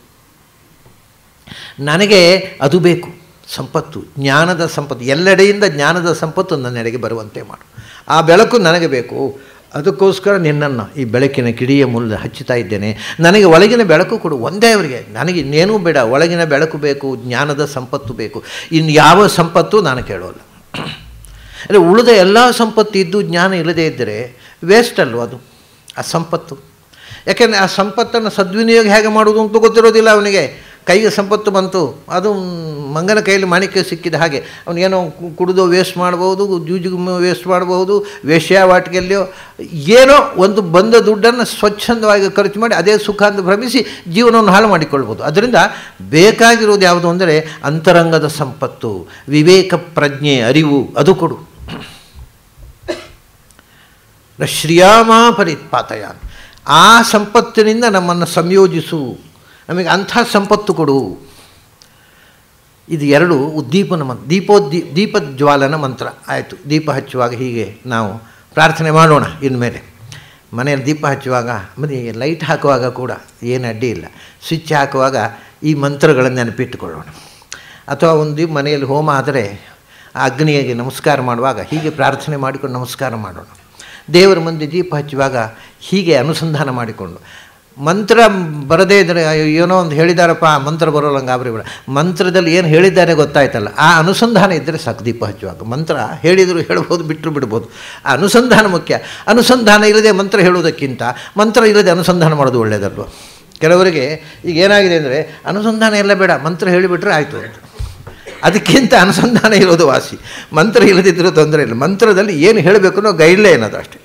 Speaker 1: ನನಗೆ ಅದು ಬೇಕು ಸಂಪತ್ತು ಜ್ಞಾನದ ಸಂಪತ್ತು ಎಲ್ಲೆಡೆಯಿಂದ ಜ್ಞಾನದ ಸಂಪತ್ತು ನನ್ನೆಡೆಗೆ ಬರುವಂತೆ ಮಾಡು ಆ ಬೆಳಕು ನನಗೆ ಬೇಕು ಅದಕ್ಕೋಸ್ಕರ ನಿನ್ನನ್ನು ಈ ಬೆಳಕಿನ ಕಿಡಿಯ ಮೂಲದ ಹಚ್ಚುತ್ತಾ ಇದ್ದೇನೆ ನನಗೆ ಒಳಗಿನ ಬೆಳಕು ಕೊಡು ಒಂದೇ ಅವರಿಗೆ ನನಗೆ ಇನ್ನೇನೂ ಬೇಡ ಒಳಗಿನ ಬೆಳಕು ಬೇಕು ಜ್ಞಾನದ ಸಂಪತ್ತು ಬೇಕು ಇನ್ನು ಯಾವ ಸಂಪತ್ತು ನಾನು ಕೇಳೋಲ್ಲ ಅಂದರೆ ಉಳಿದ ಎಲ್ಲ ಸಂಪತ್ತು ಇದ್ದು ಜ್ಞಾನ ಇಲ್ಲದೇ ಇದ್ದರೆ ವೇಸ್ಟ್ ಅಲ್ವ ಅದು ಆ ಸಂಪತ್ತು ಯಾಕೆಂದರೆ ಆ ಸಂಪತ್ತನ್ನು ಸದ್ವಿನಿಯೋಗ ಹೇಗೆ ಮಾಡುವುದು ಅಂತ ಗೊತ್ತಿರೋದಿಲ್ಲ ಅವನಿಗೆ ಕೈಗೆ ಸಂಪತ್ತು ಬಂತು ಅದು ಮಂಗನ ಕೈಯಲ್ಲಿ ಮಾಣಿಕ್ಯ ಸಿಕ್ಕಿದ ಹಾಗೆ ಅವನಿಗೇನೋ ಕುಡಿದು ವೇಸ್ಟ್ ಮಾಡ್ಬೋದು ಜೂಜಿಗೆ ವೇಸ್ಟ್ ಮಾಡ್ಬೋದು ವೇಶ್ಯಾವಾಟಿಕೆಯಲ್ಲಿಯೋ ಏನೋ ಒಂದು ಬಂದ ದುಡ್ಡನ್ನು ಸ್ವಚ್ಛಂದವಾಗಿ ಖರ್ಚು ಮಾಡಿ ಅದೇ ಸುಖ ಅಂತ ಭ್ರಮಿಸಿ ಜೀವನವನ್ನು ಹಾಳು ಮಾಡಿಕೊಳ್ಬೋದು ಅದರಿಂದ ಬೇಕಾಗಿರೋದು ಯಾವುದು ಅಂದರೆ ಅಂತರಂಗದ ಸಂಪತ್ತು ವಿವೇಕ ಪ್ರಜ್ಞೆ ಅರಿವು ಅದು ಕೊಡು ಶ್ರಿಯಾಮಾ ಪರಿತ್ಪಾತಯ ಆ ಸಂಪತ್ತಿನಿಂದ ನಮ್ಮನ್ನು ಸಂಯೋಜಿಸು ನಮಗೆ ಅಂಥ ಸಂಪತ್ತು ಕೊಡು ಇದು ಎರಡು ಉದ್ದೀಪನ ಮಂತ್ರ ದೀಪೋದ್ದೀ ದೀಪಜ್ವಾಲನ ಮಂತ್ರ ಆಯಿತು ದೀಪ ಹಚ್ಚುವಾಗ ಹೀಗೆ ನಾವು ಪ್ರಾರ್ಥನೆ ಮಾಡೋಣ ಇನ್ಮೇಲೆ ಮನೆಯಲ್ಲಿ ದೀಪ ಹಚ್ಚುವಾಗ ಮತ್ತು ಲೈಟ್ ಹಾಕುವಾಗ ಕೂಡ ಏನು ಅಡ್ಡಿ ಇಲ್ಲ ಸ್ವಿಚ್ ಹಾಕುವಾಗ ಈ ಮಂತ್ರಗಳನ್ನು ನೆನಪಿಟ್ಟುಕೊಳ್ಳೋಣ ಅಥವಾ ಒಂದು ಮನೆಯಲ್ಲಿ ಹೋಮ ಆದರೆ ಆ ಅಗ್ನಿಗೆ ನಮಸ್ಕಾರ ಮಾಡುವಾಗ ಹೀಗೆ ಪ್ರಾರ್ಥನೆ ಮಾಡಿಕೊಂಡು ನಮಸ್ಕಾರ ಮಾಡೋಣ ದೇವರ ಮುಂದೆ ದೀಪ ಹಚ್ಚುವಾಗ ಹೀಗೆ ಅನುಸಂಧಾನ ಮಾಡಿಕೊಂಡು ಮಂತ್ರ ಬರದೇ ಇದ್ದರೆ ಏನೋ ಒಂದು ಹೇಳಿದಾರಪ್ಪ ಮಂತ್ರ ಬರೋಲ್ಲಂಗೆ ಆಬ್ರಿ ಬೇಡ ಮಂತ್ರದಲ್ಲಿ ಏನು ಹೇಳಿದ್ದಾರೆ ಗೊತ್ತಾಯ್ತಲ್ಲ ಆ ಅನುಸಂಧಾನ ಇದ್ದರೆ ಸಾಕು ದೀಪ ಹಚ್ಚುವಾಗ ಮಂತ್ರ ಹೇಳಿದರೂ ಹೇಳ್ಬೋದು ಬಿಟ್ಟರು ಬಿಡ್ಬೋದು ಆ ಅನುಸಂಧಾನ ಮುಖ್ಯ ಅನುಸಂಧಾನ ಇಲ್ಲದೆ ಮಂತ್ರ ಹೇಳುವುದಕ್ಕಿಂತ ಮಂತ್ರ ಇಲ್ಲದೆ ಅನುಸಂಧಾನ ಮಾಡೋದು ಒಳ್ಳೆಯದಲ್ವ ಕೆಲವರಿಗೆ ಈಗ ಏನಾಗಿದೆ ಅಂದರೆ ಅನುಸಂಧಾನ ಎಲ್ಲ ಬೇಡ ಮಂತ್ರ ಹೇಳಿಬಿಟ್ರೆ ಆಯಿತು ಅಂತ ಅದಕ್ಕಿಂತ ಅನುಸಂಧಾನ ಇರೋದು ವಾಸಿ ಮಂತ್ರ ಇಲ್ಲದಿದ್ದರೂ ತೊಂದರೆ ಇಲ್ಲ ಮಂತ್ರದಲ್ಲಿ ಏನು ಹೇಳಬೇಕು ಅನ್ನೋ ಗೈಡ್ಲೈನ್ ಅದು ಅಷ್ಟೇ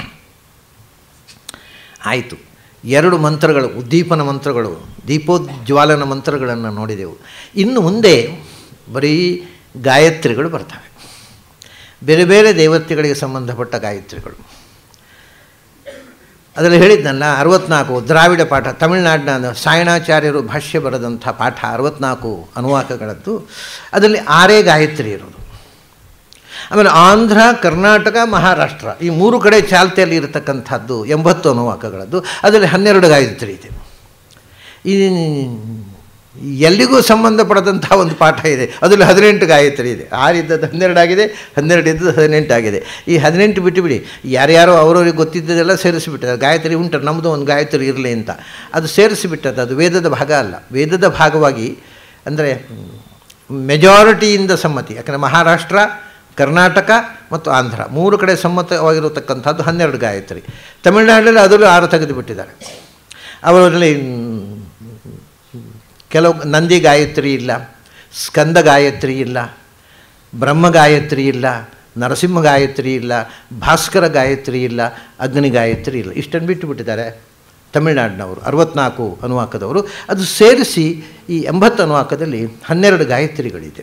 Speaker 1: ಆಯಿತು ಎರಡು ಮಂತ್ರಗಳು ಉದ್ದೀಪನ ಮಂತ್ರಗಳು ದೀಪೋಜ್ವಾಲನ ಮಂತ್ರಗಳನ್ನು ನೋಡಿದೆವು ಇನ್ನು ಮುಂದೆ ಬರೀ ಗಾಯತ್ರಿಗಳು ಬರ್ತವೆ ಬೇರೆ ಬೇರೆ ದೇವತೆಗಳಿಗೆ ಸಂಬಂಧಪಟ್ಟ ಗಾಯತ್ರಿಗಳು ಅದರಲ್ಲಿ ಹೇಳಿದ್ನಲ್ಲ ಅರವತ್ನಾಲ್ಕು ದ್ರಾವಿಡ ಪಾಠ ತಮಿಳುನಾಡಿನ ಸಾಯಣಾಚಾರ್ಯರು ಭಾಷ್ಯ ಬರೆದಂಥ ಪಾಠ ಅರವತ್ನಾಲ್ಕು ಅನುವಾಕಗಳದ್ದು ಅದರಲ್ಲಿ ಆರೇ ಗಾಯತ್ರಿ ಇರೋದು ಆಮೇಲೆ ಆಂಧ್ರ ಕರ್ನಾಟಕ ಮಹಾರಾಷ್ಟ್ರ ಈ ಮೂರು ಕಡೆ ಚಾಲ್ತಿಯಲ್ಲಿ ಇರತಕ್ಕಂಥದ್ದು ಎಂಬತ್ತು ಅನುವಾಕಗಳದ್ದು ಅದರಲ್ಲಿ ಹನ್ನೆರಡು ಗಾಯತ್ರಿ ಇದೆ ಈ ಎಲ್ಲಿಗೂ ಸಂಬಂಧಪಡದಂಥ ಒಂದು ಪಾಠ ಇದೆ ಅದರಲ್ಲಿ ಹದಿನೆಂಟು ಗಾಯತ್ರಿ ಇದೆ ಆರಿದ್ದದ್ದು ಹನ್ನೆರಡು ಆಗಿದೆ ಹನ್ನೆರಡು ಇದ್ದದ್ದು ಹದಿನೆಂಟು ಆಗಿದೆ ಈ ಹದಿನೆಂಟು ಬಿಟ್ಟುಬಿಡಿ ಯಾರ್ಯಾರೋ ಅವರವ್ರಿಗೆ ಗೊತ್ತಿದ್ದದೆಲ್ಲ ಸೇರಿಸಿಬಿಟ್ಟಿದ್ದಾರೆ ಗಾಯತ್ರಿ ಉಂಟು ನಮ್ಮದು ಒಂದು ಗಾಯತ್ರಿ ಇರಲಿ ಅಂತ ಅದು ಸೇರಿಸಿಬಿಟ್ಟದ್ದು ಅದು ವೇದದ ಭಾಗ ಅಲ್ಲ ವೇದದ ಭಾಗವಾಗಿ ಅಂದರೆ ಮೆಜಾರಿಟಿಯಿಂದ ಸಮ್ಮತಿ ಯಾಕಂದರೆ ಮಹಾರಾಷ್ಟ್ರ ಕರ್ನಾಟಕ ಮತ್ತು ಆಂಧ್ರ ಮೂರು ಕಡೆ ಸಮ್ಮತವಾಗಿರತಕ್ಕಂಥದ್ದು ಹನ್ನೆರಡು ಗಾಯತ್ರಿ ತಮಿಳುನಾಡಲ್ಲಿ ಅದರಲ್ಲೂ ಆರು ತೆಗೆದು ಬಿಟ್ಟಿದ್ದಾರೆ ಅವರಲ್ಲಿ ಕೆಲವು ನಂದಿ ಗಾಯತ್ರಿ ಇಲ್ಲ ಸ್ಕಂದ ಗಾಯತ್ರಿ ಇಲ್ಲ ಬ್ರಹ್ಮ ಗಾಯತ್ರಿ ಇಲ್ಲ ನರಸಿಂಹ ಗಾಯತ್ರಿ ಇಲ್ಲ ಭಾಸ್ಕರ ಗಾಯತ್ರಿ ಇಲ್ಲ ಅಗ್ನಿ ಗಾಯತ್ರಿ ಇಲ್ಲ ಇಷ್ಟನ್ನು ಬಿಟ್ಟು ಬಿಟ್ಟಿದ್ದಾರೆ ತಮಿಳುನಾಡಿನವರು ಅರವತ್ನಾಲ್ಕು ಅನುವಾಕದವರು ಅದು ಸೇರಿಸಿ ಈ ಎಂಬತ್ತು ಅನುವಾಕದಲ್ಲಿ ಹನ್ನೆರಡು ಗಾಯತ್ರಿಗಳಿದೆ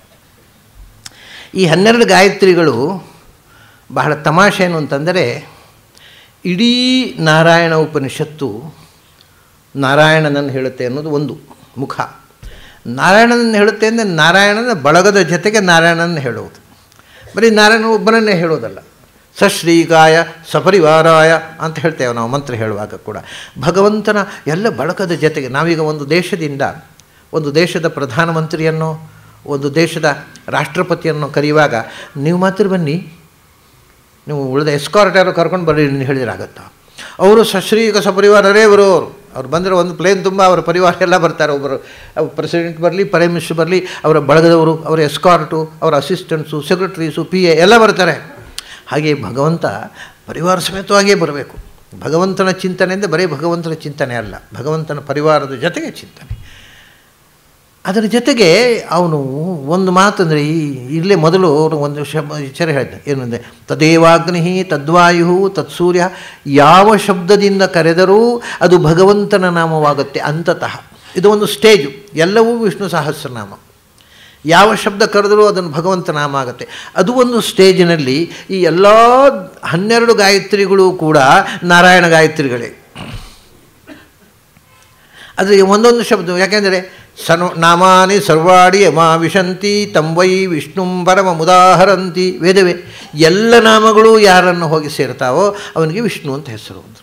Speaker 1: ಈ ಹನ್ನೆರಡು ಗಾಯತ್ರಿಗಳು ಬಹಳ ತಮಾಷೆ ಏನು ಅಂತಂದರೆ ಇಡೀ ನಾರಾಯಣ ಉಪನಿಷತ್ತು ನಾರಾಯಣನನ್ನು ಹೇಳುತ್ತೆ ಅನ್ನೋದು ಒಂದು ಮುಖ ನಾರಾಯಣನನ್ನು ಹೇಳುತ್ತೆ ಅಂದರೆ ನಾರಾಯಣನ ಬಳಗದ ಜೊತೆಗೆ ನಾರಾಯಣನ ಹೇಳುವುದು ಬರೀ ನಾರಾಯಣ ಒಬ್ಬನನ್ನೇ ಹೇಳೋದಲ್ಲ ಸಶ್ರೀಕಾಯ ಸಪರಿವಾರಾಯ ಅಂತ ಹೇಳ್ತೇವೆ ನಾವು ಮಂತ್ರ ಹೇಳುವಾಗ ಕೂಡ ಭಗವಂತನ ಎಲ್ಲ ಬಳಗದ ಜೊತೆಗೆ ನಾವೀಗ ಒಂದು ದೇಶದಿಂದ ಒಂದು ದೇಶದ ಪ್ರಧಾನಮಂತ್ರಿಯನ್ನು ಒಂದು ದೇಶದ ರಾಷ್ಟ್ರಪತಿಯನ್ನು ಕರೆಯುವಾಗ ನೀವು ಮಾತ್ರ ಬನ್ನಿ ನೀವು ಉಳಿದ ಎಸ್ಕಾರ್ಟ್ ಯಾರು ಕರ್ಕೊಂಡು ಬರ್ರಿ ಹೇಳಿದ್ರಾಗತ್ತಾ ಅವರು ಸಶ್ರೀಕ ಸಪರಿವಾರರೇ ಬರೋರು ಅವ್ರು ಬಂದರೆ ಒಂದು ಪ್ಲೇನ್ ತುಂಬ ಅವರ ಪರಿವಾರ ಎಲ್ಲ ಬರ್ತಾರೆ ಒಬ್ಬರು ಪ್ರೆಸಿಡೆಂಟ್ ಬರಲಿ ಪ್ರೈಮ್ ಮಿನಿಸ್ಟರ್ ಬರಲಿ ಅವರ ಬಳಗದವರು ಅವರ ಎಸ್ಕಾರ್ಟು ಅವರ ಅಸಿಸ್ಟೆಂಟ್ಸು ಸೆಕ್ರೆಟ್ರೀಸು ಪಿ ಎ ಎಲ್ಲ ಬರ್ತಾರೆ ಹಾಗೆ ಭಗವಂತ ಪರಿವಾರ ಸಮೇತವಾಗಿಯೇ ಬರಬೇಕು ಭಗವಂತನ ಚಿಂತನೆಯಿಂದ ಬರೀ ಭಗವಂತನ ಚಿಂತನೆ ಅಲ್ಲ ಭಗವಂತನ ಪರಿವಾರದ ಜೊತೆಗೆ ಚಿಂತನೆ ಅದರ ಜೊತೆಗೆ ಅವನು ಒಂದು ಮಾತಂದರೆ ಈ ಇಲ್ಲೇ ಮೊದಲು ಅವನು ಒಂದು ಶಬ ವಿಚಾರ ಹೇಳಿದ ಏನಂದರೆ ತದೇವಾಗ್ನಿ ತದ್ವಾಯು ತತ್ಸೂರ್ಯ ಯಾವ ಶಬ್ದದಿಂದ ಕರೆದರೂ ಅದು ಭಗವಂತನ ನಾಮವಾಗುತ್ತೆ ಅಂತತಃ ಇದು ಒಂದು ಸ್ಟೇಜು ಎಲ್ಲವೂ ವಿಷ್ಣು ಸಹಸ್ರನಾಮ ಯಾವ ಶಬ್ದ ಕರೆದರೂ ಅದನ್ನು ಭಗವಂತ ನಾಮ ಆಗುತ್ತೆ ಅದು ಒಂದು ಸ್ಟೇಜಿನಲ್ಲಿ ಈ ಎಲ್ಲ ಹನ್ನೆರಡು ಗಾಯತ್ರಿಗಳು ಕೂಡ ನಾರಾಯಣ ಗಾಯತ್ರಿಗಳೇ ಆದರೆ ಒಂದೊಂದು ಶಬ್ದ ಯಾಕೆಂದರೆ ಸರ್ವ ನಾಮಾನಿ ಸರ್ವಾಡಿ ಯಮಾವಿಶಂತಿ ತಂವೈ ವಿಷ್ಣುಂ ಪರಮ ಮುದಾಹರಂತಿ ವೇದವೇ ಎಲ್ಲ ನಾಮಗಳು ಯಾರನ್ನು ಹೋಗಿ ಸೇರ್ತಾವೋ ಅವನಿಗೆ ವಿಷ್ಣು ಅಂತ ಹೆಸರು ಒಂದು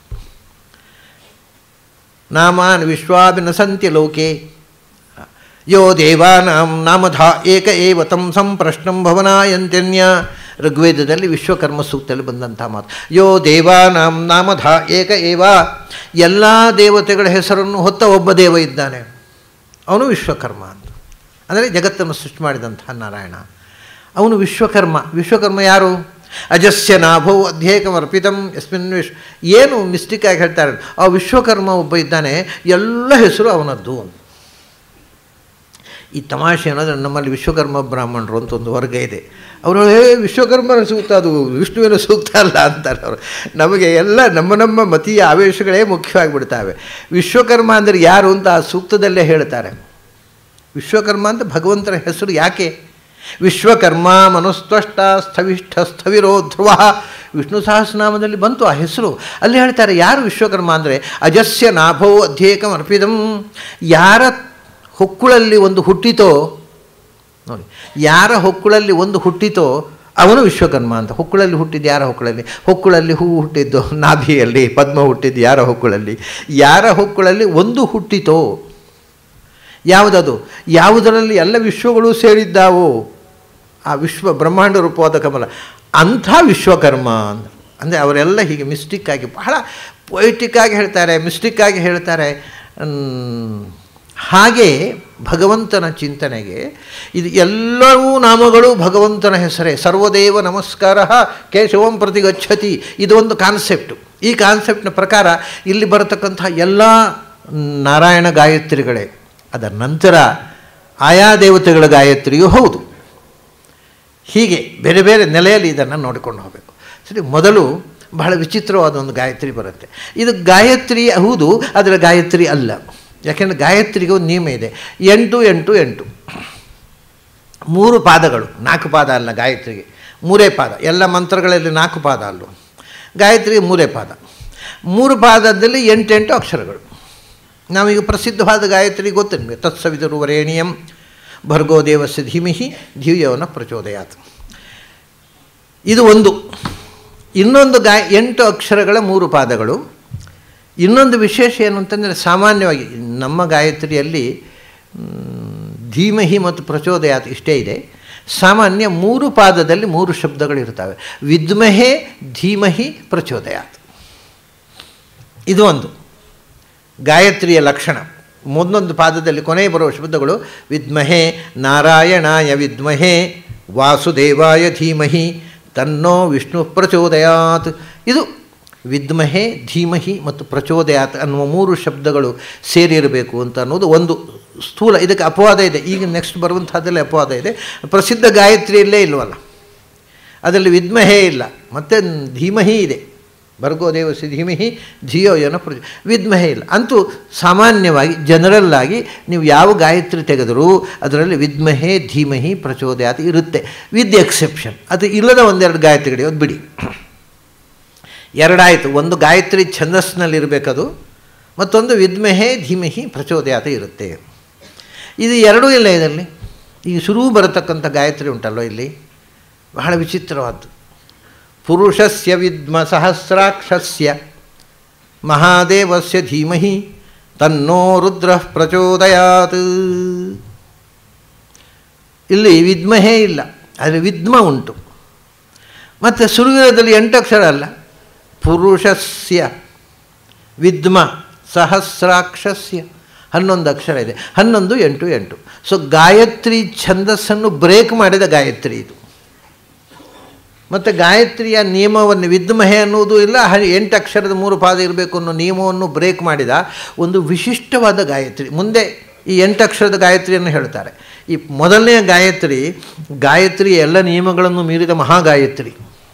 Speaker 1: ನಾಮಾನ್ ವಿಶ್ವಾಭಿನಸಂತಿ ಲೋಕೆ ಯೋ ದೇವಾನಾಂ ನಾಮಧ ಏಕ ಏವ ತಂ ಸಂಪ್ರಶ್ನಂ ಭವನಾಯಂತ್ಯನ್ಯ ಋಗ್ವೇದದಲ್ಲಿ ವಿಶ್ವಕರ್ಮ ಸೂಕ್ತದಲ್ಲಿ ಬಂದಂಥ ಮಾತು ಯೋ ದೇವಾನಾಂ ನಾಮಧ ಏಕ ಏವ ಎಲ್ಲ ದೇವತೆಗಳ ಹೆಸರನ್ನು ಹೊತ್ತ ಒಬ್ಬ ದೇವ ಇದ್ದಾನೆ ಅವನು ವಿಶ್ವಕರ್ಮ ಅಂತ ಅಂದರೆ ಜಗತ್ತನ್ನು ಸೃಷ್ಟಿ ಮಾಡಿದಂತಹ ನಾರಾಯಣ ಅವನು ವಿಶ್ವಕರ್ಮ ವಿಶ್ವಕರ್ಮ ಯಾರು ಅಜಸ್ಯ ನಾಭೌ ಅಧ್ಯೇಕಮರ್ಪಿತಂ ಯಸ್ಮಿನ್ ವಿಶ್ ಏನು ಮಿಸ್ಟಿಕ್ಕಾಗಿ ಹೇಳ್ತಾರೆ ಆ ವಿಶ್ವಕರ್ಮ ಒಬ್ಬ ಇದ್ದಾನೆ ಎಲ್ಲ ಹೆಸರು ಅವನದ್ದು ಈ ತಮಾಷೆ ಅನ್ನೋದು ನಮ್ಮಲ್ಲಿ ವಿಶ್ವಕರ್ಮ ಬ್ರಾಹ್ಮಣರು ಅಂತ ಒಂದು ವರ್ಗ ಇದೆ ಅವರು ಏ ವಿಶ್ವಕರ್ಮನ ಸೂಕ್ತ ಅದು ವಿಷ್ಣುವಿನ ಸೂಕ್ತ ಅಲ್ಲ ಅಂತಾರೆ ಅವರು ನಮಗೆ ಎಲ್ಲ ನಮ್ಮ ನಮ್ಮ ಮತೀಯ ಆವೇಶಗಳೇ ಮುಖ್ಯವಾಗಿ ಬಿಡ್ತಾವೆ ವಿಶ್ವಕರ್ಮ ಅಂದರೆ ಯಾರು ಅಂತ ಆ ಸೂಕ್ತದಲ್ಲೇ ಹೇಳ್ತಾರೆ ವಿಶ್ವಕರ್ಮ ಅಂತ ಭಗವಂತನ ಹೆಸರು ಯಾಕೆ ವಿಶ್ವಕರ್ಮ ಮನುಸ್ತ್ವಷ್ಟ ಸ್ಥವಿಷ್ಠ ಸ್ಥವಿರೋ ಧ್ರುವ ವಿಷ್ಣು ಸಹಸ್ರನಾಮದಲ್ಲಿ ಬಂತು ಆ ಹೆಸರು ಅಲ್ಲಿ ಹೇಳ್ತಾರೆ ಯಾರು ವಿಶ್ವಕರ್ಮ ಅಂದರೆ ಅಜಸ್ಯ ನಾಭೋ ಅಧ್ಯೇಕಂ ಅರ್ಪಿದಂ ಯಾರ ಹೊಕ್ಕುಳಲ್ಲಿ ಒಂದು ಹುಟ್ಟಿತೋ ನೋಡಿ ಯಾರ ಹೊಕ್ಕುಳಲ್ಲಿ ಒಂದು ಹುಟ್ಟಿತೋ ಅವನು ವಿಶ್ವಕರ್ಮ ಅಂತ ಹೊಕ್ಕುಳಲ್ಲಿ ಹುಟ್ಟಿದ್ದು ಯಾರ ಹೊಕ್ಕುಳಲ್ಲಿ ಹೊಕ್ಕುಳಲ್ಲಿ ಹೂ ಹುಟ್ಟಿದ್ದು ನಾಭಿಯಲ್ಲಿ ಪದ್ಮ ಹುಟ್ಟಿದ್ದು ಯಾರ ಹೊಕ್ಕುಳಲ್ಲಿ ಯಾರ ಹೊಕ್ಕುಳಲ್ಲಿ ಒಂದು ಹುಟ್ಟಿತೋ ಯಾವುದದು ಯಾವುದರಲ್ಲಿ ಎಲ್ಲ ವಿಶ್ವಗಳು ಸೇರಿದ್ದಾವೋ ಆ ವಿಶ್ವ ಬ್ರಹ್ಮಾಂಡ ರೂಪವಾದ ಕಮಲ ಅಂಥ ವಿಶ್ವಕರ್ಮ ಅಂದ್ರೆ ಅಂದರೆ ಅವರೆಲ್ಲ ಹೀಗೆ ಮಿಸ್ಟಿಕ್ಕಾಗಿ ಬಹಳ ಪೊಯಿಟಿಕ್ಕಾಗಿ ಹೇಳ್ತಾರೆ ಮಿಸ್ಟಿಕ್ಕಾಗಿ ಹೇಳ್ತಾರೆ ಹಾಗೆ ಭಗವಂತನ ಚಿಂತನೆಗೆ ಇದು ಎಲ್ಲವೂ ನಾಮಗಳು ಭಗವಂತನ ಹೆಸರೇ ಸರ್ವದೇವ ನಮಸ್ಕಾರ ಕೇಶವಂ ಪ್ರತಿ ಗಚ್ಚತಿ ಇದು ಒಂದು ಕಾನ್ಸೆಪ್ಟು ಈ ಕಾನ್ಸೆಪ್ಟ್ನ ಪ್ರಕಾರ ಇಲ್ಲಿ ಬರತಕ್ಕಂಥ ಎಲ್ಲ ನಾರಾಯಣ ಗಾಯತ್ರಿಗಳೇ ಅದರ ನಂತರ ಆಯಾ ದೇವತೆಗಳ ಗಾಯತ್ರಿಯೂ ಹೌದು ಹೀಗೆ ಬೇರೆ ಬೇರೆ ನೆಲೆಯಲ್ಲಿ ಇದನ್ನು ನೋಡಿಕೊಂಡು ಹೋಗಬೇಕು ಸರಿ ಮೊದಲು ಬಹಳ ವಿಚಿತ್ರವಾದ ಒಂದು ಗಾಯತ್ರಿ ಬರುತ್ತೆ ಇದು ಗಾಯತ್ರಿ ಹೌದು ಅದರ ಗಾಯತ್ರಿ ಅಲ್ಲ ಯಾಕೆಂದರೆ ಗಾಯತ್ರಿಗೆ ಒಂದು ನಿಯಮ ಇದೆ ಎಂಟು ಎಂಟು ಎಂಟು ಮೂರು ಪಾದಗಳು ನಾಲ್ಕು ಪಾದ ಅಲ್ಲ ಗಾಯತ್ರಿಗೆ ಮೂರೇ ಪಾದ ಎಲ್ಲ ಮಂತ್ರಗಳಲ್ಲಿ ನಾಲ್ಕು ಪಾದ ಅಲ್ಲೂ ಗಾಯತ್ರಿಗೆ ಮೂರೇ ಪಾದ ಮೂರು ಪಾದದಲ್ಲಿ ಎಂಟೆಂಟು ಅಕ್ಷರಗಳು ನಾವೀಗ ಪ್ರಸಿದ್ಧವಾದ ಗಾಯತ್ರಿ ಗೊತ್ತು ನಿಮಗೆ ತತ್ಸವಿದರು ವರೇಣಿಯಂ ಭರ್ಗೋ ದೇವಸ್ಯ ಧೀಮಿಹಿ ಧಿವ್ಯವನ ಪ್ರಚೋದಯಾತ್ ಇದು ಒಂದು ಇನ್ನೊಂದು ಗಾಯ ಎಂಟು ಅಕ್ಷರಗಳ ಮೂರು ಪಾದಗಳು ಇನ್ನೊಂದು ವಿಶೇಷ ಏನು ಅಂತಂದರೆ ಸಾಮಾನ್ಯವಾಗಿ ನಮ್ಮ ಗಾಯತ್ರಿಯಲ್ಲಿ ಧೀಮಹಿ ಮತ್ತು ಪ್ರಚೋದಯಾತ್ ಇಷ್ಟೇ ಇದೆ ಸಾಮಾನ್ಯ ಮೂರು ಪಾದದಲ್ಲಿ ಮೂರು ಶಬ್ದಗಳಿರ್ತವೆ ವಿದ್ಮಹೇ ಧೀಮಹಿ ಪ್ರಚೋದಯಾತ್ ಇದು ಒಂದು ಗಾಯತ್ರಿಯ ಲಕ್ಷಣ ಮುಂದೊಂದು ಪಾದದಲ್ಲಿ ಕೊನೆಗೆ ಬರುವ ಶಬ್ದಗಳು ವಿದ್ಮಹೇ ನಾರಾಯಣಾಯ ವಿದ್ಮಹೇ ವಾಸುದೇವಾಯ ಧೀಮಹಿ ತನ್ನೋ ವಿಷ್ಣು ಪ್ರಚೋದಯಾತ್ ಇದು ವಿದ್ಮಹೆ ಧೀಮಹಿ ಮತ್ತು ಪ್ರಚೋದಯಾತ್ ಅನ್ನುವ ಮೂರು ಶಬ್ದಗಳು ಸೇರಿರಬೇಕು ಅಂತ ಅನ್ನೋದು ಒಂದು ಸ್ಥೂಲ ಇದಕ್ಕೆ ಅಪವಾದ ಇದೆ ಈಗ ನೆಕ್ಸ್ಟ್ ಬರುವಂಥದ್ದಲ್ಲಿ ಅಪವಾದ ಇದೆ ಪ್ರಸಿದ್ಧ ಗಾಯತ್ರಿಯಲ್ಲೇ ಇಲ್ವಲ್ಲ ಅದರಲ್ಲಿ ವಿದ್ಮಹೇ ಇಲ್ಲ ಮತ್ತು ಧೀಮಹಿ ಇದೆ ಭರ್ಗೋ ದೇವಸಿ ಧೀಮಹಿ ಧಿಯೋ ಏನೋ ಪ್ರಚ ವಿದ್ಮಹೇ ಇಲ್ಲ ಅಂತೂ ಸಾಮಾನ್ಯವಾಗಿ ಜನರಲ್ ಆಗಿ ನೀವು ಯಾವ ಗಾಯತ್ರಿ ತೆಗೆದರೂ ಅದರಲ್ಲಿ ವಿದ್ಮಹೇ ಧೀಮಹಿ ಪ್ರಚೋದಯಾತ್ ಇರುತ್ತೆ ವಿತ್ ಎಕ್ಸೆಪ್ಷನ್ ಅದು ಇಲ್ಲದ ಒಂದೆರಡು ಗಾಯತ್ರಿಗಳು ಅದು ಬಿಡಿ ಎರಡಾಯಿತು ಒಂದು ಗಾಯತ್ರಿ ಛಂದಸ್ಸಿನಲ್ಲಿರಬೇಕದು ಮತ್ತೊಂದು ವಿದ್ಮಹೇ ಧೀಮಹಿ ಪ್ರಚೋದಯಾತ ಇರುತ್ತೆ ಇದು ಎರಡೂ ಇಲ್ಲ ಇದರಲ್ಲಿ ಈಗ ಶುರು ಬರತಕ್ಕಂಥ ಗಾಯತ್ರಿ ಉಂಟಲ್ಲೋ ಇಲ್ಲಿ ಬಹಳ ವಿಚಿತ್ರವಾದ್ದು ಪುರುಷಸ್ಯ ವಿದ್ಮ ಸಹಸ್ರಾಕ್ಷಸ್ಯ ಮಹಾದೇವಸ್ಯ ಧೀಮಹಿ ತನ್ನೋ ರುದ್ರ ಪ್ರಚೋದಯಾತ್ ಇಲ್ಲಿ ವಿದ್ಮಹೇ ಇಲ್ಲ ಆದರೆ ವಿದ್ಮ ಉಂಟು ಮತ್ತು ಸುರುವಿರದಲ್ಲಿ ಎಂಟು ಅಕ್ಷರ ಅಲ್ಲ ಪುರುಷಸ್ಯ ವಿದ್ಮ ಸಹಸ್ರಾಕ್ಷಸ್ಯ ಹನ್ನೊಂದು ಅಕ್ಷರ ಇದೆ ಹನ್ನೊಂದು ಎಂಟು ಎಂಟು ಸೊ ಗಾಯತ್ರಿ ಛಂದಸ್ಸನ್ನು ಬ್ರೇಕ್ ಮಾಡಿದ ಗಾಯತ್ರಿ ಇದು ಮತ್ತು ಗಾಯತ್ರಿಯ ನಿಯಮವನ್ನು ವಿದ್ಮಹೆ ಅನ್ನುವುದು ಇಲ್ಲ ಹ ಎಂಟು ಅಕ್ಷರದ ಮೂರು ಪಾದ ಇರಬೇಕು ಅನ್ನೋ ನಿಯಮವನ್ನು ಬ್ರೇಕ್ ಮಾಡಿದ ಒಂದು ವಿಶಿಷ್ಟವಾದ ಗಾಯತ್ರಿ ಮುಂದೆ ಈ ಎಂಟು ಅಕ್ಷರದ ಗಾಯತ್ರಿಯನ್ನು ಹೇಳ್ತಾರೆ ಈ ಮೊದಲನೆಯ ಗಾಯತ್ರಿ ಗಾಯತ್ರಿ ಎಲ್ಲ ನಿಯಮಗಳನ್ನು ಮೀರಿದ ಮಹಾಗಾಯತ್ರಿ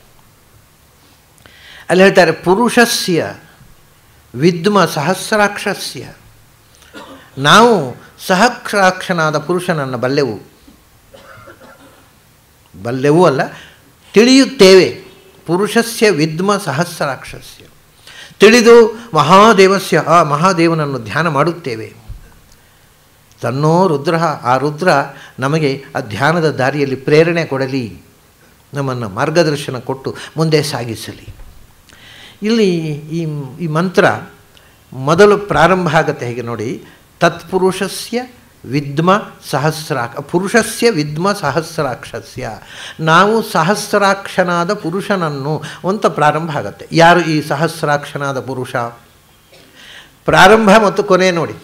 Speaker 1: ಅಲ್ಲಿ ಹೇಳ್ತಾರೆ ಪುರುಷಸ್ಯ ವಿದ್ಮ ಸಹಸ್ರಾಕ್ಷಸ್ಯ ನಾವು ಸಹಸ್ರಾಕ್ಷನಾದ ಪುರುಷನನ್ನು ಬಲ್ಲೆವು ಬಲ್ಲೆವು ಅಲ್ಲ ತಿಳಿಯುತ್ತೇವೆ ಪುರುಷಸ್ಯ ವಿದ್ಮ ಸಹಸ್ರಾಕ್ಷಸ್ಯ ತಿಳಿದು ಮಹಾದೇವಸ್ಯ ಆ ಮಹಾದೇವನನ್ನು ಧ್ಯಾನ ಮಾಡುತ್ತೇವೆ ತನ್ನೋ ರುದ್ರ ಆ ರುದ್ರ ನಮಗೆ ಆ ಧ್ಯಾನದ ದಾರಿಯಲ್ಲಿ ಪ್ರೇರಣೆ ಕೊಡಲಿ ನಮ್ಮನ್ನು ಮಾರ್ಗದರ್ಶನ ಕೊಟ್ಟು ಮುಂದೆ ಸಾಗಿಸಲಿ ಇಲ್ಲಿ ಈ ಈ ಮಂತ್ರ ಮೊದಲು ಪ್ರಾರಂಭ ಆಗುತ್ತೆ ಹೇಗೆ ನೋಡಿ ತತ್ಪುರುಷಸ್ಯ ವಿದ್ಮ ಸಹಸ್ರಾಕ್ಷ ಪುರುಷಸ್ಯ ವಿದ್ಮ ಸಹಸ್ರಾಕ್ಷಸ್ಯ ನಾವು ಸಹಸ್ರಾಕ್ಷನಾದ ಪುರುಷನನ್ನು ಅಂತ ಪ್ರಾರಂಭ ಆಗುತ್ತೆ ಯಾರು ಈ ಸಹಸ್ರಾಕ್ಷನಾದ ಪುರುಷ ಪ್ರಾರಂಭ ಮತ್ತು ಕೊನೆ ನೋಡಿ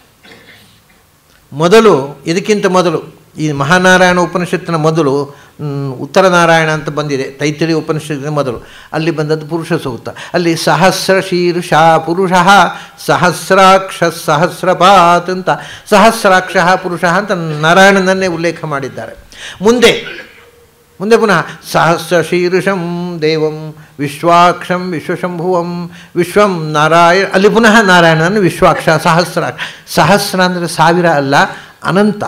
Speaker 1: ಮೊದಲು ಇದಕ್ಕಿಂತ ಮೊದಲು ಈ ಮಹಾನಾರಾಯಣ ಉಪನಿಷತ್ತಿನ ಮೊದಲು ಉತ್ತರ ನಾರಾಯಣ ಅಂತ ಬಂದಿದೆ ತೈತರಿ ಉಪನಿಷತ್ತಿನ ಮೊದಲು ಅಲ್ಲಿ ಬಂದದ್ದು ಪುರುಷ ಸೂಕ್ತ ಅಲ್ಲಿ ಸಹಸ್ರ ಶೀರ್ಷ ಪುರುಷ ಸಹಸ್ರಾಕ್ಷ ಸಹಸ್ರಪಾತ್ ಅಂತ ಸಹಸ್ರಾಕ್ಷ ಪುರುಷ ಅಂತ ನಾರಾಯಣನನ್ನೇ ಉಲ್ಲೇಖ ಮಾಡಿದ್ದಾರೆ ಮುಂದೆ ಮುಂದೆ ಪುನಃ ಸಹಸ್ರ ಶೀರ್ಷಂ ದೇವಂ ವಿಶ್ವಾಕ್ಷಂ ವಿಶ್ವಶಂಭುವಂ ವಿಶ್ವಂ ನಾರಾಯಣ ಅಲ್ಲಿ ಪುನಃ ನಾರಾಯಣನನ್ನು ವಿಶ್ವಾಕ್ಷ ಸಹಸ್ರಾಕ್ಷ ಸಹಸ್ರ ಅಂದರೆ ಸಾವಿರ ಅಲ್ಲ ಅನಂತ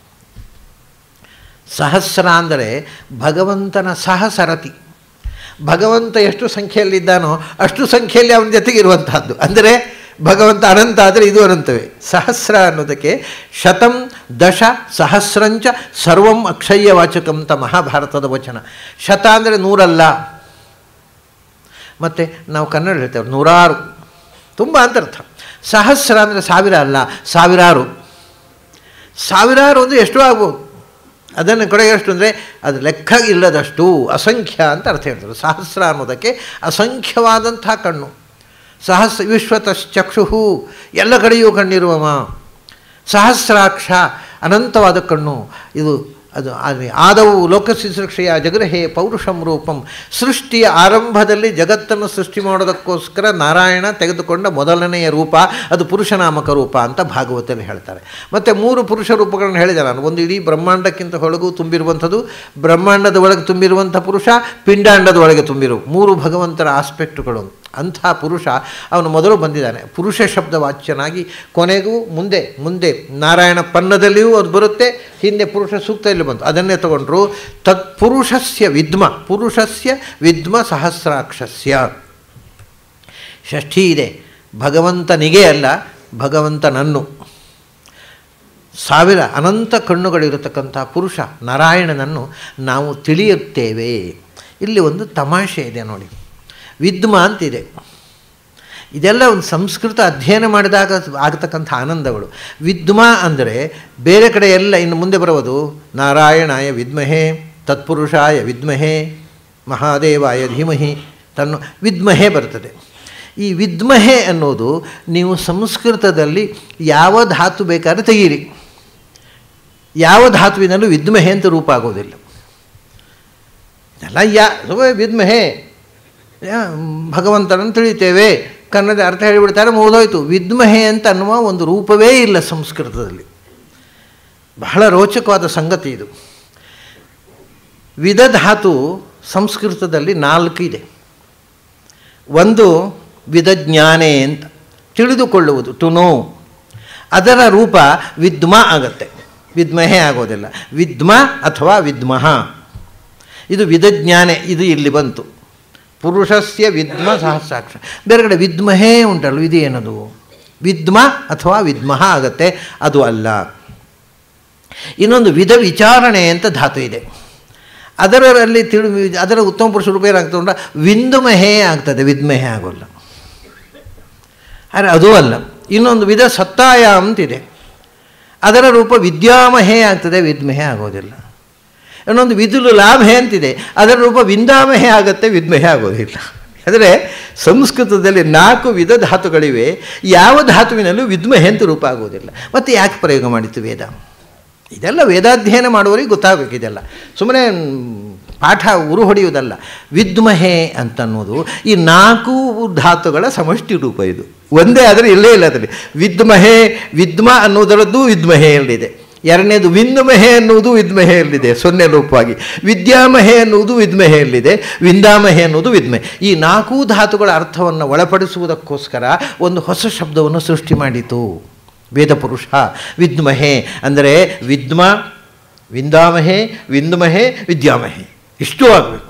Speaker 1: ಸಹಸ್ರ ಅಂದರೆ ಭಗವಂತನ ಸಹಸರತಿ ಭಗವಂತ ಎಷ್ಟು ಸಂಖ್ಯೆಯಲ್ಲಿದ್ದಾನೋ ಅಷ್ಟು ಸಂಖ್ಯೆಯಲ್ಲಿ ಅವನ ಜೊತೆಗೆ ಇರುವಂತಹದ್ದು ಅಂದರೆ ಭಗವಂತ ಅನಂತ ಆದರೆ ಇದು ಅನಂತವೇ ಸಹಸ್ರ ಅನ್ನೋದಕ್ಕೆ ಶತಂ ದಶ ಸಹಸ್ರಂಚ ಸರ್ವಂ ಅಕ್ಷಯ್ಯ ವಾಚಕಂ ಅಂತ ಮಹಾಭಾರತದ ವಚನ ಶತ ಅಂದರೆ ನೂರಲ್ಲ ಮತ್ತು ನಾವು ಕನ್ನಡ ಹೇಳ್ತೇವೆ ನೂರಾರು ತುಂಬ ಅಂತರ್ಥ ಸಹಸ್ರ ಅಂದರೆ ಸಾವಿರ ಅಲ್ಲ ಸಾವಿರಾರು ಸಾವಿರಾರು ಅಂದರೆ ಎಷ್ಟು ಆಗ್ಬೋದು ಅದನ್ನು ಕಡೆಗೆ ಎಷ್ಟು ಅಂದರೆ ಅದು ಲೆಕ್ಕ ಇಲ್ಲದಷ್ಟು ಅಸಂಖ್ಯ ಅಂತ ಅರ್ಥ ಹೇಳ್ತಾರೆ ಸಹಸ್ರ ಅನ್ನೋದಕ್ಕೆ ಅಸಂಖ್ಯವಾದಂಥ ಕಣ್ಣು ಸಹಸ್ರ ವಿಶ್ವತಶ್ಚಕ್ಷು ಎಲ್ಲ ಕಡೆಯೂ ಕಣ್ಣಿರುವವ ಸಹಸ್ರಾಕ್ಷ ಅನಂತವಾದ ಕಣ್ಣು ಇದು ಅದು ಆದವು ಲೋಕಶುಶ್ರೂಷೆಯ ಜಗರಹೇ ಪೌರುಷಂ ರೂಪಂ ಸೃಷ್ಟಿಯ ಆರಂಭದಲ್ಲಿ ಜಗತ್ತನ್ನು ಸೃಷ್ಟಿ ಮಾಡೋದಕ್ಕೋಸ್ಕರ ನಾರಾಯಣ ತೆಗೆದುಕೊಂಡ ಮೊದಲನೆಯ ರೂಪ ಅದು ಪುರುಷನಾಮಕ ರೂಪ ಅಂತ ಭಾಗವತಲ್ಲಿ ಹೇಳ್ತಾರೆ ಮತ್ತು ಮೂರು ಪುರುಷ ರೂಪಗಳನ್ನು ಹೇಳಿದೆ ನಾನು ಒಂದು ಇಡೀ ಬ್ರಹ್ಮಾಂಡಕ್ಕಿಂತ ಹೊಳಗು ತುಂಬಿರುವಂಥದ್ದು ಬ್ರಹ್ಮಾಂಡದ ಒಳಗೆ ತುಂಬಿರುವಂಥ ಪುರುಷ ಪಿಂಡಾಂಡದ ಒಳಗೆ ತುಂಬಿರು ಮೂರು ಭಗವಂತರ ಆಸ್ಪೆಕ್ಟುಗಳು ಅಂಥ ಪುರುಷ ಅವನು ಮೊದಲು ಬಂದಿದ್ದಾನೆ ಪುರುಷ ಶಬ್ದ ವಾಚ್ಯನಾಗಿ ಕೊನೆಗೂ ಮುಂದೆ ಮುಂದೆ ನಾರಾಯಣ ಪನ್ನದಲ್ಲಿಯೂ ಅದು ಬರುತ್ತೆ ಹಿಂದೆ ಪುರುಷ ಸೂಕ್ತದಲ್ಲಿ ಬಂತು ಅದನ್ನೇ ತಗೊಂಡ್ರು ತತ್ಪುರುಷಸ್ಯ ವಿದ್ಮ ಪುರುಷಸ್ಯ ವಿದ್ಮ ಸಹಸ್ರಾಕ್ಷಸ್ಯ ಷಷ್ಠಿ ಇದೆ ಭಗವಂತನಿಗೆ ಅಲ್ಲ ಭಗವಂತನನ್ನು ಸಾವಿರ ಅನಂತ ಕಣ್ಣುಗಳಿರತಕ್ಕಂಥ ಪುರುಷ ನಾರಾಯಣನನ್ನು ನಾವು ತಿಳಿಯುತ್ತೇವೆ ಇಲ್ಲಿ ಒಂದು ತಮಾಷೆ ಇದೆ ನೋಡಿ ವಿದ್ಮ ಅಂತಿದೆ ಇದೆಲ್ಲ ಒಂದು ಸಂಸ್ಕೃತ ಅಧ್ಯಯನ ಮಾಡಿದಾಗ ಆಗತಕ್ಕಂಥ ಆನಂದಗಳು ವಿದ್ಮ ಅಂದರೆ ಬೇರೆ ಕಡೆ ಎಲ್ಲ ಇನ್ನು ಮುಂದೆ ಬರುವುದು ನಾರಾಯಣಾಯ ವಿದ್ಮಹೇ ತತ್ಪುರುಷಾಯ ವಿದ್ಮಹೇ ಮಹಾದೇವಾಯ ಧೀಮಹಿ ತನ್ನ ವಿದ್ಮಹೇ ಬರ್ತದೆ ಈ ವಿದ್ಮಹೆ ಅನ್ನೋದು ನೀವು ಸಂಸ್ಕೃತದಲ್ಲಿ ಯಾವ ಧಾತು ಬೇಕಾದ್ರೆ ತೆಗೀರಿ ಯಾವ ಧಾತುವಿನಲ್ಲೂ ವಿದ್ಮಹೆ ಅಂತ ರೂಪ ಆಗೋದಿಲ್ಲ ಇದೆಲ್ಲ ಯಾ ವಿದ್ಮಹೆ ಭಗವಂತನನ್ನು ತಿಳಿತೇವೆ ಕನ್ನಡ ಅರ್ಥ ಹೇಳಿಬಿಡ್ತಾರೆ ಮುಗಿದೋಯ್ತು ವಿದ್ಮಹೆ ಅಂತ ಅನ್ನುವ ಒಂದು ರೂಪವೇ ಇಲ್ಲ ಸಂಸ್ಕೃತದಲ್ಲಿ ಬಹಳ ರೋಚಕವಾದ ಸಂಗತಿ ಇದು ವಿಧಧಾತು ಸಂಸ್ಕೃತದಲ್ಲಿ ನಾಲ್ಕು ಇದೆ ಒಂದು ವಿಧಜ್ಞಾನೆ ಅಂತ ತಿಳಿದುಕೊಳ್ಳುವುದು ಟು ನೋ ಅದರ ರೂಪ ವಿದ್ಮ ಆಗತ್ತೆ ವಿದ್ಮಹೆ ಆಗೋದಿಲ್ಲ ವಿದ್ಮ ಅಥವಾ ವಿದ್ಮಹ ಇದು ವಿಧಜ್ಞಾನೆ ಇದು ಇಲ್ಲಿ ಬಂತು ಪುರುಷಸ್ಯ ವಿದ್ಮ ಸಹಸ್ರಾಕ್ಷ ಬೇರೆ ಕಡೆ ವಿದ್ಮಹೇ ಉಂಟಲ್ಲ ಇದು ಏನದು ವಿದ್ಮ ಅಥವಾ ವಿದ್ಮಹ ಆಗತ್ತೆ ಅದು ಅಲ್ಲ ಇನ್ನೊಂದು ವಿಧ ವಿಚಾರಣೆ ಅಂತ ಧಾತು ಇದೆ ಅದರಲ್ಲಿ ತಿಳಿ ಅದರ ಉತ್ತಮ ಪುರುಷ ರೂಪ ಏನಾಗ್ತದೆ ವಿಂದುಮಹೇ ಆಗ್ತದೆ ವಿದ್ಮಹೇ ಆಗೋಲ್ಲ ಆದರೆ ಅದೂ ಅಲ್ಲ ಇನ್ನೊಂದು ವಿಧ ಸತ್ತಾಯ ಅಂತಿದೆ ಅದರ ರೂಪ ವಿದ್ಯಾಮಹೇ ಆಗ್ತದೆ ವಿದ್ಮಹೇ ಆಗೋದಿಲ್ಲ ಇನ್ನೊಂದು ವಿದುಲು ಲಾಭೆ ಅಂತಿದೆ ಅದರ ರೂಪ ವಿಂದಾಮಹೆ ಆಗುತ್ತೆ ವಿದ್ಮಹೆ ಆಗೋದಿಲ್ಲ ಅಂದರೆ ಸಂಸ್ಕೃತದಲ್ಲಿ ನಾಲ್ಕು ವಿಧ ಧಾತುಗಳಿವೆ ಯಾವ ಧಾತುವಿನಲ್ಲೂ ವಿದ್ಮಹೆ ಅಂತ ರೂಪ ಆಗುವುದಿಲ್ಲ ಮತ್ತು ಯಾಕೆ ಪ್ರಯೋಗ ಮಾಡಿತು ವೇದ ಇದೆಲ್ಲ ವೇದಾಧ್ಯಯನ ಮಾಡುವವರಿಗೆ ಗೊತ್ತಾಗಬೇಕು ಇದೆಲ್ಲ ಸುಮ್ಮನೆ ಪಾಠ ಉರು ಹೊಡೆಯುವುದಲ್ಲ ವಿದ್ಮಹೆ ಅಂತನ್ನೋದು ಈ ನಾಲ್ಕು ಧಾತುಗಳ ಸಮಷ್ಟಿ ರೂಪ ಇದು ಒಂದೇ ಆದರೆ ಇಲ್ಲೇ ಇಲ್ಲ ಅದರಲ್ಲಿ ವಿದ್ಮಹೆ ವಿದ್ಮ ಅನ್ನೋದರದ್ದು ವಿದ್ಮಹೆಯಲ್ಲಿದೆ ಎರಡನೇದು ವಿಂದಮಹೆ ಅನ್ನುವುದು ವಿದ್ಮಹೆಯಲ್ಲಿದೆ ಸೊನ್ನೆ ರೂಪವಾಗಿ ವಿದ್ಯಾಮಹೆ ಅನ್ನುವುದು ವಿದ್ಮಹೆಯಲ್ಲಿದೆ ವಿಂದಾಮಹೆ ಅನ್ನುವುದು ವಿದ್ಮೆ ಈ ನಾಲ್ಕು ಧಾತುಗಳ ಅರ್ಥವನ್ನು ಒಳಪಡಿಸುವುದಕ್ಕೋಸ್ಕರ ಒಂದು ಹೊಸ ಶಬ್ದವನ್ನು ಸೃಷ್ಟಿ ಮಾಡಿತು ವೇದಪುರುಷ ವಿದ್ಮಹೆ ಅಂದರೆ ವಿದ್ಮ ವಿಂದಾಮಹೆ ವಿಂದಮಹೆ ವಿದ್ಯಾಮಹೆ ಇಷ್ಟು ಆಗಬೇಕು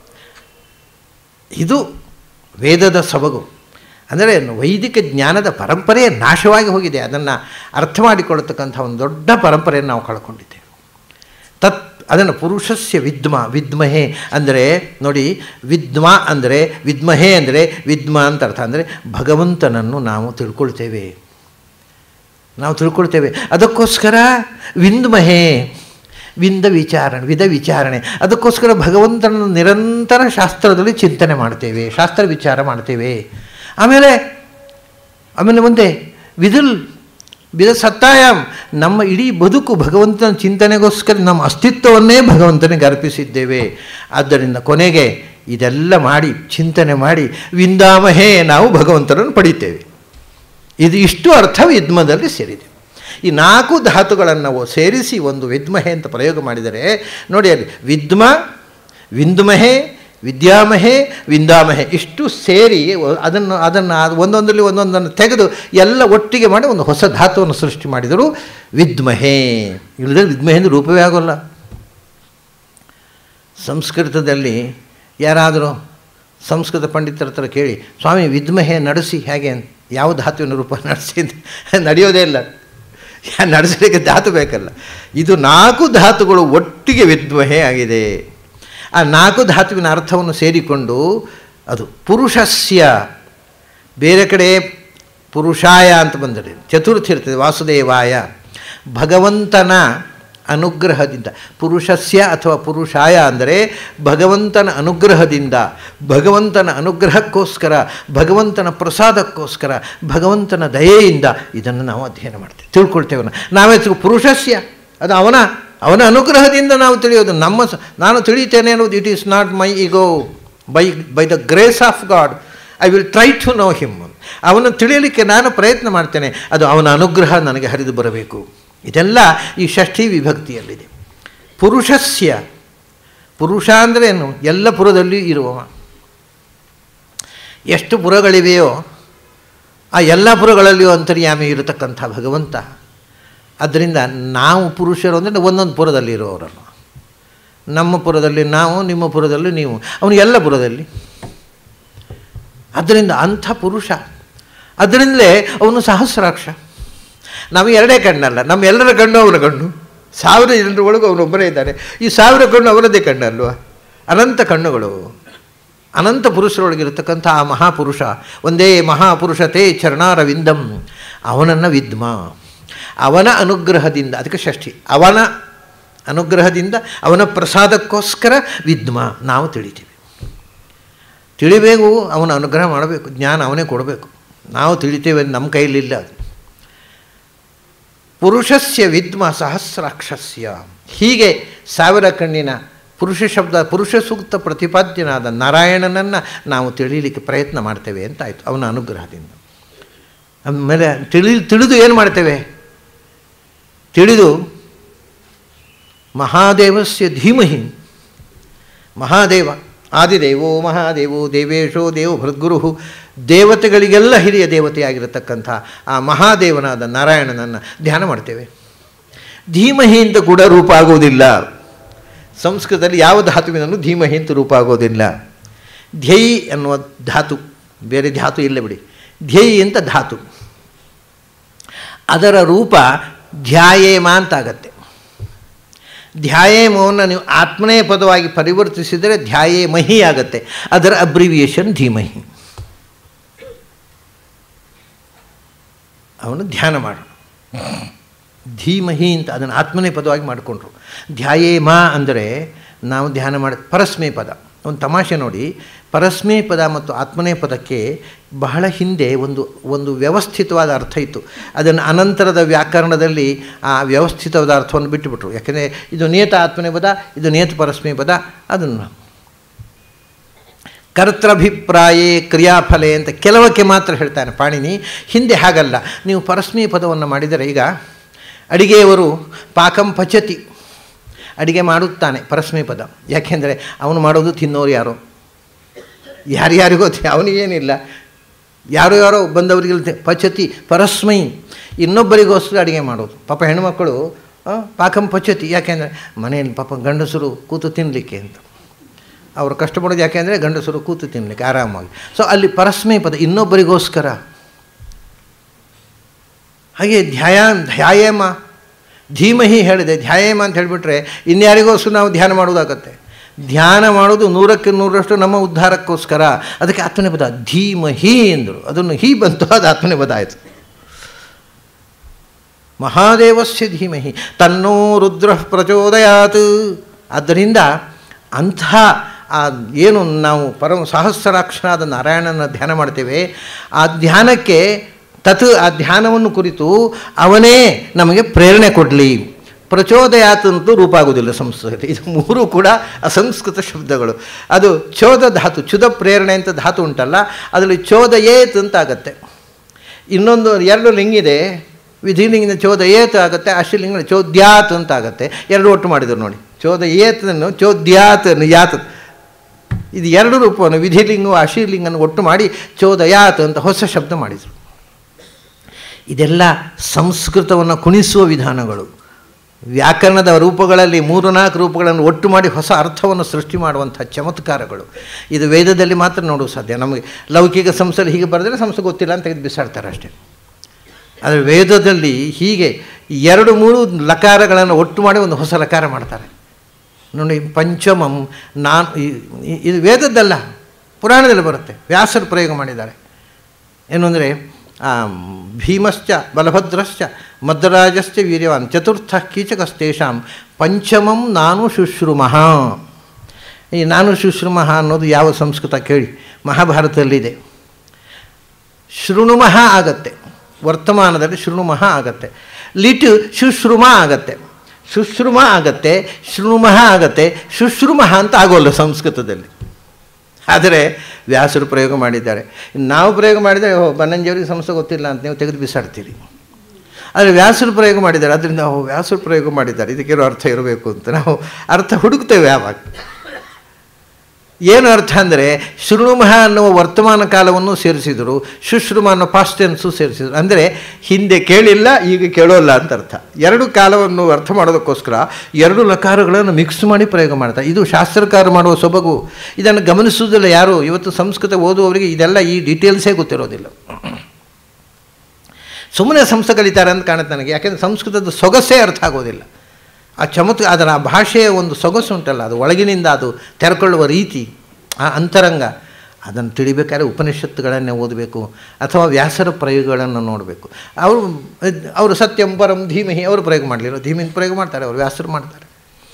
Speaker 1: ಇದು ವೇದದ ಸೊಬಗು ಅಂದರೆ ವೈದಿಕ ಜ್ಞಾನದ ಪರಂಪರೆ ನಾಶವಾಗಿ ಹೋಗಿದೆ ಅದನ್ನು ಅರ್ಥ ಮಾಡಿಕೊಳ್ಳತಕ್ಕಂಥ ಒಂದು ದೊಡ್ಡ ಪರಂಪರೆಯನ್ನು ನಾವು ಕಳ್ಕೊಂಡಿದ್ದೇವೆ ತತ್ ಅದನ್ನು ಪುರುಷಸ್ಯ ವಿದ್ಮ ವಿದ್ಮಹೆ ಅಂದರೆ ನೋಡಿ ವಿದ್ಮ ಅಂದರೆ ವಿದ್ಮಹೆ ಅಂದರೆ ವಿದ್ಮ ಅಂತ ಅರ್ಥ ಅಂದರೆ ಭಗವಂತನನ್ನು ನಾವು ತಿಳ್ಕೊಳ್ತೇವೆ ನಾವು ತಿಳ್ಕೊಳ್ತೇವೆ ಅದಕ್ಕೋಸ್ಕರ ವಿಂದ್ಮಹೆ ವಿಂದ ವಿಚಾರಣೆ ವಿಧ ವಿಚಾರಣೆ ಅದಕ್ಕೋಸ್ಕರ ಭಗವಂತನನ್ನು ನಿರಂತರ ಶಾಸ್ತ್ರದಲ್ಲಿ ಚಿಂತನೆ ಮಾಡ್ತೇವೆ ಶಾಸ್ತ್ರ ವಿಚಾರ ಮಾಡ್ತೇವೆ ಆಮೇಲೆ ಆಮೇಲೆ ಮುಂದೆ ವಿದುಲ್ ವಿಧ ಸತ್ತಾಯಂ ನಮ್ಮ ಇಡೀ ಬದುಕು ಭಗವಂತನ ಚಿಂತನೆಗೋಸ್ಕರ ನಮ್ಮ ಅಸ್ತಿತ್ವವನ್ನೇ ಭಗವಂತನಿಗೆ ಅರ್ಪಿಸಿದ್ದೇವೆ ಆದ್ದರಿಂದ ಕೊನೆಗೆ ಇದೆಲ್ಲ ಮಾಡಿ ಚಿಂತನೆ ಮಾಡಿ ವಿಂದಾಮಹೇ ನಾವು ಭಗವಂತನನ್ನು ಪಡಿತೇವೆ ಇದು ಇಷ್ಟು ಅರ್ಥ ವಿದ್ಮದಲ್ಲಿ ಸೇರಿದೆ ಈ ನಾಲ್ಕು ಧಾತುಗಳನ್ನು ಸೇರಿಸಿ ಒಂದು ವಿದ್ಮಹೆ ಅಂತ ಪ್ರಯೋಗ ಮಾಡಿದರೆ ನೋಡಿ ಅಲ್ಲಿ ವಿದ್ಮ ವಿಂದ್ಮಹೆ ವಿದ್ಯಾಮಹೆ ವಿಂದಾಮಹೆ ಇಷ್ಟು ಸೇರಿ ಅದನ್ನು ಅದನ್ನು ಒಂದೊಂದರಲ್ಲಿ ಒಂದೊಂದನ್ನು ತೆಗೆದು ಎಲ್ಲ ಒಟ್ಟಿಗೆ ಮಾಡಿ ಒಂದು ಹೊಸ ಧಾತುವನ್ನು ಸೃಷ್ಟಿ ಮಾಡಿದರು ವಿದ್ಮಹೆ ಇಲ್ಲದೆ ವಿದ್ಮಹೆ ಎಂದು ರೂಪವೇ ಆಗೋಲ್ಲ ಸಂಸ್ಕೃತದಲ್ಲಿ ಯಾರಾದರೂ ಸಂಸ್ಕೃತ ಪಂಡಿತರ ಹತ್ರ ಕೇಳಿ ಸ್ವಾಮಿ ವಿದ್ಮಹೆ ನಡೆಸಿ ಹೇಗೆ ಅಂತ ಯಾವ ಧಾತುವಿನ ರೂಪ ನಡೆಸಿ ಅಂತ ನಡೆಯೋದೇ ಇಲ್ಲ ನಡೆಸಲಿಕ್ಕೆ ಧಾತು ಬೇಕಲ್ಲ ಇದು ನಾಲ್ಕು ಧಾತುಗಳು ಒಟ್ಟಿಗೆ ವಿದ್ಮಹೆ ಆಗಿದೆ ಆ ನಾಲ್ಕು ಧಾತುವಿನ ಅರ್ಥವನ್ನು ಸೇರಿಕೊಂಡು ಅದು ಪುರುಷಸ್ಯ ಬೇರೆ ಕಡೆ ಪುರುಷಾಯ ಅಂತ ಬಂದರೆ ಚತುರ್ಥಿ ಇರ್ತದೆ ವಾಸುದೇವಾಯ ಭಗವಂತನ ಅನುಗ್ರಹದಿಂದ ಪುರುಷಸ್ಯ ಅಥವಾ ಪುರುಷಾಯ ಅಂದರೆ ಭಗವಂತನ ಅನುಗ್ರಹದಿಂದ ಭಗವಂತನ ಅನುಗ್ರಹಕ್ಕೋಸ್ಕರ ಭಗವಂತನ ಪ್ರಸಾದಕ್ಕೋಸ್ಕರ ಭಗವಂತನ ದಯೆಯಿಂದ ಇದನ್ನು ನಾವು ಅಧ್ಯಯನ ಮಾಡ್ತೇವೆ ತಿಳ್ಕೊಳ್ತೇವೆ ನಾವೇ ಪುರುಷಸ್ಯ ಅದು ಅವನ ಅವನ ಅನುಗ್ರಹದಿಂದ ನಾವು ತಿಳಿಯೋದು ನಮ್ಮ ನಾನು ತಿಳಿತೇನೆ ಅನ್ನೋದು it is not my ego by by the grace of God I will try to know him ಅವನು ತಿಳಿಯಲಿಕ್ಕೆ ನಾನು ಪ್ರಯತ್ನ ಮಾಡ್ತೇನೆ ಅದು ಅವನ ಅನುಗ್ರಹ ನನಗೆ ಹರಿದು ಬರಬೇಕು ಇದೆಲ್ಲ ಈ ಷಷ್ಠಿ ವಿಭಕ್ತಿಯಲ್ಲಿದೆ ಪುರುಷಸ್ಯ ಪುರುಷ ಅಂದರೆ ಏನು ಎಲ್ಲ ಪುರದಲ್ಲಿ ಇರುವವ ಎಷ್ಟು ಪುರಗಳಿವೆಯೋ ಆ ಎಲ್ಲ ಪುರಗಳಲ್ಲಿಯೂ ಅಂತರ್ಯಾಮಿ ಇರತಕ್ಕಂಥ ಭಗವಂತ ಅದರಿಂದ ನಾವು ಪುರುಷರು ಅಂದರೆ ಒಂದೊಂದು ಪುರದಲ್ಲಿ ಇರುವವರನ್ನು ನಮ್ಮ ಪುರದಲ್ಲಿ ನಾವು ನಿಮ್ಮ ಪುರದಲ್ಲಿ ನೀವು ಅವನು ಎಲ್ಲ ಪುರದಲ್ಲಿ ಅದರಿಂದ ಅಂಥ ಪುರುಷ ಅದರಿಂದಲೇ ಅವನು ಸಹಸ್ರಾಕ್ಷ ನಾವು ಎರಡೇ ಕಣ್ಣಲ್ಲ ನಮ್ಮ ಎಲ್ಲರ ಕಣ್ಣು ಅವನ ಕಣ್ಣು ಸಾವಿರ ಜನರ ಒಳಗೂ ಅವನೊಬ್ಬರೇ ಇದ್ದಾನೆ ಈ ಸಾವಿರ ಕಣ್ಣು ಅವನದೇ ಕಣ್ಣಲ್ವಾ ಅನಂತ ಕಣ್ಣುಗಳು ಅನಂತ ಪುರುಷರೊಳಗಿರತಕ್ಕಂಥ ಆ ಮಹಾಪುರುಷ ಒಂದೇ ಮಹಾಪುರುಷತೆ ಚರಣಾರವಿಂದಂ ಅವನನ್ನು ವಿದ್ಮ ಅವನ ಅನುಗ್ರಹದಿಂದ ಅದಕ್ಕೆ ಷಷ್ಠಿ ಅವನ ಅನುಗ್ರಹದಿಂದ ಅವನ ಪ್ರಸಾದಕ್ಕೋಸ್ಕರ ವಿದ್ಮ ನಾವು ತಿಳಿತೀವಿ ತಿಳಿಬೇಕು ಅವನ ಅನುಗ್ರಹ ಮಾಡಬೇಕು ಜ್ಞಾನ ಅವನೇ ಕೊಡಬೇಕು ನಾವು ತಿಳಿತೇವೆ ನಮ್ಮ ಕೈಲಿಲ್ಲ ಅದು ಪುರುಷಸ್ಯ ವಿದ್ಮ ಸಹಸ್ರಾಕ್ಷಸ್ಯ ಹೀಗೆ ಸಾವಿರ ಕಣ್ಣಿನ ಪುರುಷ ಶಬ್ದ ಪುರುಷ ಸೂಕ್ತ ಪ್ರತಿಪಾದ್ಯನಾದ ನಾರಾಯಣನನ್ನು ನಾವು ತಿಳಿಯಲಿಕ್ಕೆ ಪ್ರಯತ್ನ ಮಾಡ್ತೇವೆ ಅಂತ ಆಯಿತು ಅವನ ಅನುಗ್ರಹದಿಂದ ಆಮೇಲೆ ತಿಳಿ ತಿಳಿದು ಏನು ಮಾಡ್ತೇವೆ ತಿಳಿದು ಮಹಾದೇವಸ್ಯ ಧೀಮಹಿ ಮಹಾದೇವ ಆದಿದೇವೋ ಮಹಾದೇವೋ ದೇವೇಶೋ ದೇವೋ ಭೃದ್ಗುರು ದೇವತೆಗಳಿಗೆಲ್ಲ ಹಿರಿಯ ದೇವತೆಯಾಗಿರತಕ್ಕಂಥ ಆ ಮಹಾದೇವನಾದ ನಾರಾಯಣನನ್ನು ಧ್ಯಾನ ಮಾಡ್ತೇವೆ ಧೀಮಹಿ ಅಂತ ಕೂಡ ರೂಪ ಆಗೋದಿಲ್ಲ ಸಂಸ್ಕೃತದಲ್ಲಿ ಯಾವ ಧಾತುವಿನಲ್ಲೂ ಧೀಮಹಿ ಅಂತ ರೂಪ ಆಗೋದಿಲ್ಲ ಧ್ಯೈ ಅನ್ನುವ ಧಾತು ಬೇರೆ ಧಾತು ಇಲ್ಲ ಬಿಡಿ ಧ್ಯೈ ಅಂತ ಧಾತು ಅದರ ರೂಪ ಧ್ಯಾಯೇಮ ಅಂತಾಗತ್ತೆ ಧ್ಯಾಯೇಮವನ್ನು ನೀವು ಆತ್ಮನೇ ಪದವಾಗಿ ಪರಿವರ್ತಿಸಿದರೆ ಧ್ಯಾಯೇ ಮಹಿ ಆಗತ್ತೆ ಅದರ ಅಬ್ರಿವಿಯೇಷನ್ ಧೀಮಹಿ ಅವನು ಧ್ಯಾನ ಮಾಡೋಣ ಧೀಮಹಿ ಅಂತ ಅದನ್ನು ಆತ್ಮನೇ ಪದವಾಗಿ ಮಾಡಿಕೊಂಡ್ರು ಧ್ಯಾಯೇಮ ಅಂದರೆ ನಾವು ಧ್ಯಾನ ಮಾಡಿ ಪರಸ್ಮೈ ಪದ ಒಂದು ತಮಾಷೆ ನೋಡಿ ಪರಸ್ಮೇ ಪದ ಮತ್ತು ಆತ್ಮನೇ ಪದಕ್ಕೆ ಬಹಳ ಹಿಂದೆ ಒಂದು ಒಂದು ವ್ಯವಸ್ಥಿತವಾದ ಅರ್ಥ ಇತ್ತು ಅದನ್ನು ಅನಂತರದ ವ್ಯಾಕರಣದಲ್ಲಿ ಆ ವ್ಯವಸ್ಥಿತವಾದ ಅರ್ಥವನ್ನು ಬಿಟ್ಟುಬಿಟ್ರು ಯಾಕೆಂದರೆ ಇದು ನಿಯತ ಆತ್ಮನೇ ಪದ ಇದು ನಿಯತ ಪರಸ್ಮೇ ಪದ ಅದನ್ನು ಕರ್ತೃಭಿಪ್ರಾಯೇ ಕ್ರಿಯಾಫಲೆ ಅಂತ ಕೆಲವಕ್ಕೆ ಮಾತ್ರ ಹೇಳ್ತಾನೆ ಪಾಣಿನಿ ಹಿಂದೆ ಹಾಗಲ್ಲ ನೀವು ಪರಸ್ಮೀ ಪದವನ್ನು ಮಾಡಿದರೆ ಈಗ ಅಡಿಗೆಯವರು ಪಾಕಂ ಪಚತಿ ಅಡಿಗೆ ಮಾಡುತ್ತಾನೆ ಪರಸ್ಮೀ ಪದ ಯಾಕೆಂದರೆ ಅವನು ಮಾಡೋದು ತಿನ್ನೋರು ಯಾರೋ ಯಾರ್ಯಾರಿಗೋ ಅವನಿಗೇನಿಲ್ಲ ಯಾರೋ ಯಾರೋ ಬಂದವರಿಗೆ ಪಚತಿ ಪರಸ್ಮೈ ಇನ್ನೊಬ್ಬರಿಗೋಸ್ಕರ ಅಡುಗೆ ಮಾಡೋದು ಪಾಪ ಹೆಣ್ಮಕ್ಕಳು ಪಾಕಂ ಪಚತಿ ಯಾಕೆಂದರೆ ಮನೆಯಲ್ಲಿ ಪಾಪ ಗಂಡಸರು ಕೂತು ತಿನ್ನಲಿಕ್ಕೆ ಅಂತ ಅವರು ಕಷ್ಟಪಡೋದು ಯಾಕೆ ಅಂದರೆ ಗಂಡಸರು ಕೂತು ತಿನ್ನಲಿಕ್ಕೆ ಆರಾಮಾಗಿ ಸೊ ಅಲ್ಲಿ ಪರಸ್ಮೈ ಪದ ಇನ್ನೊಬ್ಬರಿಗೋಸ್ಕರ ಹಾಗೆ ಧ್ಯಾಯ ಧ್ಯಾಯೇಮ ಧೀಮಹಿ ಹೇಳಿದೆ ಧ್ಯಾಯೇಮ ಅಂತ ಹೇಳಿಬಿಟ್ರೆ ಇನ್ಯಾರಿಗೋಸ್ಕರ ನಾವು ಧ್ಯಾನ ಮಾಡೋದಾಗತ್ತೆ ಧ್ಯಾನ ಮಾಡೋದು ನೂರಕ್ಕೆ ನೂರರಷ್ಟು ನಮ್ಮ ಉದ್ಧಾರಕ್ಕೋಸ್ಕರ ಅದಕ್ಕೆ ಆತ್ಮನೆ ಪದ ಧೀಮಹಿ ಎಂದರು ಅದನ್ನು ಹೀ ಬಂತು ಅದು ಆತ್ಮನೆ ಪದ ಆಯಿತು ಮಹಾದೇವಸ್ಯ ಧೀಮಹಿ ತನ್ನೋ ರುದ್ರ ಪ್ರಚೋದಯಾತ್ ಆದ್ದರಿಂದ ಅಂಥ ಆ ಏನು ನಾವು ಪರಮ ಸಹಸ್ರಾಕ್ಷರಾದ ನಾರಾಯಣನ ಧ್ಯಾನ ಮಾಡ್ತೇವೆ ಆ ಧ್ಯಾನಕ್ಕೆ ತತ್ ಆ ಧ್ಯಾನವನ್ನು ಕುರಿತು ಅವನೇ ನಮಗೆ ಪ್ರೇರಣೆ ಕೊಡಲಿ ಪ್ರಚೋದಯಾತ್ ಅಂತೂ ರೂಪ ಆಗೋದಿಲ್ಲ ಸಂಸ್ಕೃತದಲ್ಲಿ ಇದು ಮೂರು ಕೂಡ ಅಸಂಸ್ಕೃತ ಶಬ್ದಗಳು ಅದು ಚೋದ ಧಾತು ಚುದ ಪ್ರೇರಣೆ ಅಂತ ಧಾತು ಉಂಟಲ್ಲ ಅದರಲ್ಲಿ ಚೋದ ಏತ್ ಅಂತ ಆಗತ್ತೆ ಇನ್ನೊಂದು ಎರಡು ಲಿಂಗಿದೆ ವಿಧಿಲಿಂಗಿನ ಚೋದ ಏತ್ ಆಗುತ್ತೆ ಅಶ್ವಲಿಂಗ ಚೋದ್ಯಾತ್ ಅಂತ ಆಗುತ್ತೆ ಎರಡು ಒಟ್ಟು ಮಾಡಿದರು ನೋಡಿ ಚೋದ ಏತನ್ನು ಚೋದ್ಯಾತ್ ಯಾತ್ ಇದು ಎರಡು ರೂಪವನ್ನು ವಿಧಿಲಿಂಗು ಅಶಿಲಿಂಗನ್ನು ಒಟ್ಟು ಮಾಡಿ ಚೋದಯಾತ್ ಅಂತ ಹೊಸ ಶಬ್ದ ಮಾಡಿದರು ಇದೆಲ್ಲ ಸಂಸ್ಕೃತವನ್ನು ಕುಣಿಸುವ ವಿಧಾನಗಳು ವ್ಯಾಕರಣದ ರೂಪಗಳಲ್ಲಿ ಮೂರು ನಾಲ್ಕು ರೂಪಗಳನ್ನು ಒಟ್ಟು ಮಾಡಿ ಹೊಸ ಅರ್ಥವನ್ನು ಸೃಷ್ಟಿ ಮಾಡುವಂಥ ಚಮತ್ಕಾರಗಳು ಇದು ವೇದದಲ್ಲಿ ಮಾತ್ರ ನೋಡುವ ಸಾಧ್ಯ ನಮಗೆ ಲೌಕಿಕ ಸಂಸ್ಥೆಯಲ್ಲಿ ಹೀಗೆ ಬರೆದರೆ ಸಂಸ್ಥೆ ಗೊತ್ತಿಲ್ಲ ಅಂತ ತೆಗೆದು ಬಿಸಾಡ್ತಾರೆ ಅಷ್ಟೇ ಆದರೆ ವೇದದಲ್ಲಿ ಹೀಗೆ ಎರಡು ಮೂರು ಲಕಾರಗಳನ್ನು ಒಟ್ಟು ಮಾಡಿ ಒಂದು ಹೊಸ ಲಕಾರ ಮಾಡ್ತಾರೆ ನೋಡಿ ಪಂಚಮಂ ನಾನು ಇದು ವೇದದ್ದಲ್ಲ ಪುರಾಣದಲ್ಲಿ ಬರುತ್ತೆ ವ್ಯಾಸರು ಪ್ರಯೋಗ ಮಾಡಿದ್ದಾರೆ ಏನು ಅಂದರೆ ಭೀಮಶ್ಚ ಬಲಭದ್ರಶ್ಚ ಮದ್ರಾಜಶ್ಚ ವೀರ್ಯವಾನ್ ಚತುರ್ಥ ಕೀಚಕಸ್ತೇಷಾಂ ಪಂಚಮಂ ನಾನು ಶುಶ್ರುಮಃ ಈ ನಾನು ಶುಶ್ರುಮಃ ಅನ್ನೋದು ಯಾವ ಸಂಸ್ಕೃತ ಕೇಳಿ ಮಹಾಭಾರತದಲ್ಲಿದೆ ಶೃಣುಮಃ ಆಗತ್ತೆ ವರ್ತಮಾನದಲ್ಲಿ ಶೃಣುಮಃ ಆಗತ್ತೆ ಲಿಟ್ ಶುಶ್ರುಮ ಆಗತ್ತೆ ಶುಶ್ರುಮ ಆಗತ್ತೆ ಶೃಣುಮಃ ಆಗತ್ತೆ ಶುಶ್ರುಮಃ ಅಂತ ಆಗೋಲ್ಲ ಸಂಸ್ಕೃತದಲ್ಲಿ ಆದರೆ ವ್ಯಾಸರು ಪ್ರಯೋಗ ಮಾಡಿದ್ದಾರೆ ನಾವು ಪ್ರಯೋಗ ಮಾಡಿದರೆ ಓ ಬನ್ನಂಜಿಯವರಿಗೆ ಸಂಸ್ಥೆ ಗೊತ್ತಿಲ್ಲ ಅಂತ ನೀವು ತೆಗೆದು ಬಿಸಾಡ್ತೀರಿ ಆದರೆ ವ್ಯಾಸರು ಪ್ರಯೋಗ ಮಾಡಿದ್ದಾರೆ ಅದರಿಂದ ಓ ವ್ಯಾಸರು ಪ್ರಯೋಗ ಮಾಡಿದ್ದಾರೆ ಇದಕ್ಕಿರೋ ಅರ್ಥ ಇರಬೇಕು ಅಂತ ನಾವು ಅರ್ಥ ಹುಡುಕ್ತೇವೆ ಯಾವಾಗ ಏನು ಅರ್ಥ ಅಂದರೆ ಶೃಣುಮಃ ಅನ್ನುವ ವರ್ತಮಾನ ಕಾಲವನ್ನು ಸೇರಿಸಿದರು ಶುಶ್ರುಮ ಅನ್ನೋ ಪಾಸ್ಟೆನ್ಸು ಸೇರಿಸಿದರು ಅಂದರೆ ಹಿಂದೆ ಕೇಳಿಲ್ಲ ಈಗ ಕೇಳೋಲ್ಲ ಅಂತ ಅರ್ಥ ಎರಡು ಕಾಲವನ್ನು ಅರ್ಥ ಮಾಡೋದಕ್ಕೋಸ್ಕರ ಎರಡು ಲಕಾರಗಳನ್ನು ಮಿಕ್ಸ್ ಮಾಡಿ ಪ್ರಯೋಗ ಮಾಡ್ತಾರೆ ಇದು ಶಾಸ್ತ್ರಕಾರ ಮಾಡುವ ಸೊಬಗು ಇದನ್ನು ಗಮನಿಸುವುದಿಲ್ಲ ಯಾರು ಇವತ್ತು ಸಂಸ್ಕೃತ ಓದುವವರಿಗೆ ಇದೆಲ್ಲ ಈ ಡೀಟೇಲ್ಸೇ ಗೊತ್ತಿರೋದಿಲ್ಲ ಸುಮ್ಮನೆ ಸಂಸ್ಕೃತ ಕಲಿತಾರೆ ಅಂತ ಕಾಣುತ್ತೆ ನನಗೆ ಯಾಕೆಂದರೆ ಸಂಸ್ಕೃತದ ಸೊಗಸೇ ಅರ್ಥ ಆಗೋದಿಲ್ಲ ಆ ಚಮತ್ ಅದರ ಆ ಭಾಷೆಯ ಒಂದು ಸೊಗಸು ಉಂಟಲ್ಲ ಅದು ಒಳಗಿನಿಂದ ಅದು ತೆರೆಕೊಳ್ಳುವ ರೀತಿ ಆ ಅಂತರಂಗ ಅದನ್ನು ತಿಳಿಬೇಕಾದ್ರೆ ಉಪನಿಷತ್ತುಗಳನ್ನೇ ಓದಬೇಕು ಅಥವಾ ವ್ಯಾಸರ ಪ್ರಯೋಗಗಳನ್ನು ನೋಡಬೇಕು ಅವರು ಅವರು ಸತ್ಯಂ ಪರಂ ಧೀಮಹಿ ಅವರು ಪ್ರಯೋಗ ಮಾಡಲಿಲ್ಲ ಧೀಮಿನ ಪ್ರಯೋಗ ಮಾಡ್ತಾರೆ ಅವರು ವ್ಯಾಸರು ಮಾಡ್ತಾರೆ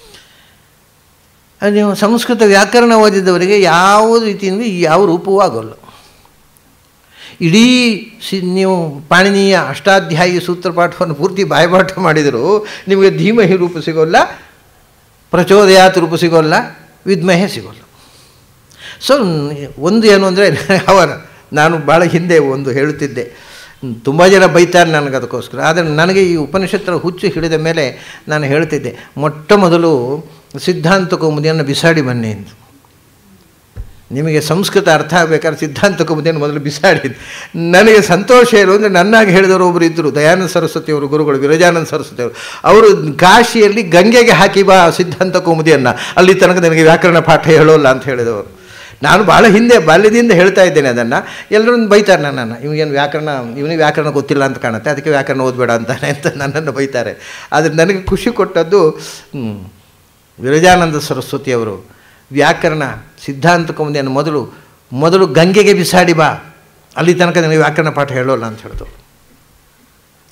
Speaker 1: ನೀವು ಸಂಸ್ಕೃತ ವ್ಯಾಕರಣ ಓದಿದವರಿಗೆ ಯಾವ ರೀತಿಯಿಂದ ಯಾವ ರೂಪವೂ ಆಗೋಲ್ಲ ಇಡೀ ಸಿ ನೀವು ಪಾಣಿನೀಯ ಅಷ್ಟಾಧ್ಯಾಯಿ ಸೂತ್ರಪಾಠವನ್ನು ಪೂರ್ತಿ ಬಾಯ್ಪಾಠ ಮಾಡಿದರೂ ನಿಮಗೆ ಧೀಮಹಿ ರೂಪ ಸಿಗೋಲ್ಲ ಪ್ರಚೋದಯಾತ್ ರೂಪ ಸಿಗೋಲ್ಲ ವಿದ್ಮಹೆ ಸಿಗೋಲ್ಲ ಸೊ ಒಂದು ಏನು ಅಂದರೆ ಅವರ ನಾನು ಭಾಳ ಹಿಂದೆ ಒಂದು ಹೇಳುತ್ತಿದ್ದೆ ತುಂಬ ಜನ ಬೈತಾರೆ ನನಗೆ ಅದಕ್ಕೋಸ್ಕರ ಆದರೆ ನನಗೆ ಈ ಉಪನಿಷತ್ತರ ಹುಚ್ಚು ಹಿಡಿದ ಮೇಲೆ ನಾನು ಹೇಳ್ತಿದ್ದೆ ಮೊಟ್ಟ ಮೊದಲು ಸಿದ್ಧಾಂತ ಕೌಮುದಿಯನ್ನು ಬಿಸಾಡಿ ಬನ್ನಿ ಎಂದು ನಿಮಗೆ ಸಂಸ್ಕೃತ ಅರ್ಥ ಆಗಬೇಕಾದ್ರೆ ಸಿದ್ಧಾಂತ ಕೌಮುದಿಯನ್ನು ಮೊದಲು ಬಿಸಾಡಿದ್ದು ನನಗೆ ಸಂತೋಷ ಏನು ಅಂದರೆ ನನ್ನಾಗಿ ಹೇಳಿದವರು ಒಬ್ಬರು ಇದ್ದರು ದಯಾನಂದ ಸರಸ್ವತಿಯವರು ಗುರುಗಳು ವಿರಜಾನಂದ ಸರಸ್ವತಿಯವರು ಅವರು ಕಾಶಿಯಲ್ಲಿ ಗಂಗೆಗೆ ಹಾಕಿ ಬಾ ಸಿದ್ಧಾಂತ ಕೌಮುದಿಯನ್ನು ಅಲ್ಲಿ ತನಕ ನನಗೆ ವ್ಯಾಕರಣ ಪಾಠ ಹೇಳೋಲ್ಲ ಅಂತ ಹೇಳಿದವರು ನಾನು ಭಾಳ ಹಿಂದೆ ಬಾಲ್ಯದಿಂದ ಹೇಳ್ತಾ ಇದ್ದೇನೆ ಅದನ್ನು ಎಲ್ಲರೂ ಬೈತಾರೆ ನನ್ನನ್ನು ಇವನಿಗೇನು ವ್ಯಾಕರಣ ಇವನಿಗೆ ವ್ಯಾಕರಣ ಗೊತ್ತಿಲ್ಲ ಅಂತ ಕಾಣುತ್ತೆ ಅದಕ್ಕೆ ವ್ಯಾಕರಣ ಓದಬೇಡ ಅಂತಾನೆ ಅಂತ ನನ್ನನ್ನು ಬೈತಾರೆ ಆದರೆ ನನಗೆ ಖುಷಿ ಕೊಟ್ಟದ್ದು ವಿರಜಾನಂದ ಸರಸ್ವತಿಯವರು ವ್ಯಾಕರಣ ಸಿದ್ಧಾಂತ ಕೌಮುದಿಯನ್ನು ಮೊದಲು ಮೊದಲು ಗಂಗೆಗೆ ಬಿಸಾಡಿ ಬಾ ಅಲ್ಲಿ ತನಕ ನನಗೆ ವ್ಯಾಕರಣ ಪಾಠ ಹೇಳೋಲ್ಲ ಅಂತ ಹೇಳಿದ್ರು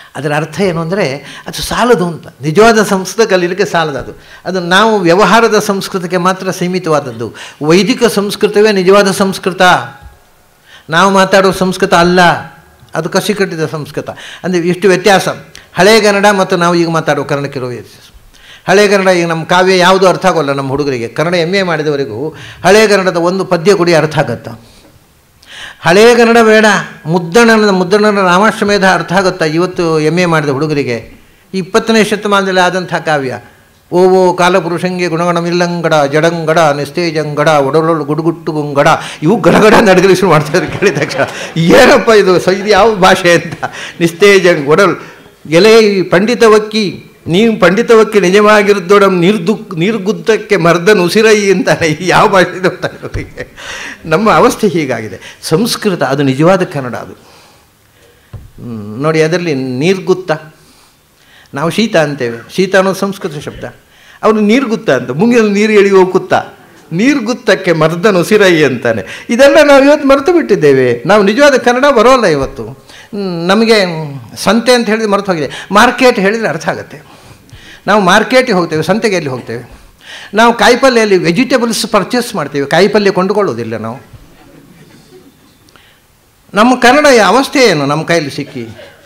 Speaker 1: ಅದರ ಅರ್ಥ ಏನು ಅಂದರೆ ಅದು ಸಾಲದು ಅಂತ ನಿಜವಾದ ಸಂಸ್ಕೃತ ಕಲೀಲಿಕ್ಕೆ ಸಾಲದು ಅದು ಅದು ನಾವು ವ್ಯವಹಾರದ ಸಂಸ್ಕೃತಕ್ಕೆ ಮಾತ್ರ ಸೀಮಿತವಾದದ್ದು ವೈದಿಕ ಸಂಸ್ಕೃತವೇ ನಿಜವಾದ ಸಂಸ್ಕೃತ ನಾವು ಮಾತಾಡೋ ಸಂಸ್ಕೃತ ಅಲ್ಲ ಅದು ಕಸಿ ಕಟ್ಟಿದ ಸಂಸ್ಕೃತ ಅಂದರೆ ಇಷ್ಟು ವ್ಯತ್ಯಾಸ ಹಳೆಯ ಕನ್ನಡ ಮತ್ತು ನಾವು ಈಗ ಮಾತಾಡೋ ಕನ್ನಡಕ್ಕಿರೋ ವ್ಯತ್ಯಾಸ ಹಳೆಯ ಕನ್ನಡ ಈಗ ನಮ್ಮ ಕಾವ್ಯ ಯಾವುದೂ ಅರ್ಥ ಆಗೋಲ್ಲ ನಮ್ಮ ಹುಡುಗರಿಗೆ ಕನ್ನಡ ಎಮ್ ಎ ಮಾಡಿದವರಿಗೂ ಹಳೆಯ ಕನ್ನಡದ ಒಂದು ಪದ್ಯ ಕೂಡಿ ಅರ್ಥ ಆಗುತ್ತಾ ಹಳೆಯ ಕನ್ನಡ ಬೇಡ ಮುದ್ದಣ್ಣನ ಮುದ್ದಣ್ಣನ ರಾಮಾಶ್ರಮೇಧ ಅರ್ಥ ಆಗುತ್ತಾ ಇವತ್ತು ಎಮ್ ಎ ಮಾಡಿದ ಹುಡುಗರಿಗೆ ಇಪ್ಪತ್ತನೇ ಶತಮಾನದಲ್ಲಿ ಆದಂಥ ಕಾವ್ಯ ಓ ಓ ಕಾಲಪುರುಷಂಗೆ ಗುಣಗಣಮಿಲ್ಲಂಗಡ ಜಡಂಗಡ ನಿಸ್ತೇಜಂಗಡ ಒಡಲೊಳು ಗುಡುಗುಟ್ಟುಗುಂಗಡ ಇವು ಗಡಗಡ ನಡಗಲಿ ಶುರು ಮಾಡ್ತಾರೆ ಕೇಳಿದ ತಕ್ಷಣ ಏನಪ್ಪ ಇದು ಸ ಇದು ಯಾವ ಭಾಷೆ ಅಂತ ನಿಸ್ತೇಜಂಗ್ ಒಡಲ್ ಎಲೆ ಪಂಡಿತವಕ್ಕಿ ನೀವು ಪಂಡಿತವಕ್ಕೆ ನಿಜವಾಗಿರುತ್ತೋಡಮ್ ನೀರ್ದು ನೀರ್ಗುದ್ದಕ್ಕೆ ಮರ್ದನ್ ಉಸಿರೈ ಅಂತಾನೆ ಯಾವ ಭಾಷೆ ಗೊತ್ತಾಗೋರಿಗೆ ನಮ್ಮ ಅವಸ್ಥೆ ಹೀಗಾಗಿದೆ ಸಂಸ್ಕೃತ ಅದು ನಿಜವಾದ ಕನ್ನಡ ಅದು ನೋಡಿ ಅದರಲ್ಲಿ ನೀರ್ಗುತ್ತ ನಾವು ಶೀತ ಅಂತೇವೆ ಶೀತ ಅನ್ನೋದು ಸಂಸ್ಕೃತ ಶಬ್ದ ಅವನು ನೀರ್ಗುತ್ತ ಅಂತ ಮುಂಗಿನಲ್ಲಿ ನೀರು ಎಳೆಯುವ ಕುತ್ತ ನೀರ್ಗುತ್ತಕ್ಕೆ ಮರ್ದನ್ ಉಸಿರೈ ಅಂತಾನೆ ಇದೆಲ್ಲ ನಾವು ಇವತ್ತು ಮರೆತು ಬಿಟ್ಟಿದ್ದೇವೆ ನಾವು ನಿಜವಾದ ಕನ್ನಡ ಬರೋಲ್ಲ ಇವತ್ತು ನಮಗೆ ಸಂತೆ ಅಂತ ಹೇಳಿದ್ರೆ ಮರೆತು ಹೋಗಿದೆ ಮಾರ್ಕೆಟ್ ಹೇಳಿದರೆ ಅರ್ಥ ಆಗುತ್ತೆ ನಾವು ಮಾರ್ಕೆಟಿಗೆ ಹೋಗ್ತೇವೆ ಸಂತೆಗೆ ಎಲ್ಲಿ ಹೋಗ್ತೇವೆ ನಾವು ಕಾಯಿಪಲ್ಯಲ್ಲಿ ವೆಜಿಟೇಬಲ್ಸ್ ಪರ್ಚೇಸ್ ಮಾಡ್ತೇವೆ ಕಾಯಿಪಲ್ಯ ಕೊಂಡುಕೊಳ್ಳೋದಿಲ್ಲ ನಾವು ನಮ್ಮ ಕನ್ನಡ ಅವಸ್ಥೆ ಏನು ನಮ್ಮ ಕೈಯಲ್ಲಿ ಸಿಕ್ಕಿ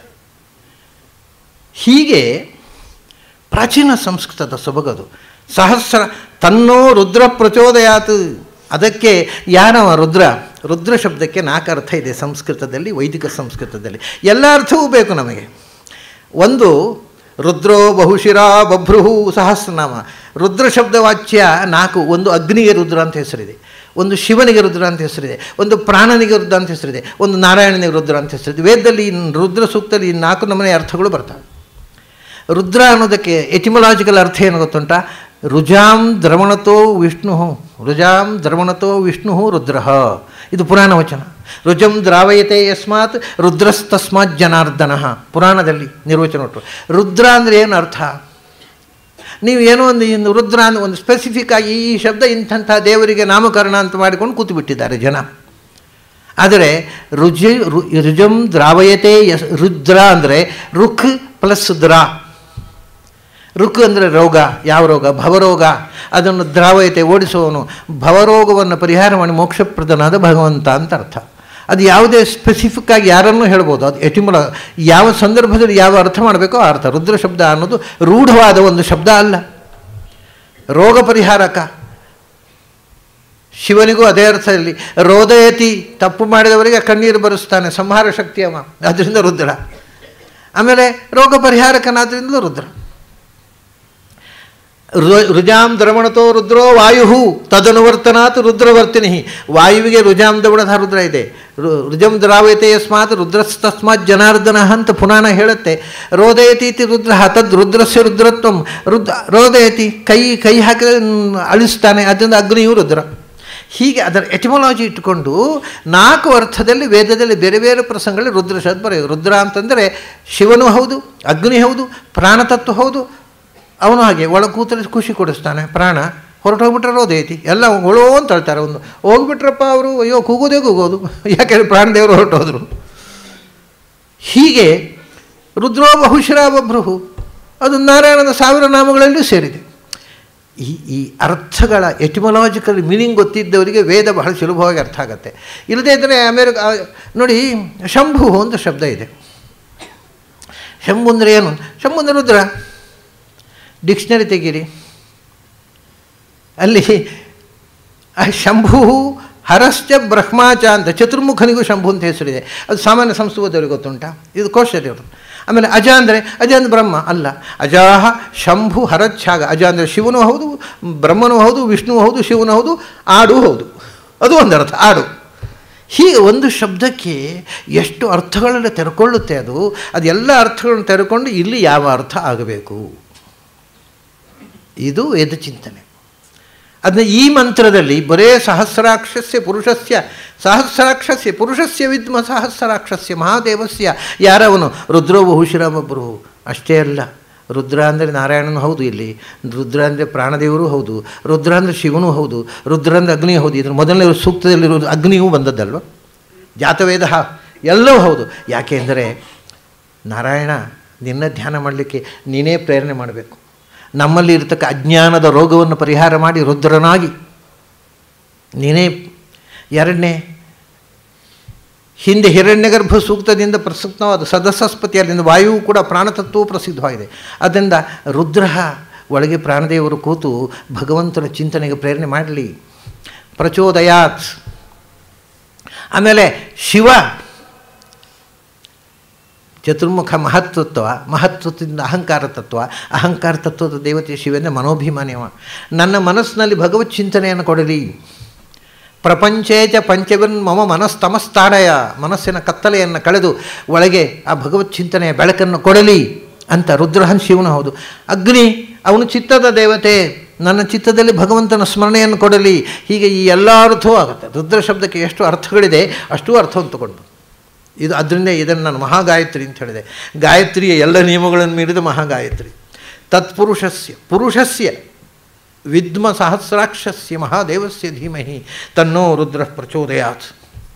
Speaker 1: ಹೀಗೆ ಪ್ರಾಚೀನ ಸಂಸ್ಕೃತದ ಸೊಬಗದು ಸಹಸ್ರ ತನ್ನೋ ರುದ್ರ ಪ್ರಚೋದಯಾತ್ ಅದಕ್ಕೆ ಯಾನವ ರುದ್ರ ರುದ್ರ ಶಬ್ದಕ್ಕೆ ನಾಲ್ಕು ಅರ್ಥ ಇದೆ ಸಂಸ್ಕೃತದಲ್ಲಿ ವೈದಿಕ ಸಂಸ್ಕೃತದಲ್ಲಿ ಎಲ್ಲ ಅರ್ಥವೂ ಬೇಕು ನಮಗೆ ಒಂದು ರುದ್ರೋ ಬಹುಶಿರ ಬಭ್ರುಹು ಸಹಸ್ರನಾಮ ರುದ್ರ ಶಬ್ದವಾಚ್ಯ ನಾಲ್ಕು ಒಂದು ಅಗ್ನಿಗೆ ರುದ್ರ ಅಂತ ಹೆಸರಿದೆ ಒಂದು ಶಿವನಿಗೆ ರುದ್ರ ಅಂತ ಹೆಸರಿದೆ ಒಂದು ಪ್ರಾಣನಿಗೆ ರುದ್ರ ಅಂತ ಹೆಸರಿದೆ ಒಂದು ನಾರಾಯಣನಿಗೆ ರುದ್ರ ಅಂತ ಹೆಸರಿದೆ ವೇದದಲ್ಲಿ ಈ ರುದ್ರ ಸೂಕ್ತದಲ್ಲಿ ಈ ನಾಲ್ಕು ನಮನೆ ಅರ್ಥಗಳು ಬರ್ತವೆ ರುದ್ರ ಅನ್ನೋದಕ್ಕೆ ಎಟಿಮೊಲಾಜಿಕಲ್ ಅರ್ಥ ಏನು ಗೊತ್ತುಂಟ ರುಜಾಂ ದ್ರವಣತೋ ವಿಷ್ಣು ರುಜಾಂ ದ್ರವಣತೋ ವಿಷ್ಣು ರುದ್ರ ಇದು ಪುರಾಣ ವಚನ ರುಜಂ ದ್ರಾವಯತೆ ಯಸ್ಮಾತ್ ರುದ್ರಸ್ತಸ್ಮಾತ್ ಜನಾರ್ದನ ಪುರಾಣದಲ್ಲಿ ನಿರ್ವಚನ ಉಂಟು ರುದ್ರ ಅಂದರೆ ಏನು ಅರ್ಥ ನೀವು ಏನೋ ಒಂದು ಇನ್ನು ರುದ್ರ ಅಂದ್ರೆ ಒಂದು ಸ್ಪೆಸಿಫಿಕ್ ಆಗಿ ಈ ಶಬ್ದ ಇಂಥಂಥ ದೇವರಿಗೆ ನಾಮಕರಣ ಅಂತ ಮಾಡಿಕೊಂಡು ಕೂತು ಬಿಟ್ಟಿದ್ದಾರೆ ಜನ ಆದರೆ ರುಜಿ ರು ರುಜಂ ದ್ರಾವಯತೆ ಯಸ್ ರುದ್ರ ಅಂದರೆ ರುಖ್ ಪ್ಲಸ್ ದ್ರಾ ರುಕ್ ಅಂದರೆ ರೋಗ ಯಾವ ರೋಗ ಭವರೋಗ ಅದನ್ನು ದ್ರಾವಯತೆ ಓಡಿಸುವವನು ಭವರೋಗವನ್ನು ಪರಿಹಾರ ಮಾಡಿ ಮೋಕ್ಷಪ್ರದನಾದ ಭಗವಂತ ಅಂತ ಅರ್ಥ ಅದು ಯಾವುದೇ ಸ್ಪೆಸಿಫಿಕ್ ಆಗಿ ಯಾರನ್ನೂ ಹೇಳ್ಬೋದು ಅದು ಎಟಿಮುಲ ಯಾವ ಸಂದರ್ಭದಲ್ಲಿ ಯಾವ ಅರ್ಥ ಮಾಡಬೇಕೋ ಆ ಅರ್ಥ ರುದ್ರ ಶಬ್ದ ಅನ್ನೋದು ರೂಢವಾದ ಒಂದು ಶಬ್ದ ಅಲ್ಲ ರೋಗ ಪರಿಹಾರಕ ಶಿವನಿಗೂ ಅದೇ ಅರ್ಥದಲ್ಲಿ ರೋದಯತಿ ತಪ್ಪು ಮಾಡಿದವರಿಗೆ ಕಣ್ಣೀರು ಬರೆಸ್ತಾನೆ ಸಂಹಾರ ಶಕ್ತಿ ಅವ ಅದರಿಂದ ರುದ್ರ ಆಮೇಲೆ ರೋಗ ಪರಿಹಾರಕನಾದ್ರಿಂದಲೂ ರುದ್ರ ರುಜಾಂ ದ್ರವಣತೋ ರುದ್ರೋ ವಾಯು ತದನುವರ್ತನಾತ್ ರುದ್ರವರ್ತಿನಿ ವಾಯುವಿಗೆ ರುಜಾಂ ದವಣದ ರುದ್ರ ಇದೆ ರುಜಂ ದ್ರಾವಯತೆ ಯಸ್ಮಾತ್ ರುದ್ರಸ್ತಸ್ಮಾತ್ ಜನಾರ್ದನ ಅಂತ ಪುರಾಣ ಹೇಳುತ್ತೆ ರೋದಯತಿ ಇತಿ ರುದ್ರ ತದ್ ರುದ್ರಸ್ಯ ರುದ್ರತ್ವಂ ರುದ್ರ ರೋದಯತಿ ಕೈ ಕೈ ಹಾಕಿದ್ರೆ ಅಳಿಸ್ತಾನೆ ಅದರಿಂದ ಅಗ್ನಿಯು ರುದ್ರ ಹೀಗೆ ಅದರ ಎಟಿಮಾಲಜಿ ಇಟ್ಟುಕೊಂಡು ನಾಲ್ಕು ಅರ್ಥದಲ್ಲಿ ವೇದದಲ್ಲಿ ಬೇರೆ ಬೇರೆ ಪ್ರಸಂಗಗಳಲ್ಲಿ ರುದ್ರ ಶಬ್ದ ಬರೆಯೋದು ರುದ್ರ ಅಂತಂದರೆ ಶಿವನೂ ಹೌದು ಅಗ್ನಿ ಹೌದು ಪ್ರಾಣತತ್ವ ಹೌದು ಅವನು ಹಾಗೆ ಒಳ ಕೂತಲ್ಲಿ ಖುಷಿ ಕೊಡಿಸ್ತಾನೆ ಪ್ರಾಣ ಹೊರಟೋಗ್ಬಿಟ್ರೆ ರೋದೈತಿ ಎಲ್ಲ ಒಳೋ ಅಂತ ಹೇಳ್ತಾರೆ ಒಂದು ಹೋಗ್ಬಿಟ್ರಪ್ಪ ಅವರು ಅಯ್ಯೋ ಕೂಗೋದೇ ಕೂಗೋದು ಯಾಕೆಂದರೆ ಪ್ರಾಣದೇವರು ಹೊರಟೋದ್ರು ಹೀಗೆ ರುದ್ರೋ ಬಹುಶಿರ ಬಭ್ರುಹು ಅದು ನಾರಾಯಣನ ಸಾವಿರ ನಾಮಗಳಲ್ಲೂ ಸೇರಿದೆ ಈ ಈ ಅರ್ಥಗಳ ಎಟಿಮೊಲಾಜಿಕಲ್ ಮೀನಿಂಗ್ ಗೊತ್ತಿದ್ದವರಿಗೆ ವೇದ ಬಹಳ ಸುಲಭವಾಗಿ ಅರ್ಥ ಆಗುತ್ತೆ ಇಲ್ಲದೇ ಇದ್ದರೆ ಅಮೇರಿಕ ನೋಡಿ ಶಂಭು ಒಂದು ಶಬ್ದ ಇದೆ ಶಂಭು ಅಂದರೆ ಏನು ಶಂಭು ಅಂದರೆ ರುದ್ರ ಡಿಕ್ಷನರಿ ತೆಗೀರಿ ಅಲ್ಲಿ ಶಂಭು ಹರಶ್ಚ ಬ್ರಹ್ಮಾಚ ಅಂತ ಚತುರ್ಮುಖನಿಗೂ ಶಂಭು ಅಂತ ಹೆಸರಿದೆ ಅದು ಸಾಮಾನ್ಯ ಸಂಸ್ಕೃತದವ್ರಿಗೆ ಗೊತ್ತುಂಟ ಇದು ಕೌಶಲ್ಯವರು ಆಮೇಲೆ ಅಜ ಅಂದರೆ ಅಜ ಅಂದರೆ ಬ್ರಹ್ಮ ಅಲ್ಲ ಅಜಾಹ ಶಂಭು ಹರಚ್ಛಾಗ ಅಜ ಅಂದರೆ ಶಿವನೂ ಹೌದು ಬ್ರಹ್ಮನೂ ಹೌದು ವಿಷ್ಣುವು ಹೌದು ಶಿವನೂ ಹೌದು ಆಡು ಹೌದು ಅದು ಒಂದು ಅರ್ಥ ಆಡು ಹೀಗೆ ಒಂದು ಶಬ್ದಕ್ಕೆ ಎಷ್ಟು ಅರ್ಥಗಳನ್ನು ತೆರೆಕೊಳ್ಳುತ್ತೆ ಅದು ಅದೆಲ್ಲ ಅರ್ಥಗಳನ್ನು ತೆರೆಕೊಂಡು ಇಲ್ಲಿ ಯಾವ ಅರ್ಥ ಆಗಬೇಕು ಇದು ವೇದ ಚಿಂತನೆ ಅದನ್ನ ಈ ಮಂತ್ರದಲ್ಲಿ ಬರೇ ಸಹಸ್ರಾಕ್ಷಸ್ಯ ಪುರುಷಸ್ಯ ಸಹಸ್ರಾಕ್ಷಸ್ಯ ಪುರುಷಸ್ಯ ವಿದ್ಮ ಸಹಸ್ರಾಕ್ಷಸ್ಯ ಮಹಾದೇವಸ್ಯ ಯಾರವನು ರುದ್ರೋ ಬಹುಶಿರಾಮೊಬ್ಬರು ಅಷ್ಟೇ ಅಲ್ಲ ರುದ್ರ ಅಂದರೆ ನಾರಾಯಣನೂ ಹೌದು ಇಲ್ಲಿ ರುದ್ರ ಅಂದರೆ ಪ್ರಾಣದೇವರು ಹೌದು ರುದ್ರ ಅಂದರೆ ಶಿವನೂ ಹೌದು ರುದ್ರ ಅಂದರೆ ಅಗ್ನಿ ಹೌದು ಇದ್ರ ಮೊದಲನೇ ಸೂಕ್ತದಲ್ಲಿರೋದು ಅಗ್ನಿಯೂ ಬಂದದ್ದಲ್ವ ಜಾತವೇದ ಎಲ್ಲವೂ ಹೌದು ಯಾಕೆ ಅಂದರೆ ನಾರಾಯಣ ನಿನ್ನ ಧ್ಯಾನ ಮಾಡಲಿಕ್ಕೆ ನೀನೇ ಪ್ರೇರಣೆ ಮಾಡಬೇಕು ನಮ್ಮಲ್ಲಿ ಇರತಕ್ಕ ಅಜ್ಞಾನದ ರೋಗವನ್ನು ಪರಿಹಾರ ಮಾಡಿ ರುದ್ರನಾಗಿ ನೀನೇ ಎರಡನೇ ಹಿಂದೆ ಹಿರಣ್ಯಗರ್ಭ ಸೂಕ್ತದಿಂದ ಪ್ರಸಕ್ತವಾದ ಸದಸ್ಯಸ್ಪತಿ ಅಲ್ಲಿಂದ ವಾಯುವು ಕೂಡ ಪ್ರಾಣತತ್ವವು ಪ್ರಸಿದ್ಧವಾಗಿದೆ ಅದರಿಂದ ರುದ್ರ ಒಳಗೆ ಪ್ರಾಣದೇವರು ಕೂತು ಭಗವಂತನ ಚಿಂತನೆಗೆ ಪ್ರೇರಣೆ ಮಾಡಲಿ ಪ್ರಚೋದಯಾತ್ ಆಮೇಲೆ ಶಿವ ಚತುರ್ಮುಖ ಮಹತ್ತತ್ವ ಮಹತ್ವದಿಂದ ಅಹಂಕಾರ ತತ್ವ ಅಹಂಕಾರ ತತ್ವದ ದೇವತೆ ಶಿವನ ಮನೋಭಿಮಾನಿಯವ ನನ್ನ ಮನಸ್ಸಿನಲ್ಲಿ ಭಗವತ್ ಚಿಂತನೆಯನ್ನು ಕೊಡಲಿ ಪ್ರಪಂಚೇಚ ಪಂಚವಿನ್ ಮಮ ಮನಸ್ತಮಸ್ತಾಡಯ ಮನಸ್ಸಿನ ಕತ್ತಲೆಯನ್ನು ಕಳೆದು ಒಳಗೆ ಆ ಭಗವತ್ ಚಿಂತನೆಯ ಬೆಳಕನ್ನು ಕೊಡಲಿ ಅಂತ ರುದ್ರಹನ್ ಶಿವನು ಹೌದು ಅಗ್ನಿ ಅವನು ಚಿತ್ತದ ದೇವತೆ ನನ್ನ ಚಿತ್ತದಲ್ಲಿ ಭಗವಂತನ ಸ್ಮರಣೆಯನ್ನು ಕೊಡಲಿ ಹೀಗೆ ಈ ಎಲ್ಲ ಅರ್ಥವೂ ಆಗುತ್ತೆ ರುದ್ರ ಶಬ್ದಕ್ಕೆ ಎಷ್ಟು ಅರ್ಥಗಳಿದೆ ಅಷ್ಟೂ ಅರ್ಥವನ್ನು ತಗೊಂಡು ಇದು ಅದರಿಂದ ಇದನ್ನು ನಾನು ಮಹಾಗಾಯತ್ರಿ ಅಂತ ಹೇಳಿದೆ ಗಾಯತ್ರಿಯ ಎಲ್ಲ ನಿಯಮಗಳನ್ನು ಮೀರಿದ ಮಹಾಗಾಯತ್ರಿ ತತ್ಪುರುಷಸ್ಯ ಪುರುಷಸ್ಯ ವಿದ್ಮ ಸಹಸ್ರಾಕ್ಷಸ್ಯ ಮಹಾದೇವಸ್ಯ ಧೀಮಹಿ ತನ್ನೋ ರುದ್ರ ಪ್ರಚೋದಯಾತ್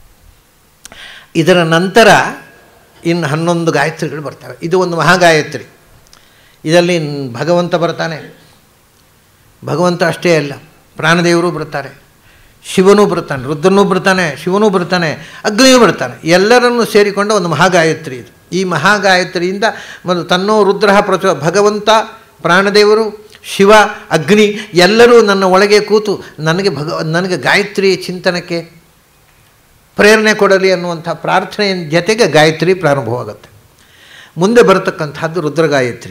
Speaker 1: ಇದರ ನಂತರ ಇನ್ನು ಹನ್ನೊಂದು ಗಾಯತ್ರಿಗಳು ಬರ್ತವೆ ಇದು ಒಂದು ಮಹಾಗಾಯತ್ರಿ ಇದರಲ್ಲಿ ಭಗವಂತ ಬರ್ತಾನೆ ಭಗವಂತ ಅಷ್ಟೇ ಅಲ್ಲ ಪ್ರಾಣದೇವರು ಬರ್ತಾರೆ ಶಿವನೂ ಬರ್ತಾನೆ ರುದ್ರನೂ ಬರ್ತಾನೆ ಶಿವನೂ ಬರ್ತಾನೆ ಅಗ್ನಿಯೂ ಬರ್ತಾನೆ ಎಲ್ಲರನ್ನೂ ಸೇರಿಕೊಂಡ ಒಂದು ಮಹಾಗಾಯತ್ರಿ ಇದು ಈ ಮಹಾಗಾಯತ್ರಿಯಿಂದ ಒಂದು ತನ್ನೋ ರುದ್ರ ಪ್ರಚೋ ಭಗವಂತ ಪ್ರಾಣದೇವರು ಶಿವ ಅಗ್ನಿ ಎಲ್ಲರೂ ನನ್ನ ಒಳಗೆ ಕೂತು ನನಗೆ ಭಗ ನನಗೆ ಗಾಯತ್ರಿ ಚಿಂತನಕ್ಕೆ ಪ್ರೇರಣೆ ಕೊಡಲಿ ಅನ್ನುವಂಥ ಪ್ರಾರ್ಥನೆಯ ಜೊತೆಗೆ ಗಾಯತ್ರಿ ಪ್ರಾರಂಭವಾಗುತ್ತೆ ಮುಂದೆ ಬರತಕ್ಕಂಥದ್ದು ರುದ್ರಗಾಯತ್ರಿ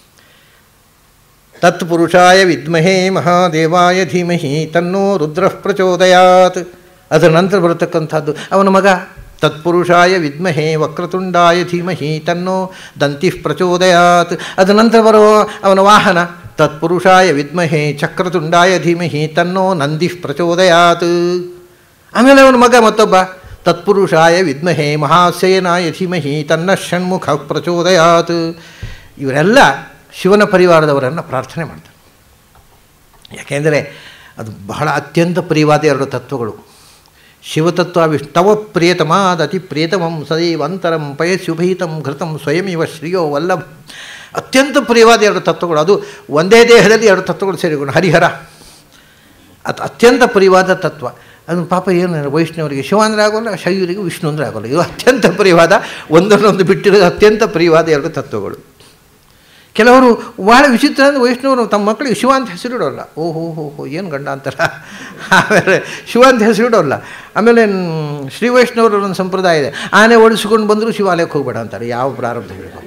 Speaker 1: ತತ್ಪುರುಷಾಯ ವಿದ್ಮಹೇ ಮಹಾದೇವಾಯ ಧೀಮಹಿ ತನ್ನೋ ರುದ್ರ ಪ್ರಚೋದಯಾತ್ ಅದರ ನಂತರ ಬರತಕ್ಕಂಥದ್ದು ಅವನ ಮಗ ತತ್ಪುರುಷಾಯ ವಿದ್ಮಹೇ ವಕ್ರತುಂಡಾಯ ಧೀಮಹಿ ತನ್ನೋ ದಂತಿ ಪ್ರಚೋದಯಾತ್ ಅದರ ನಂತರ ಬರುವ ಅವನ ವಾಹನ ತತ್ಪುರುಷಾಯ ವಿದ್ಮಹೇ ಚಕ್ರತುಂಡಾಯ ಧೀಮಹಿ ತನ್ನೋ ನಂದಿ ಪ್ರಚೋದಯಾತ್ ಆಮೇಲೆ ಅವನ ಮಗ ಮತ್ತೊಬ್ಬ ತತ್ಪುರುಷಾಯ ವಿದ್ಮಹೇ ಮಹಾಸೇನಾಯ ಧೀಮಹಿ ತನ್ನ ಷಣ್ಮುಖ ಪ್ರಚೋದಯಾತ್ ಇವರೆಲ್ಲ ಶಿವನ ಪರಿವಾರದವರನ್ನು ಪ್ರಾರ್ಥನೆ ಮಾಡ್ತಾರೆ ಯಾಕೆಂದರೆ ಅದು ಬಹಳ ಅತ್ಯಂತ ಪ್ರಿಯವಾದ ಎರಡು ತತ್ವಗಳು ಶಿವತತ್ವ ವಿಷ್ಣವ ಪ್ರಿಯತಮಾದ ಅತಿ ಪ್ರಿಯತಮಂ ಸದೈವಂತರಂ ಪಯಸ್ಯುಭೀತಂ ಘೃತಂ ಸ್ವಯಮಿವ ಶ್ರೀಯೋ ವಲ್ಲಭ ಅತ್ಯಂತ ಪ್ರಿಯವಾದ ಎರಡು ತತ್ವಗಳು ಅದು ಒಂದೇ ದೇಹದಲ್ಲಿ ಎರಡು ತತ್ವಗಳು ಸೇರಿಕೊಂಡು ಹರಿಹರ ಅದು ಅತ್ಯಂತ ಪ್ರಿಯವಾದ ತತ್ವ ಅದು ಪಾಪ ಏನು ವೈಷ್ಣವರಿಗೆ ಶಿವ ಅಂದರೆ ಆಗೋಲ್ಲ ಶೈವರಿಗೆ ವಿಷ್ಣು ಅಂದರೆ ಆಗೋಲ್ಲ ಇದು ಅತ್ಯಂತ ಪ್ರಿಯವಾದ ಒಂದನ್ನೊಂದು ಬಿಟ್ಟಿರೋದು ಅತ್ಯಂತ ಪ್ರಿಯವಾದ ಎರಡು ತತ್ವಗಳು ಕೆಲವರು ಭಾಳ ವಿಚಿತ್ರ ಅಂದರೆ ವೈಷ್ಣವರು ತಮ್ಮ ಮಕ್ಕಳಿಗೆ ಶಿವ ಅಂತ ಹೆಸರಿಡೋಲ್ಲ ಓಹೋ ಹೋ ಹೋ ಏನು ಗಂಡ ಅಂತಾರ ಆಮೇಲೆ ಶಿವ ಅಂತ ಹೆಸರಿಡೋಲ್ಲ ಆಮೇಲೆ ಶ್ರೀ ವೈಷ್ಣವರ ಒಂದು ಸಂಪ್ರದಾಯ ಇದೆ ಆನೆ ಓಡಿಸ್ಕೊಂಡು ಬಂದರೂ ಶಿವಾಲಯಕ್ಕೆ ಹೋಗ್ಬೇಡ ಅಂತಾರೆ ಯಾವ ಪ್ರಾರಂಭ ಹೇಳಬೇಕು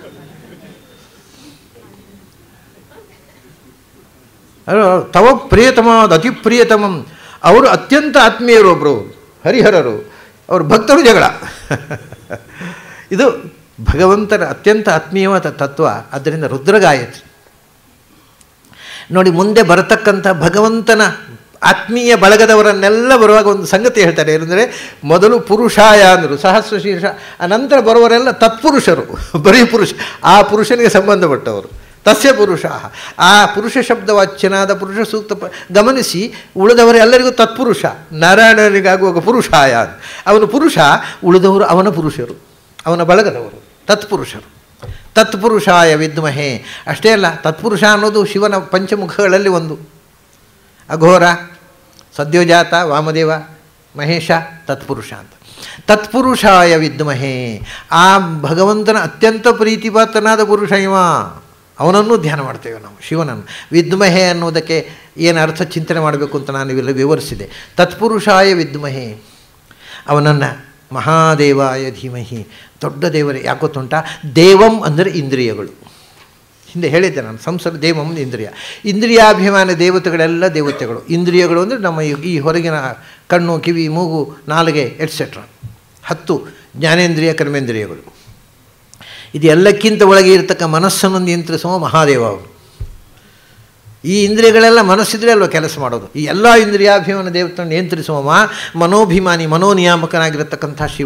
Speaker 1: ತವ ಪ್ರಿಯತಮಾದ ಅತಿ ಪ್ರಿಯತಮಂ ಅವರು ಅತ್ಯಂತ ಆತ್ಮೀಯರು ಒಬ್ಬರು ಹರಿಹರರು ಅವರು ಭಕ್ತರು ಜಗಳ ಇದು ಭಗವಂತನ ಅತ್ಯಂತ ಆತ್ಮೀಯವಾದ ತತ್ವ ಅದರಿಂದ ರುದ್ರಗಾಯತ್ರಿ ನೋಡಿ ಮುಂದೆ ಬರತಕ್ಕಂಥ ಭಗವಂತನ ಆತ್ಮೀಯ ಬಳಗದವರನ್ನೆಲ್ಲ ಬರುವಾಗ ಒಂದು ಸಂಗತಿ ಹೇಳ್ತಾರೆ ಏನಂದರೆ ಮೊದಲು ಪುರುಷಾಯ ಅಂದರು ಸಹಸ್ರ ಶೀರ್ಷ ಅನಂತರ ಬರುವವರೆಲ್ಲ ತತ್ಪುರುಷರು ಬರೀ ಪುರುಷ ಆ ಪುರುಷನಿಗೆ ಸಂಬಂಧಪಟ್ಟವರು ತಸ್ಯ ಪುರುಷ ಆ ಪುರುಷ ಶಬ್ದವಾಚ್ಯನಾದ ಪುರುಷ ಸೂಕ್ತ ಪ ಗಮನಿಸಿ ಉಳಿದವರೆಲ್ಲರಿಗೂ ತತ್ಪುರುಷ ನಾರಾಯಣನಿಗಾಗುವಾಗ ಪುರುಷಾಯ ಅವನು ಪುರುಷ ಉಳಿದವರು ಅವನ ಪುರುಷರು ಅವನ ಬಳಗದವರು ತತ್ಪುರುಷರು ತತ್ಪುರುಷಾಯ ವಿದ್ಮಹೇ ಅಷ್ಟೇ ಅಲ್ಲ ತತ್ಪುರುಷ ಅನ್ನೋದು ಶಿವನ ಪಂಚಮುಖಗಳಲ್ಲಿ ಒಂದು ಅಘೋರ ಸದ್ಯೋಜಾತ ವಾಮದೇವ ಮಹೇಶ ತತ್ಪುರುಷ ಅಂತ ತತ್ಪುರುಷಾಯ ವಿದ್ಮಹೇ ಆ ಭಗವಂತನ ಅತ್ಯಂತ ಪ್ರೀತಿಪಾತ್ರನಾದ ಪುರುಷ ಇವ ಅವನನ್ನು ಧ್ಯಾನ ಮಾಡ್ತೇವೆ ನಾವು ಶಿವನನ್ನು ವಿದ್ಮಹೆ ಅನ್ನೋದಕ್ಕೆ ಏನು ಅರ್ಥ ಚಿಂತನೆ ಮಾಡಬೇಕು ಅಂತ ನಾನು ಇವೆಲ್ಲ ವಿವರಿಸಿದೆ ತತ್ಪುರುಷಾಯ ವಿದ್ಮಹೆ ಅವನನ್ನು ಮಹಾದೇವಾಯ ಧೀಮಹಿ ದೊಡ್ಡ ದೇವರೇ ಯಾಕೊತ್ತುಂಟ ದೇವಂ ಅಂದರೆ ಇಂದ್ರಿಯಗಳು ಹಿಂದೆ ಹೇಳಿದ್ದೆ ನಾನು ಸಂಸಾರ ದೇವಂ ಇಂದ್ರಿಯ ಇಂದ್ರಿಯಾಭಿಮಾನ ದೇವತೆಗಳೆಲ್ಲ ದೇವತೆಗಳು ಇಂದ್ರಿಯಗಳು ಅಂದರೆ ನಮ್ಮ ಈ ಹೊರಗಿನ ಕಣ್ಣು ಕಿವಿ ಮೂಗು ನಾಲಿಗೆ ಎಟ್ಸೆಟ್ರಾ ಹತ್ತು ಜ್ಞಾನೇಂದ್ರಿಯ ಕರ್ಮೇಂದ್ರಿಯಗಳು ಇದು ಎಲ್ಲಕ್ಕಿಂತ ಒಳಗೆ ಇರತಕ್ಕ ಮನಸ್ಸನ್ನು ನಿಯಂತ್ರಿಸುವ ಮಹಾದೇವ ಅವರು ಈ ಇಂದ್ರಿಯಗಳೆಲ್ಲ ಮನಸ್ಸಿದ್ರೆ ಅಲ್ವ ಕೆಲಸ ಮಾಡೋದು ಈ ಎಲ್ಲ ಇಂದ್ರಿಯಾಭಿಮಾನ ದೇವತೆಯನ್ನು ನಿಯಂತ್ರಿಸುವ ಮನೋಭಿಮಾನಿ ಮನೋನಿಯಾಮಕನಾಗಿರತಕ್ಕಂಥ ಶಿವ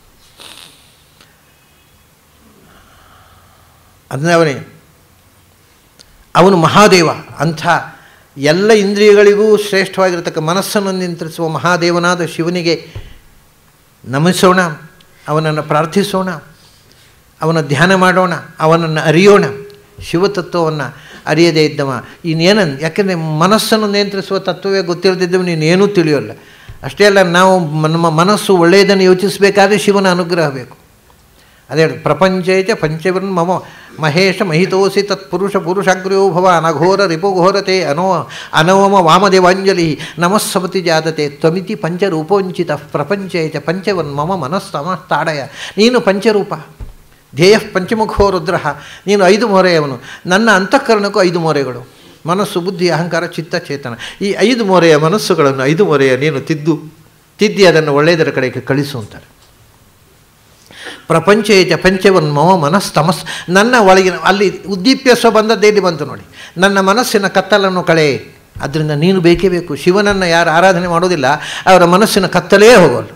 Speaker 1: ಅದನ್ನೇ ಅವನೇ ಅವನು ಮಹಾದೇವ ಅಂಥ ಎಲ್ಲ ಇಂದ್ರಿಯಗಳಿಗೂ ಶ್ರೇಷ್ಠವಾಗಿರತಕ್ಕ ಮನಸ್ಸನ್ನು ನಿಯಂತ್ರಿಸುವ ಮಹಾದೇವನಾದ ಶಿವನಿಗೆ ನಮಿಸೋಣ ಅವನನ್ನು ಪ್ರಾರ್ಥಿಸೋಣ ಅವನ ಧ್ಯಾನ ಮಾಡೋಣ ಅವನನ್ನು ಅರಿಯೋಣ ಶಿವತತ್ವವನ್ನು ಅರಿಯದೇ ಇದ್ದವ ಇನ್ನೇನನ್ ಯಾಕೆಂದರೆ ಮನಸ್ಸನ್ನು ನಿಯಂತ್ರಿಸುವ ತತ್ವವೇ ಗೊತ್ತಿರದಿದ್ದವ ನೀನೇನೂ ತಿಳಿಯೋಲ್ಲ ಅಷ್ಟೇ ಅಲ್ಲ ನಾವು ನಮ್ಮ ಮನಸ್ಸು ಒಳ್ಳೆಯದನ್ನು ಯೋಚಿಸಬೇಕಾದ್ರೆ ಶಿವನ ಅನುಗ್ರಹ ಬೇಕು ಅದೇ ಪ್ರಪಂಚೇಚ ಪಂಚವನ್ ಮಮ ಮಹೇಶ ಮಹಿತೋಸಿ ತತ್ಪುರುಷ ಪುರುಷಾಗ್ರ್ಯೋ ಭವ ಅನಘೋರ ರಿಪುಘೋರತೆ ಅನೋ ಅನವಮ ವಾಮದೇವಾಂಜಲಿ ನಮಸ್ಸವತಿ ಜಾತತೆ ತ್ವಮಿತಿ ಪಂಚರೂಪೋಂಚಿತ ಪ್ರಪಂಚೇಚ ಪಂಚವನ್ ಮಮ ಮನಸ್ತಮಸ್ತಾಡಯ ನೀನು ಪಂಚರೂಪ ಧ್ಯೇಯ ಪಂಚಮುಖೋ ರುದ್ರ ನೀನು ಐದು ಮೊರೆಯವನು ನನ್ನ ಅಂತಃಕರಣಕ್ಕೂ ಐದು ಮೊರೆಗಳು ಮನಸ್ಸು ಬುದ್ಧಿ ಅಹಂಕಾರ ಚಿತ್ತ ಚೇತನ ಈ ಐದು ಮೊರೆಯ ಮನಸ್ಸುಗಳನ್ನು ಐದು ಮೊರೆಯ ನೀನು ತಿದ್ದು ತಿದ್ದಿ ಅದನ್ನು ಒಳ್ಳೆಯದರ ಕಡೆಗೆ ಕಳಿಸು ಅಂತಾರೆ ಪ್ರಪಂಚೇಚ ಪಂಚವನ್ ಮಮ ಮನಸ್ತಮಸ್ ನನ್ನ ಒಳಗಿನ ಅಲ್ಲಿ ಉದ್ದೀಪ್ಯ ಸ್ವ ಬಂದದ್ದೇಲಿ ಬಂತು ನೋಡಿ ನನ್ನ ಮನಸ್ಸಿನ ಕತ್ತಲನ್ನು ಕಳೆ ಅದರಿಂದ ನೀನು ಬೇಕೇ ಬೇಕು ಶಿವನನ್ನು ಯಾರು ಆರಾಧನೆ ಮಾಡೋದಿಲ್ಲ ಅವರ ಮನಸ್ಸಿನ ಕತ್ತಲೇ ಹೋಗೋಲ್ಲ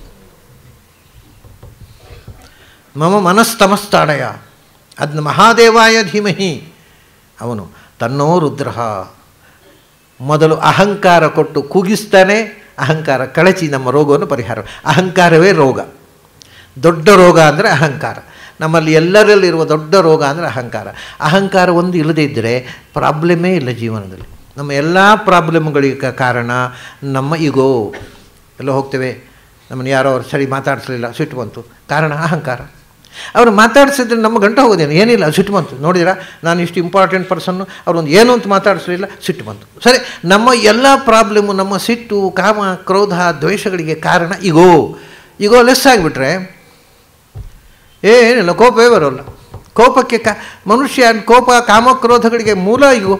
Speaker 1: ಮಮ ಮನಸ್ತಮಸ್ತಾಡಯ ಅದನ್ನ ಮಹಾದೇವಾಯ ಧೀಮಹಿ ಅವನು ತನ್ನೋ ರುದ್ರ ಮೊದಲು ಅಹಂಕಾರ ಕೊಟ್ಟು ಕೂಗಿಸ್ತಾನೆ ಅಹಂಕಾರ ಕಳಚಿ ನಮ್ಮ ರೋಗವನ್ನು ಪರಿಹಾರ ಅಹಂಕಾರವೇ ರೋಗ ದೊಡ್ಡ ರೋಗ ಅಂದರೆ ಅಹಂಕಾರ ನಮ್ಮಲ್ಲಿ ಎಲ್ಲರಲ್ಲಿರುವ ದೊಡ್ಡ ರೋಗ ಅಂದರೆ ಅಹಂಕಾರ ಅಹಂಕಾರ ಒಂದು ಇಲ್ಲದೇ ಇದ್ದರೆ ಪ್ರಾಬ್ಲಮೇ ಇಲ್ಲ ಜೀವನದಲ್ಲಿ ನಮ್ಮ ಎಲ್ಲ ಪ್ರಾಬ್ಲಮ್ಗಳಿಗೆ ಕಾರಣ ನಮ್ಮ ಈಗೋ ಎಲ್ಲ ಹೋಗ್ತೇವೆ ನಮ್ಮನ್ನು ಯಾರೋ ಅವ್ರು ಸರಿ ಮಾತಾಡಿಸಲಿಲ್ಲ ಸಿಟ್ಟು ಬಂತು ಕಾರಣ ಅಹಂಕಾರ ಅವರು ಮಾತಾಡಿಸಿದ್ರೆ ನಮ್ಮ ಗಂಟೆ ಹೋಗೋದೇನು ಏನಿಲ್ಲ ಸಿಟ್ಟು ಬಂತು ನೋಡಿದಿರಾ ನಾನು ಇಷ್ಟು ಇಂಪಾರ್ಟೆಂಟ್ ಪರ್ಸನ್ನು ಅವ್ರೊಂದು ಏನು ಅಂತ ಮಾತಾಡಿಸಲಿಲ್ಲ ಸಿಟ್ಟು ಬಂತು ಸರಿ ನಮ್ಮ ಎಲ್ಲ ಪ್ರಾಬ್ಲಮ್ಮು ನಮ್ಮ ಸಿಟ್ಟು ಕಾಮ ಕ್ರೋಧ ದ್ವೇಷಗಳಿಗೆ ಕಾರಣ ಈಗೋ ಈಗೋ ಲೆಸ್ ಆಗಿಬಿಟ್ರೆ ಏನಿಲ್ಲ ಕೋಪವೇ ಬರೋಲ್ಲ ಕೋಪಕ್ಕೆ ಕ ಮನುಷ್ಯ ಕೋಪ ಕಾಮಕ್ರೋಧಗಳಿಗೆ ಮೂಲ ಇವು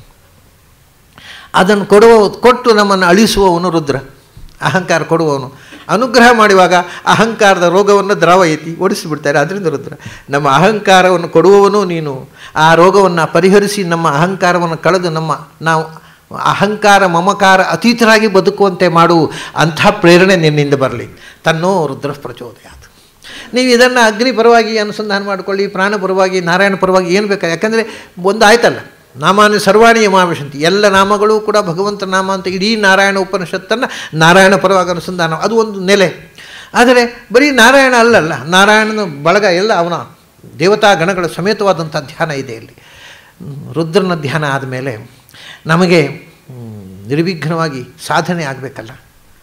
Speaker 1: ಅದನ್ನು ಕೊಡುವ ಕೊಟ್ಟು ನಮ್ಮನ್ನು ಅಳಿಸುವವನು ರುದ್ರ ಅಹಂಕಾರ ಕೊಡುವವನು ಅನುಗ್ರಹ ಮಾಡುವಾಗ ಅಹಂಕಾರದ ರೋಗವನ್ನು ದ್ರಾವಯತಿ ಓಡಿಸಿಬಿಡ್ತಾರೆ ಅದರಿಂದ ರುದ್ರ ನಮ್ಮ ಅಹಂಕಾರವನ್ನು ಕೊಡುವವನು ನೀನು ಆ ರೋಗವನ್ನು ಪರಿಹರಿಸಿ ನಮ್ಮ ಅಹಂಕಾರವನ್ನು ಕಳೆದು ನಮ್ಮ ನಾವು ಅಹಂಕಾರ ಮಮಕಾರ ಅತೀತರಾಗಿ ಬದುಕುವಂತೆ ಮಾಡು ಅಂಥ ಪ್ರೇರಣೆ ನಿನ್ನಿಂದ ಬರಲಿ ತನ್ನೋ ರುದ್ರ ಪ್ರಚೋದಯಾತ್ ನೀವು ಇದನ್ನು ಅಗ್ನಿ ಪರವಾಗಿ ಅನುಸಂಧಾನ ಮಾಡಿಕೊಳ್ಳಿ ಪ್ರಾಣ ಪರವಾಗಿ ನಾರಾಯಣ ಪರವಾಗಿ ಏನು ಬೇಕಾ ಯಾಕಂದರೆ ಒಂದು ಆಯ್ತಲ್ಲ ನಾಮಾನು ಸರ್ವಾಣಿ ಯಮಾವಿಶಂತಿ ಎಲ್ಲ ನಾಮಗಳು ಕೂಡ ಭಗವಂತ ನಾಮ ಅಂತ ಇಡೀ ನಾರಾಯಣ ಉಪನಿಷತ್ತನ್ನು ನಾರಾಯಣ ಪರವಾಗಿ ಅನುಸಂಧಾನ ಅದು ಒಂದು ನೆಲೆ ಆದರೆ ಬರೀ ನಾರಾಯಣ ಅಲ್ಲಲ್ಲ ನಾರಾಯಣನ ಬಳಗ ಎಲ್ಲ ಅವನ ದೇವತಾ ಗಣಗಳ ಸಮೇತವಾದಂಥ ಧ್ಯಾನ ಇದೆ ಇಲ್ಲಿ ರುದ್ರನ ಧ್ಯಾನ ಆದಮೇಲೆ ನಮಗೆ ನಿರ್ವಿಘ್ನವಾಗಿ ಸಾಧನೆ ಆಗಬೇಕಲ್ಲ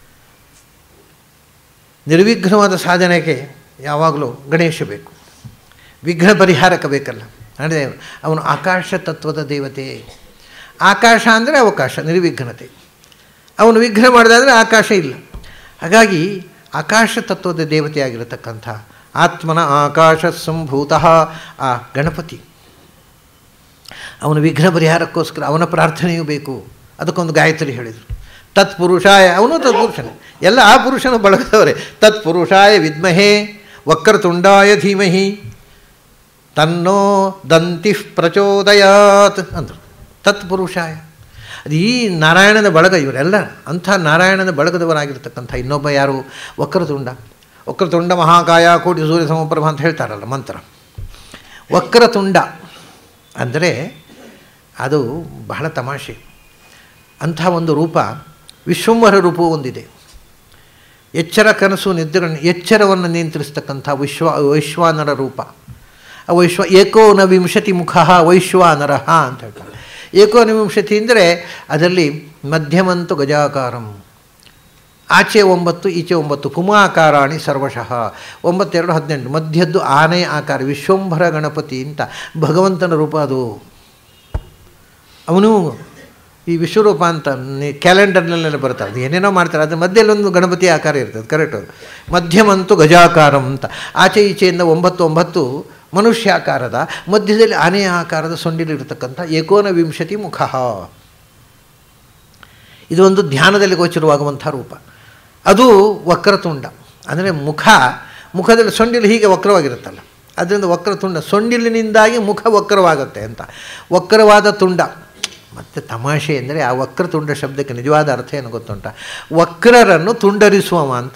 Speaker 1: ನಿರ್ವಿಘ್ನವಾದ ಸಾಧನೆಗೆ ಯಾವಾಗಲೂ ಗಣೇಶ ಬೇಕು ವಿಘ್ನ ಪರಿಹಾರಕ ಬೇಕಲ್ಲ ಅಂದರೆ ಅವನು ಆಕಾಶ ತತ್ವದ ದೇವತೆ ಆಕಾಶ ಅಂದರೆ ಅವಕಾಶ ನಿರ್ವಿಘ್ನತೆ ಅವನು ವಿಘ್ನ ಮಾಡಿದಾದರೆ ಆಕಾಶ ಇಲ್ಲ ಹಾಗಾಗಿ ಆಕಾಶ ತತ್ವದ ದೇವತೆಯಾಗಿರತಕ್ಕಂಥ ಆತ್ಮನ ಆಕಾಶ ಸಂಭೂತ ಆ ಗಣಪತಿ ಅವನ ವಿಘ್ನ ಪರಿಹಾರಕ್ಕೋಸ್ಕರ ಅವನ ಪ್ರಾರ್ಥನೆಯೂ ಬೇಕು ಅದಕ್ಕೊಂದು ಗಾಯತ್ರಿ ಹೇಳಿದರು ತತ್ಪುರುಷಾಯ ಅವನು ತತ್ಪುರುಷನೇ ಎಲ್ಲ ಆ ಪುರುಷನ ಬಳಗದವರೇ ತತ್ಪುರುಷಾಯ ವಿದ್ಮಹೇ ವಕ್ರತುಂಡಾಯ ಧೀಮಹಿ ತನ್ನೋ ದಂತಿ ಪ್ರಚೋದಯಾತ್ ಅಂದರು ತತ್ಪುರುಷಾಯ ಅದು ಈ ನಾರಾಯಣನ ಬಳಗ ಇವರೆಲ್ಲ ಅಂಥ ನಾರಾಯಣನ ಬಳಗದವರಾಗಿರ್ತಕ್ಕಂಥ ಇನ್ನೊಬ್ಬ ಯಾರು ವಕ್ರತುಂಡ ವಕ್ರತುಂಡ ಮಹಾಕಾಯ ಕೋಟಿ ಸೂರ್ಯ ಸಮಪ್ರಭ ಅಂತ ಹೇಳ್ತಾರಲ್ಲ ಮಂತ್ರ ವಕ್ರತುಂಡ ಅಂದರೆ ಅದು ಬಹಳ ತಮಾಷೆ ಅಂಥ ಒಂದು ರೂಪ ವಿಶ್ವಂವರ ರೂಪವೂ ಒಂದಿದೆ ಎಚ್ಚರ ಕನಸು ನಿದ್ರೆಗಳನ್ನು ಎಚ್ಚರವನ್ನು ನಿಯಂತ್ರಿಸ್ತಕ್ಕಂಥ ವಿಶ್ವ ವೈಶ್ವಾನರ ರೂಪ ಆ ವೈಶ್ವ ಏಕೋನವಿಂಶತಿ ಮುಖ ವೈಶ್ವಾನರಹ ಅಂತ ಹೇಳ್ತಾರೆ ಏಕೋನವಿಂಶತಿ ಅಂದರೆ ಅದರಲ್ಲಿ ಮಧ್ಯಮಂತು ಗಜಾಕಾರಂ ಆಚೆ ಒಂಬತ್ತು ಈಚೆ ಒಂಬತ್ತು ಪುಮಾಕಾರಾಣಿ ಸರ್ವಶಃ ಒಂಬತ್ತೆರಡು ಹದಿನೆಂಟು ಮಧ್ಯದ್ದು ಆನೆ ಆಕಾರ ವಿಶ್ವಂಭರ ಗಣಪತಿ ಅಂತ ಭಗವಂತನ ರೂಪ ಅದು ಅವನು ಈ ವಿಶ್ವರೂಪ ಅಂತ ಕ್ಯಾಲೆಂಡರ್ನಲ್ಲೆಲ್ಲ ಬರ್ತಾರೆ ಅದು ಏನೇನೋ ಮಾಡ್ತಾರೆ ಅದ್ರ ಮಧ್ಯದಲ್ಲಿ ಒಂದು ಗಣಪತಿ ಆಕಾರ ಇರ್ತದೆ ಕರೆಕ್ಟ್ ಅದು ಮಧ್ಯಮಂತು ಗಜಾಕಾರಂ ಅಂತ ಆಚೆ ಈಚೆಯಿಂದ ಒಂಬತ್ತು ಒಂಬತ್ತು ಮನುಷ್ಯಾಕಾರದ ಮಧ್ಯದಲ್ಲಿ ಆನೆಯ ಆಕಾರದ ಸೊಂಡಿಲಿರ್ತಕ್ಕಂಥ ಏಕೋನ ವಿಂಶತಿ ಮುಖ ಇದು ಒಂದು ಧ್ಯಾನದಲ್ಲಿ ಗೋಚರವಾಗುವಂಥ ರೂಪ ಅದು ವಕ್ರತುಂಡ ಅಂದರೆ ಮುಖ ಮುಖದಲ್ಲಿ ಸೊಂಡಿಲು ಹೀಗೆ ವಕ್ರವಾಗಿರುತ್ತಲ್ಲ ಅದರಿಂದ ವಕ್ರತುಂಡ ಸೊಂಡಿಲಿನಿಂದಾಗಿ ಮುಖ ವಕ್ರವಾಗುತ್ತೆ ಅಂತ ವಕ್ರವಾದ ತುಂಡ ಮತ್ತು ತಮಾಷೆ ಅಂದರೆ ಆ ವಕ್ರತುಂಡ ಶಬ್ದಕ್ಕೆ ನಿಜವಾದ ಅರ್ಥ ಏನು ಗೊತ್ತುಂಟ ವಕ್ರರನ್ನು ತುಂಡರಿಸುವವ ಅಂತ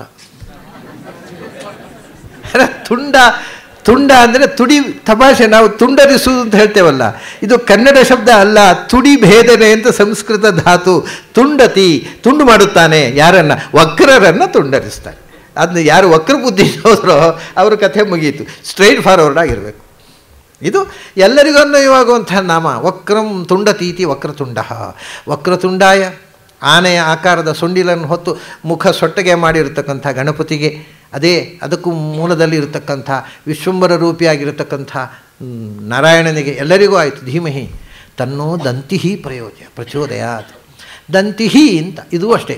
Speaker 1: ತುಂಡ ತುಂಡ ಅಂದರೆ ತುಡಿ ತಮಾಷೆ ನಾವು ತುಂಡರಿಸುವುದು ಅಂತ ಹೇಳ್ತೇವಲ್ಲ ಇದು ಕನ್ನಡ ಶಬ್ದ ಅಲ್ಲ ತುಡಿ ಭೇದನೆ ಅಂತ ಸಂಸ್ಕೃತ ಧಾತು ತುಂಡತಿ ತುಂಡು ಮಾಡುತ್ತಾನೆ ಯಾರನ್ನ ವಕ್ರರನ್ನು ತುಂಡರಿಸ್ತಾನೆ ಅದನ್ನ ಯಾರು ವಕ್ರ ಬುದ್ಧಿ ಹೋದ್ರೋ ಅವ್ರ ಕಥೆ ಮುಗಿಯಿತು ಸ್ಟ್ರೈಟ್ ಫಾರ್ವರ್ಡ್ ಆಗಿರಬೇಕು ಇದು ಎಲ್ಲರಿಗೂ ಅನ್ವಯವಾಗುವಂತಹ ನಾಮ ವಕ್ರಂ ತುಂಡತೀತಿ ವಕ್ರತುಂಡ ವಕ್ರತುಂಡಾಯ ಆನೆಯ ಆಕಾರದ ಸೊಂಡಿಲನ್ನು ಹೊತ್ತು ಮುಖ ಸೊಟ್ಟಗೆ ಮಾಡಿರತಕ್ಕಂಥ ಗಣಪತಿಗೆ ಅದೇ ಅದಕ್ಕೂ ಮೂಲದಲ್ಲಿ ಇರತಕ್ಕಂಥ ವಿಶ್ವಂಬರ ರೂಪಿಯಾಗಿರತಕ್ಕಂಥ ನಾರಾಯಣನಿಗೆ ಎಲ್ಲರಿಗೂ ಆಯಿತು ಧೀಮಹಿ ತನ್ನೋ ದಂತಿಹಿ ಪ್ರಯೋಜ ಪ್ರಚೋದಯಾತ್ ದಂತಿಹಿ ಅಂತ ಇದು ಅಷ್ಟೇ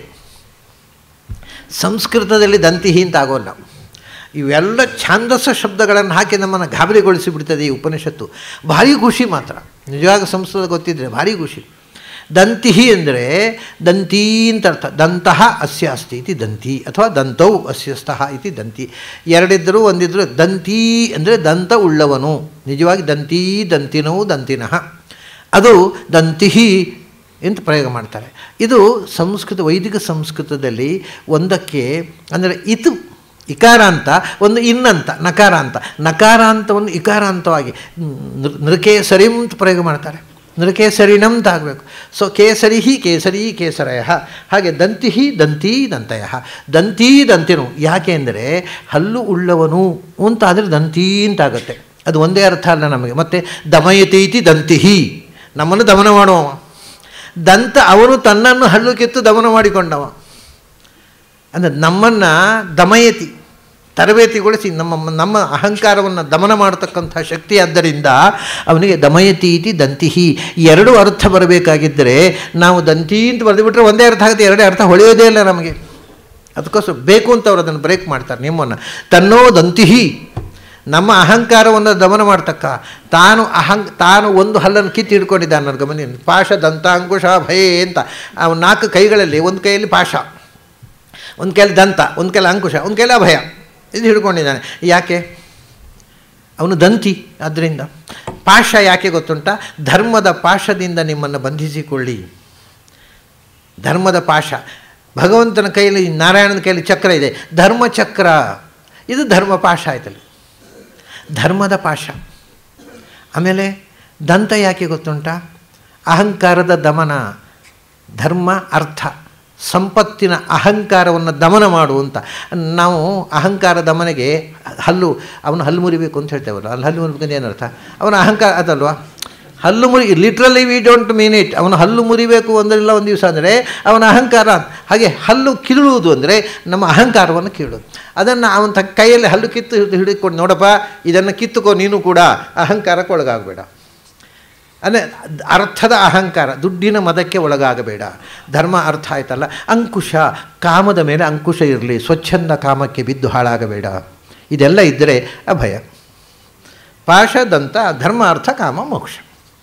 Speaker 1: ಸಂಸ್ಕೃತದಲ್ಲಿ ದಂತಿಹಿ ಅಂತ ಆಗೋಲ್ಲ ಇವೆಲ್ಲ ಛಾಂದಸ ಶಬ್ದಗಳನ್ನು ಹಾಕಿ ನಮ್ಮನ್ನು ಗಾಬರಿಗೊಳಿಸಿ ಬಿಡ್ತದೆ ಈ ಉಪನಿಷತ್ತು ಭಾರಿ ಖುಷಿ ಮಾತ್ರ ನಿಜವಾಗ ಸಂಸ್ಕೃತ ಗೊತ್ತಿದ್ದರೆ ಭಾರಿ ಖುಷಿ ದಂತಿಹಿ ಅಂದರೆ ದಂತೀ ಅಂತ ಅರ್ಥ ದಂತಹ ಅಸ್ಯ ಅಸ್ತಿ ಇತಿ ದಂತಿ ಅಥವಾ ದಂತೌ ಅಸ್ಯಸ್ತಃ ಇತಿ ದಂತಿ ಎರಡಿದ್ದರೂ ಒಂದಿದ್ದರೂ ದಂತೀ ಅಂದರೆ ದಂತ ಉಳ್ಳವನು ನಿಜವಾಗಿ ದಂತೀ ದಂತಿನವು ದಂತಿನಃ ಅದು ದಂತಿಹಿ ಅಂತ ಪ್ರಯೋಗ ಮಾಡ್ತಾರೆ ಇದು ಸಂಸ್ಕೃತ ವೈದಿಕ ಸಂಸ್ಕೃತದಲ್ಲಿ ಒಂದಕ್ಕೆ ಅಂದರೆ ಇದು ಇಕಾರಾಂತ ಒಂದು ಇನ್ನಂತ ನಕಾರಾಂತ ನಕಾರಾಂತವನ್ನು ಇಕಾರಾಂತವಾಗಿ ನೃಕೇಸರಿಂ ಅಂತ ಪ್ರಯೋಗ ಮಾಡ್ತಾರೆ ನೃಕೇಸರಿಣಂ ಅಂತ ಆಗಬೇಕು ಸೊ ಕೇಸರಿ ಕೇಸರಿ ಕೇಸರಯ ಹಾಗೆ ದಂತಿ ದಂತಿ ದಂತಯ ದಂತಿ ದಂತಿನು ಯಾಕೆ ಅಂದರೆ ಹಲ್ಲು ಉಳ್ಳವನು ಅಂತ ಆದರೆ ದಂತಿ ಅಂತಾಗುತ್ತೆ ಅದು ಒಂದೇ ಅರ್ಥ ಅಲ್ಲ ನಮಗೆ ಮತ್ತು ದಮಯತೀತಿ ದಂತಿಹಿ ನಮ್ಮನ್ನು ದಮನ ಮಾಡುವವ ದಂತ ಅವನು ತನ್ನನ್ನು ಹಲ್ಲು ಕಿತ್ತು ದಮನ ಮಾಡಿಕೊಂಡವ ಅಂದರೆ ನಮ್ಮನ್ನು ದಮಯತಿ ತರಬೇತಿಗೊಳಿಸಿ ನಮ್ಮ ನಮ್ಮ ಅಹಂಕಾರವನ್ನು ದಮನ ಮಾಡತಕ್ಕಂಥ ಶಕ್ತಿ ಆದ್ದರಿಂದ ಅವನಿಗೆ ದಮಯತಿ ಇತಿ ದಂತಿಹಿ ಎರಡು ಅರ್ಥ ಬರಬೇಕಾಗಿದ್ದರೆ ನಾವು ದಂತಿ ಅಂತ ಬರೆದುಬಿಟ್ರೆ ಒಂದೇ ಅರ್ಥ ಆಗುತ್ತೆ ಎರಡೇ ಅರ್ಥ ಹೊಳೆಯೋದೇ ಇಲ್ಲ ನಮಗೆ ಅದಕ್ಕೋಸ್ಕರ ಬೇಕು ಅಂತ ಅವ್ರು ಅದನ್ನು ಬ್ರೇಕ್ ಮಾಡ್ತಾರೆ ನಿಮ್ಮನ್ನು ತನ್ನೋ ದಂತಿಹಿ ನಮ್ಮ ಅಹಂಕಾರವನ್ನು ದಮನ ಮಾಡ್ತಕ್ಕ ತಾನು ಅಹಂ ತಾನು ಒಂದು ಹಲ್ಲನ್ನು ಕಿತ್ತು ಹಿಡ್ಕೊಂಡಿದ್ದಾನೆ ನನ್ನ ಗಮನ ಪಾಶ ದಂತಾಂಕುಶ ಭಯ ಅಂತ ಅವನ ನಾಲ್ಕು ಕೈಗಳಲ್ಲಿ ಒಂದು ಕೈಯಲ್ಲಿ ಪಾಶ ಒಂದು ಕೈಯಲ್ಲಿ ದಂತ ಒಂದು ಕೈಯಲ್ಲಿ ಅಂಕುಶ ಒಂದು ಕೈಯಲ್ಲಿ ಅಭಯ ಇದು ಹಿಡ್ಕೊಂಡಿದ್ದಾನೆ ಯಾಕೆ ಅವನು ದಂತಿ ಅದರಿಂದ ಪಾಶ ಯಾಕೆ ಗೊತ್ತುಂಟ ಧರ್ಮದ ಪಾಶದಿಂದ ನಿಮ್ಮನ್ನು ಬಂಧಿಸಿಕೊಳ್ಳಿ ಧರ್ಮದ ಪಾಶ ಭಗವಂತನ ಕೈಯಲ್ಲಿ ನಾರಾಯಣನ ಕೈಯಲ್ಲಿ ಚಕ್ರ ಇದೆ ಧರ್ಮಚಕ್ರ ಇದು ಧರ್ಮ ಪಾಶ ಆಯ್ತಲ್ಲಿ ಧರ್ಮದ ಪಾಶ ಆಮೇಲೆ ದಂತ ಯಾಕೆ ಗೊತ್ತುಂಟ ಅಹಂಕಾರದ ದಮನ ಧರ್ಮ ಅರ್ಥ ಸಂಪತ್ತಿನ ಅಹಂಕಾರವನ್ನು ದಮನ ಮಾಡುವಂತ ನಾವು ಅಹಂಕಾರ ದಮನೆಗೆ ಹಲ್ಲು ಅವನು ಹಲ್ಲು ಮುರಿಬೇಕು ಅಂತ ಹೇಳ್ತೇವಲ್ಲ ಅಲ್ಲಿ ಹಲ್ಲು ಮುರಿಬೇಕು ಅಂತ ಏನರ್ಥ ಅವನ ಅಹಂಕಾರ ಅದಲ್ವಾ ಹಲ್ಲು ಮುರಿ literally we don't mean it ಅವನು ಹಲ್ಲು ಮುರಿಬೇಕು ಒಂದಲ್ಲ ಒಂದು ದಿವಸ ಅಂದರೆ ಅವನ ಅಹಂಕಾರ ಹಾಗೆ ಹಲ್ಲು ಕೀಳುವುದು ಅಂದರೆ ನಮ್ಮ ಅಹಂಕಾರವನ್ನು ಕೀಳೋದು ಅದನ್ನು ಅವನ ತ ಕೈಯಲ್ಲಿ ಹಲ್ಲು ಕಿತ್ತು ಹಿಡಿದುಕೊಂಡು ನೋಡಪ್ಪ ಇದನ್ನು ಕಿತ್ತುಕೋ ನೀನು ಕೂಡ ಅಹಂಕಾರಕ್ಕೆ ಒಳಗಾಗಬೇಡ ಅಂದರೆ ಅರ್ಥದ ಅಹಂಕಾರ ದುಡ್ಡಿನ ಮದಕ್ಕೆ ಒಳಗಾಗಬೇಡ ಧರ್ಮ ಅರ್ಥ ಆಯ್ತಲ್ಲ ಅಂಕುಶ ಕಾಮದ ಮೇಲೆ ಅಂಕುಶ ಇರಲಿ ಸ್ವಚ್ಛಂದ ಕಾಮಕ್ಕೆ ಬಿದ್ದು ಹಾಳಾಗಬೇಡ ಇದೆಲ್ಲ ಇದ್ದರೆ ಅಭಯ ಪಾಶದಂತ ಧರ್ಮ ಅರ್ಥ ಕಾಮ ಮೋಕ್ಷ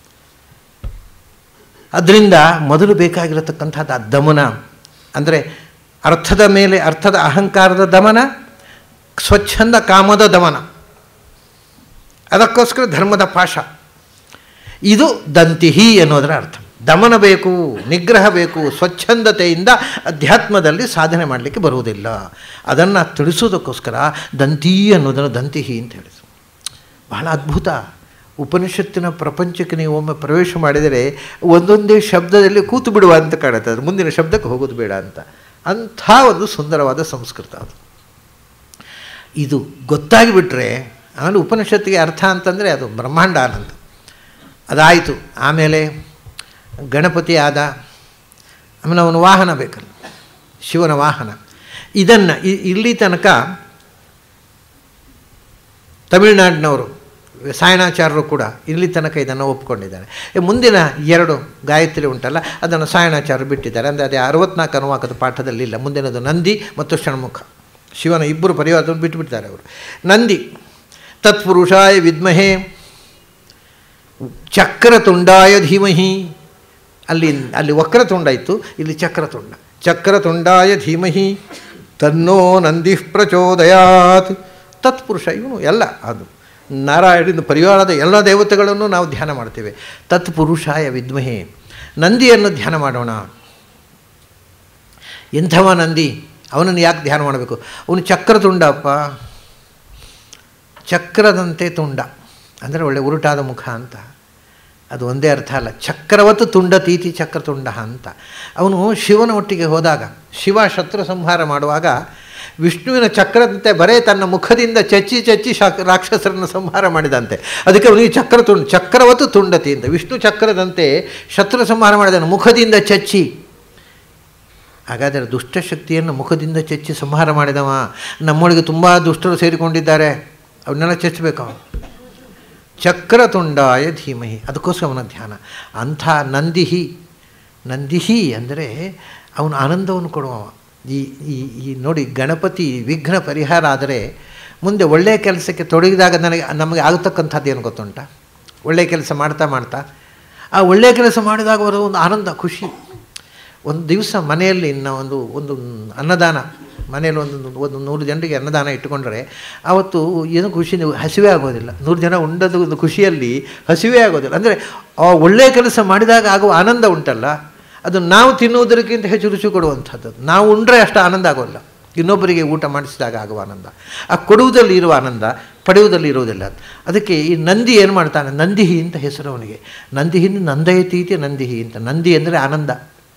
Speaker 1: ಅದರಿಂದ ಮೊದಲು ಬೇಕಾಗಿರತಕ್ಕಂಥದ್ದು ಆ ದಮನ ಅಂದರೆ ಅರ್ಥದ ಮೇಲೆ ಅರ್ಥದ ಅಹಂಕಾರದ ದಮನ ಸ್ವಚ್ಛಂದ ಕಾಮದ ದಮನ ಅದಕ್ಕೋಸ್ಕರ ಧರ್ಮದ ಪಾಶ ಇದು ದಂತಿಹಿ ಅನ್ನೋದರ ಅರ್ಥ ದಮನ ಬೇಕು ನಿಗ್ರಹ ಬೇಕು ಸ್ವಚ್ಛಂದತೆಯಿಂದ ಅಧ್ಯಾತ್ಮದಲ್ಲಿ ಸಾಧನೆ ಮಾಡಲಿಕ್ಕೆ ಬರುವುದಿಲ್ಲ ಅದನ್ನು ತಿಳಿಸೋದಕ್ಕೋಸ್ಕರ ದಂತಿ ಅನ್ನೋದನ್ನು ದಂತಿಹಿ ಅಂತ ಹೇಳಿದ್ರು ಬಹಳ ಅದ್ಭುತ ಉಪನಿಷತ್ತಿನ ಪ್ರಪಂಚಕ್ಕೆ ನೀವು ಒಮ್ಮೆ ಪ್ರವೇಶ ಮಾಡಿದರೆ ಒಂದೊಂದೇ ಶಬ್ದದಲ್ಲಿ ಕೂತು ಬಿಡುವ ಅಂತ ಕಾಣುತ್ತೆ ಅದು ಮುಂದಿನ ಶಬ್ದಕ್ಕೆ ಹೋಗೋದು ಬೇಡ ಅಂತ ಅಂಥ ಒಂದು ಸುಂದರವಾದ ಸಂಸ್ಕೃತ ಅದು ಇದು ಗೊತ್ತಾಗಿಬಿಟ್ರೆ ಆಮೇಲೆ ಉಪನಿಷತ್ತಿಗೆ ಅರ್ಥ ಅಂತಂದರೆ ಅದು ಬ್ರಹ್ಮಾಂಡ ಆನಂದ ಅದಾಯಿತು ಆಮೇಲೆ ಗಣಪತಿ ಆದ ಆಮೇಲೆ ಅವನ ವಾಹನ ಬೇಕಲ್ಲ ಶಿವನ ವಾಹನ ಇದನ್ನು ಇಲ್ಲಿ ತನಕ ತಮಿಳುನಾಡಿನವರು ಸಾಯಣಾಚಾರ್ಯರು ಕೂಡ ಇಲ್ಲಿ ತನಕ ಇದನ್ನು ಒಪ್ಕೊಂಡಿದ್ದಾರೆ ಮುಂದಿನ ಎರಡು ಗಾಯತ್ರಿ ಉಂಟಲ್ಲ ಅದನ್ನು ಸಾಯಣಾಚಾರ್ಯರು ಬಿಟ್ಟಿದ್ದಾರೆ ಅಂದರೆ ಅದೇ ಅರವತ್ನಾಲ್ಕು ಅನುವಾಕದ ಪಾಠದಲ್ಲಿ ಇಲ್ಲ ಮುಂದಿನದು ನಂದಿ ಮತ್ತು ಷಣ್ಮುಖ ಶಿವನ ಇಬ್ಬರು ಪರಿವಾರವನ್ನು ಬಿಟ್ಟುಬಿಡ್ತಾರೆ ಅವರು ನಂದಿ ತತ್ಪುರುಷಾಯ ವಿದ್ಮಹೇ ಚಕ್ರತುಂಡಾಯ ಧೀಮಹಿ ಅಲ್ಲಿ ಅಲ್ಲಿ ವಕ್ರತುಂಡ ಇತ್ತು ಇಲ್ಲಿ ಚಕ್ರತುಂಡ ಚಕ್ರತುಂಡಾಯ ಧೀಮಹಿ ತನ್ನೋ ನಂದಿ ಪ್ರಚೋದಯಾತ್ ತತ್ಪುರುಷ ಇವನು ಎಲ್ಲ ಅದು ನಾರಾಯಣನ ಪರಿವಾರದ ಎಲ್ಲ ದೇವತೆಗಳನ್ನು ನಾವು ಧ್ಯಾನ ಮಾಡ್ತೇವೆ ತತ್ಪುರುಷಾಯ ವಿದ್ಮಹೆ ನಂದಿಯನ್ನು ಧ್ಯಾನ ಮಾಡೋಣ ಎಂಥವ ನಂದಿ ಅವನನ್ನು ಯಾಕೆ ಧ್ಯಾನ ಮಾಡಬೇಕು ಅವನು ಚಕ್ರತುಂಡ ಅಪ್ಪ ಚಕ್ರದಂತೆ ತುಂಡ ಅಂದರೆ ಒಳ್ಳೆ ಉರುಟಾದ ಮುಖ ಅಂತ ಅದು ಒಂದೇ ಅರ್ಥ ಅಲ್ಲ ಚಕ್ರವತ್ತು ತುಂಡ ತೀತಿ ಚಕ್ರತುಂಡ ಅಂತ ಅವನು ಶಿವನ ಒಟ್ಟಿಗೆ ಹೋದಾಗ ಶಿವ ಶತ್ರು ಸಂಹಾರ ಮಾಡುವಾಗ ವಿಷ್ಣುವಿನ ಚಕ್ರದಂತೆ ಬರೇ ತನ್ನ ಮುಖದಿಂದ ಚಚ್ಚಿ ಚಚ್ಚಿ ಶಾಕ್ ರಾಕ್ಷಸರನ್ನು ಸಂಹಾರ ಮಾಡಿದಂತೆ ಅದಕ್ಕೆ ಅವನಿಗೆ ಚಕ್ರ ತುಂಡ ಚಕ್ರವತ್ತು ತುಂಡತಿ ಅಂತ ವಿಷ್ಣು ಚಕ್ರದಂತೆ ಶತ್ರು ಸಂಹಾರ ಮಾಡಿದನು ಮುಖದಿಂದ ಚಚ್ಚಿ ಹಾಗಾದರೆ ದುಷ್ಟಶಕ್ತಿಯನ್ನು ಮುಖದಿಂದ ಚಚ್ಚಿ ಸಂಹಾರ ಮಾಡಿದವ ನಮ್ಮೊಳಗೆ ತುಂಬ ದುಷ್ಟರು ಸೇರಿಕೊಂಡಿದ್ದಾರೆ ಅವನ್ನೆಲ್ಲ ಚಚ್ಚಬೇಕು ಅವನು ಚಕ್ರತುಂಡಾಯ ಧೀಮಹಿ ಅದಕ್ಕೋಸ್ಕರ ಅವನ ಧ್ಯಾನ ಅಂಥ ನಂದಿಹಿ ನಂದಿಹಿ ಅಂದರೆ ಅವನು ಆನಂದವನ್ನು ಕೊಡುವವ ಈ ಈ ಈ ನೋಡಿ ಗಣಪತಿ ವಿಘ್ನ ಪರಿಹಾರ ಆದರೆ ಮುಂದೆ ಒಳ್ಳೆಯ ಕೆಲಸಕ್ಕೆ ತೊಡಗಿದಾಗ ನನಗೆ ನಮಗೆ ಆಗತಕ್ಕಂಥದ್ದು ಏನು ಗೊತ್ತುಂಟ ಒಳ್ಳೆಯ ಕೆಲಸ ಮಾಡ್ತಾ ಮಾಡ್ತಾ ಆ ಒಳ್ಳೆಯ ಕೆಲಸ ಮಾಡಿದಾಗ ಬರೋ ಒಂದು ಆನಂದ ಖುಷಿ ಒಂದು ದಿವಸ ಮನೆಯಲ್ಲಿ ನಾವು ಒಂದು ಒಂದು ಅನ್ನದಾನ ಮನೆಯಲ್ಲಿ ಒಂದು ಒಂದು ನೂರು ಜನರಿಗೆ ಅನ್ನದಾನ ಇಟ್ಟುಕೊಂಡ್ರೆ ಆವತ್ತು ಏನೂ ಖುಷಿ ಹಸಿವೆ ಆಗೋದಿಲ್ಲ ನೂರು ಜನ ಉಂಡದು ಒಂದು ಖುಷಿಯಲ್ಲಿ ಹಸಿವೆ ಆಗೋದಿಲ್ಲ ಅಂದರೆ ಆ ಒಳ್ಳೆಯ ಕೆಲಸ ಮಾಡಿದಾಗ ಆಗುವ ಆನಂದ ಉಂಟಲ್ಲ ಅದು ನಾವು ತಿನ್ನುವುದಕ್ಕಿಂತ ಹೆಚ್ಚು ರುಚಿ ಕೊಡುವಂಥದ್ದು ನಾವು ಉಂಡ್ರೆ ಅಷ್ಟು ಆನಂದ ಆಗೋಲ್ಲ ಇನ್ನೊಬ್ಬರಿಗೆ ಊಟ ಮಾಡಿಸಿದಾಗ ಆಗುವ ಆನಂದ ಆ ಕೊಡುವುದಲ್ಲಿ ಇರುವ ಆನಂದ ಪಡೆಯುವುದಲ್ಲಿ ಇರುವುದಿಲ್ಲ ಅದಕ್ಕೆ ಈ ನಂದಿ ಏನು ಮಾಡ್ತಾನೆ ನಂದಿಹಿ ಅಂತ ಹೆಸರು ಅವನಿಗೆ ನಂದಿಹಿಂದ ನಂದಯತೀತಿ ನಂದಿಹಿ ಅಂತ ನಂದಿ ಅಂದರೆ ಆನಂದ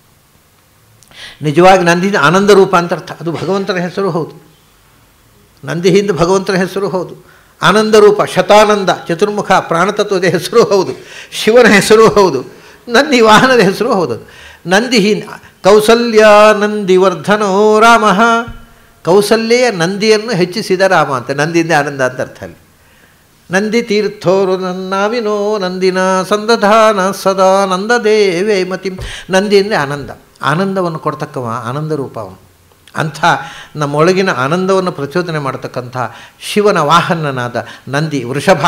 Speaker 1: ನಿಜವಾಗಿ ನಂದಿ ಆನಂದ ರೂಪ ಅಂತ ಅರ್ಥ ಅದು ಭಗವಂತನ ಹೆಸರು ಹೌದು ನಂದಿ ಹಿಂದೆ ಭಗವಂತನ ಹೆಸರು ಹೌದು ಆನಂದ ರೂಪ ಶತಾನಂದ ಚತುರ್ಮುಖ ಪ್ರಾಣತತ್ವದ ಹೆಸರು ಹೌದು ಶಿವನ ಹೆಸರು ಹೌದು ನಂದಿ ವಾಹನದ ಹೆಸರು ಹೌದು ನಂದಿ ಕೌಸಲ್ಯ ನಂದಿವರ್ಧನೋ ರಾಮ ಕೌಸಲ್ಯ ನಂದಿಯನ್ನು ಹೆಚ್ಚಿಸಿದ ರಾಮ ಅಂತ ನಂದಿಯಿಂದ ಆನಂದ ಅಂತ ಅರ್ಥ ಅಲ್ಲಿ ನಂದಿ ತೀರ್ಥೋರು ನನ್ನಾವಿನೋ ನಂದಿನ ಸಂದಧಾನ ಸದಾ ನಂದದೇವೇ ಮತಿ ನಂದಿಯಿಂದ ಆನಂದ ಆನಂದವನ್ನು ಕೊಡ್ತಕ್ಕವ ಆನಂದ ರೂಪ ಅವನು ಅಂಥ ನಮ್ಮೊಳಗಿನ ಆನಂದವನ್ನು ಪ್ರಚೋದನೆ ಮಾಡತಕ್ಕಂಥ ಶಿವನ ವಾಹನನಾದ ನಂದಿ ವೃಷಭ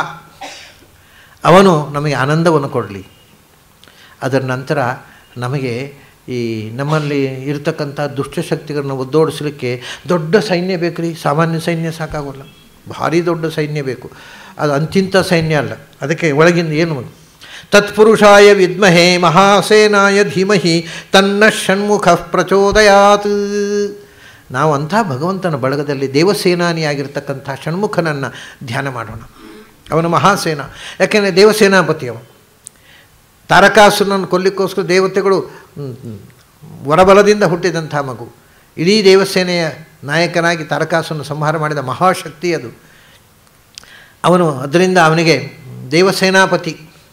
Speaker 1: ಅವನು ನಮಗೆ ಆನಂದವನ್ನು ಕೊಡಲಿ ಅದರ ನಂತರ ನಮಗೆ ಈ ನಮ್ಮಲ್ಲಿ ಇರತಕ್ಕಂಥ ದುಷ್ಟಶಕ್ತಿಗಳನ್ನ ಒದ್ದೋಡಿಸಲಿಕ್ಕೆ ದೊಡ್ಡ ಸೈನ್ಯ ಬೇಕು ರೀ ಸಾಮಾನ್ಯ ಸೈನ್ಯ ಸಾಕಾಗೋಲ್ಲ ಭಾರಿ ದೊಡ್ಡ ಸೈನ್ಯ ಬೇಕು ಅದು ಅಂತಿಂಥ ಸೈನ್ಯ ಅಲ್ಲ ಅದಕ್ಕೆ ಒಳಗಿಂದ ಏನು ತತ್ಪುರುಷಾಯ ವಿದ್ಮಹೇ ಮಹಾಸೇನಾಯ ಧೀಮಹಿ ತನ್ನ ಷಣ್ಮುಖ ಪ್ರಚೋದಯಾತ್ ನಾವು ಅಂಥ ಭಗವಂತನ ಬಳಗದಲ್ಲಿ ದೇವಸೇನಾನಿಯಾಗಿರ್ತಕ್ಕಂಥ ಷಣ್ಮುಖನನ್ನು ಧ್ಯಾನ ಮಾಡೋಣ ಅವನು ಮಹಾಸೇನ ಯಾಕೆಂದರೆ ದೇವಸೇನಾಪತಿ ಅವನು ತಾರಕಾಸುರನನ್ನು ಕೊಲ್ಲಿಕ್ಕೋಸ್ಕರ ದೇವತೆಗಳು ವರಬಲದಿಂದ ಹುಟ್ಟಿದಂಥ ಮಗು ಇಡೀ ದೇವಸೇನೆಯ ನಾಯಕನಾಗಿ ತಾರಕಾಸುರನ್ನು ಸಂಹಾರ ಮಾಡಿದ ಮಹಾಶಕ್ತಿ ಅದು ಅವನು ಅದರಿಂದ ಅವನಿಗೆ ದೇವಸೇನಾಪತಿ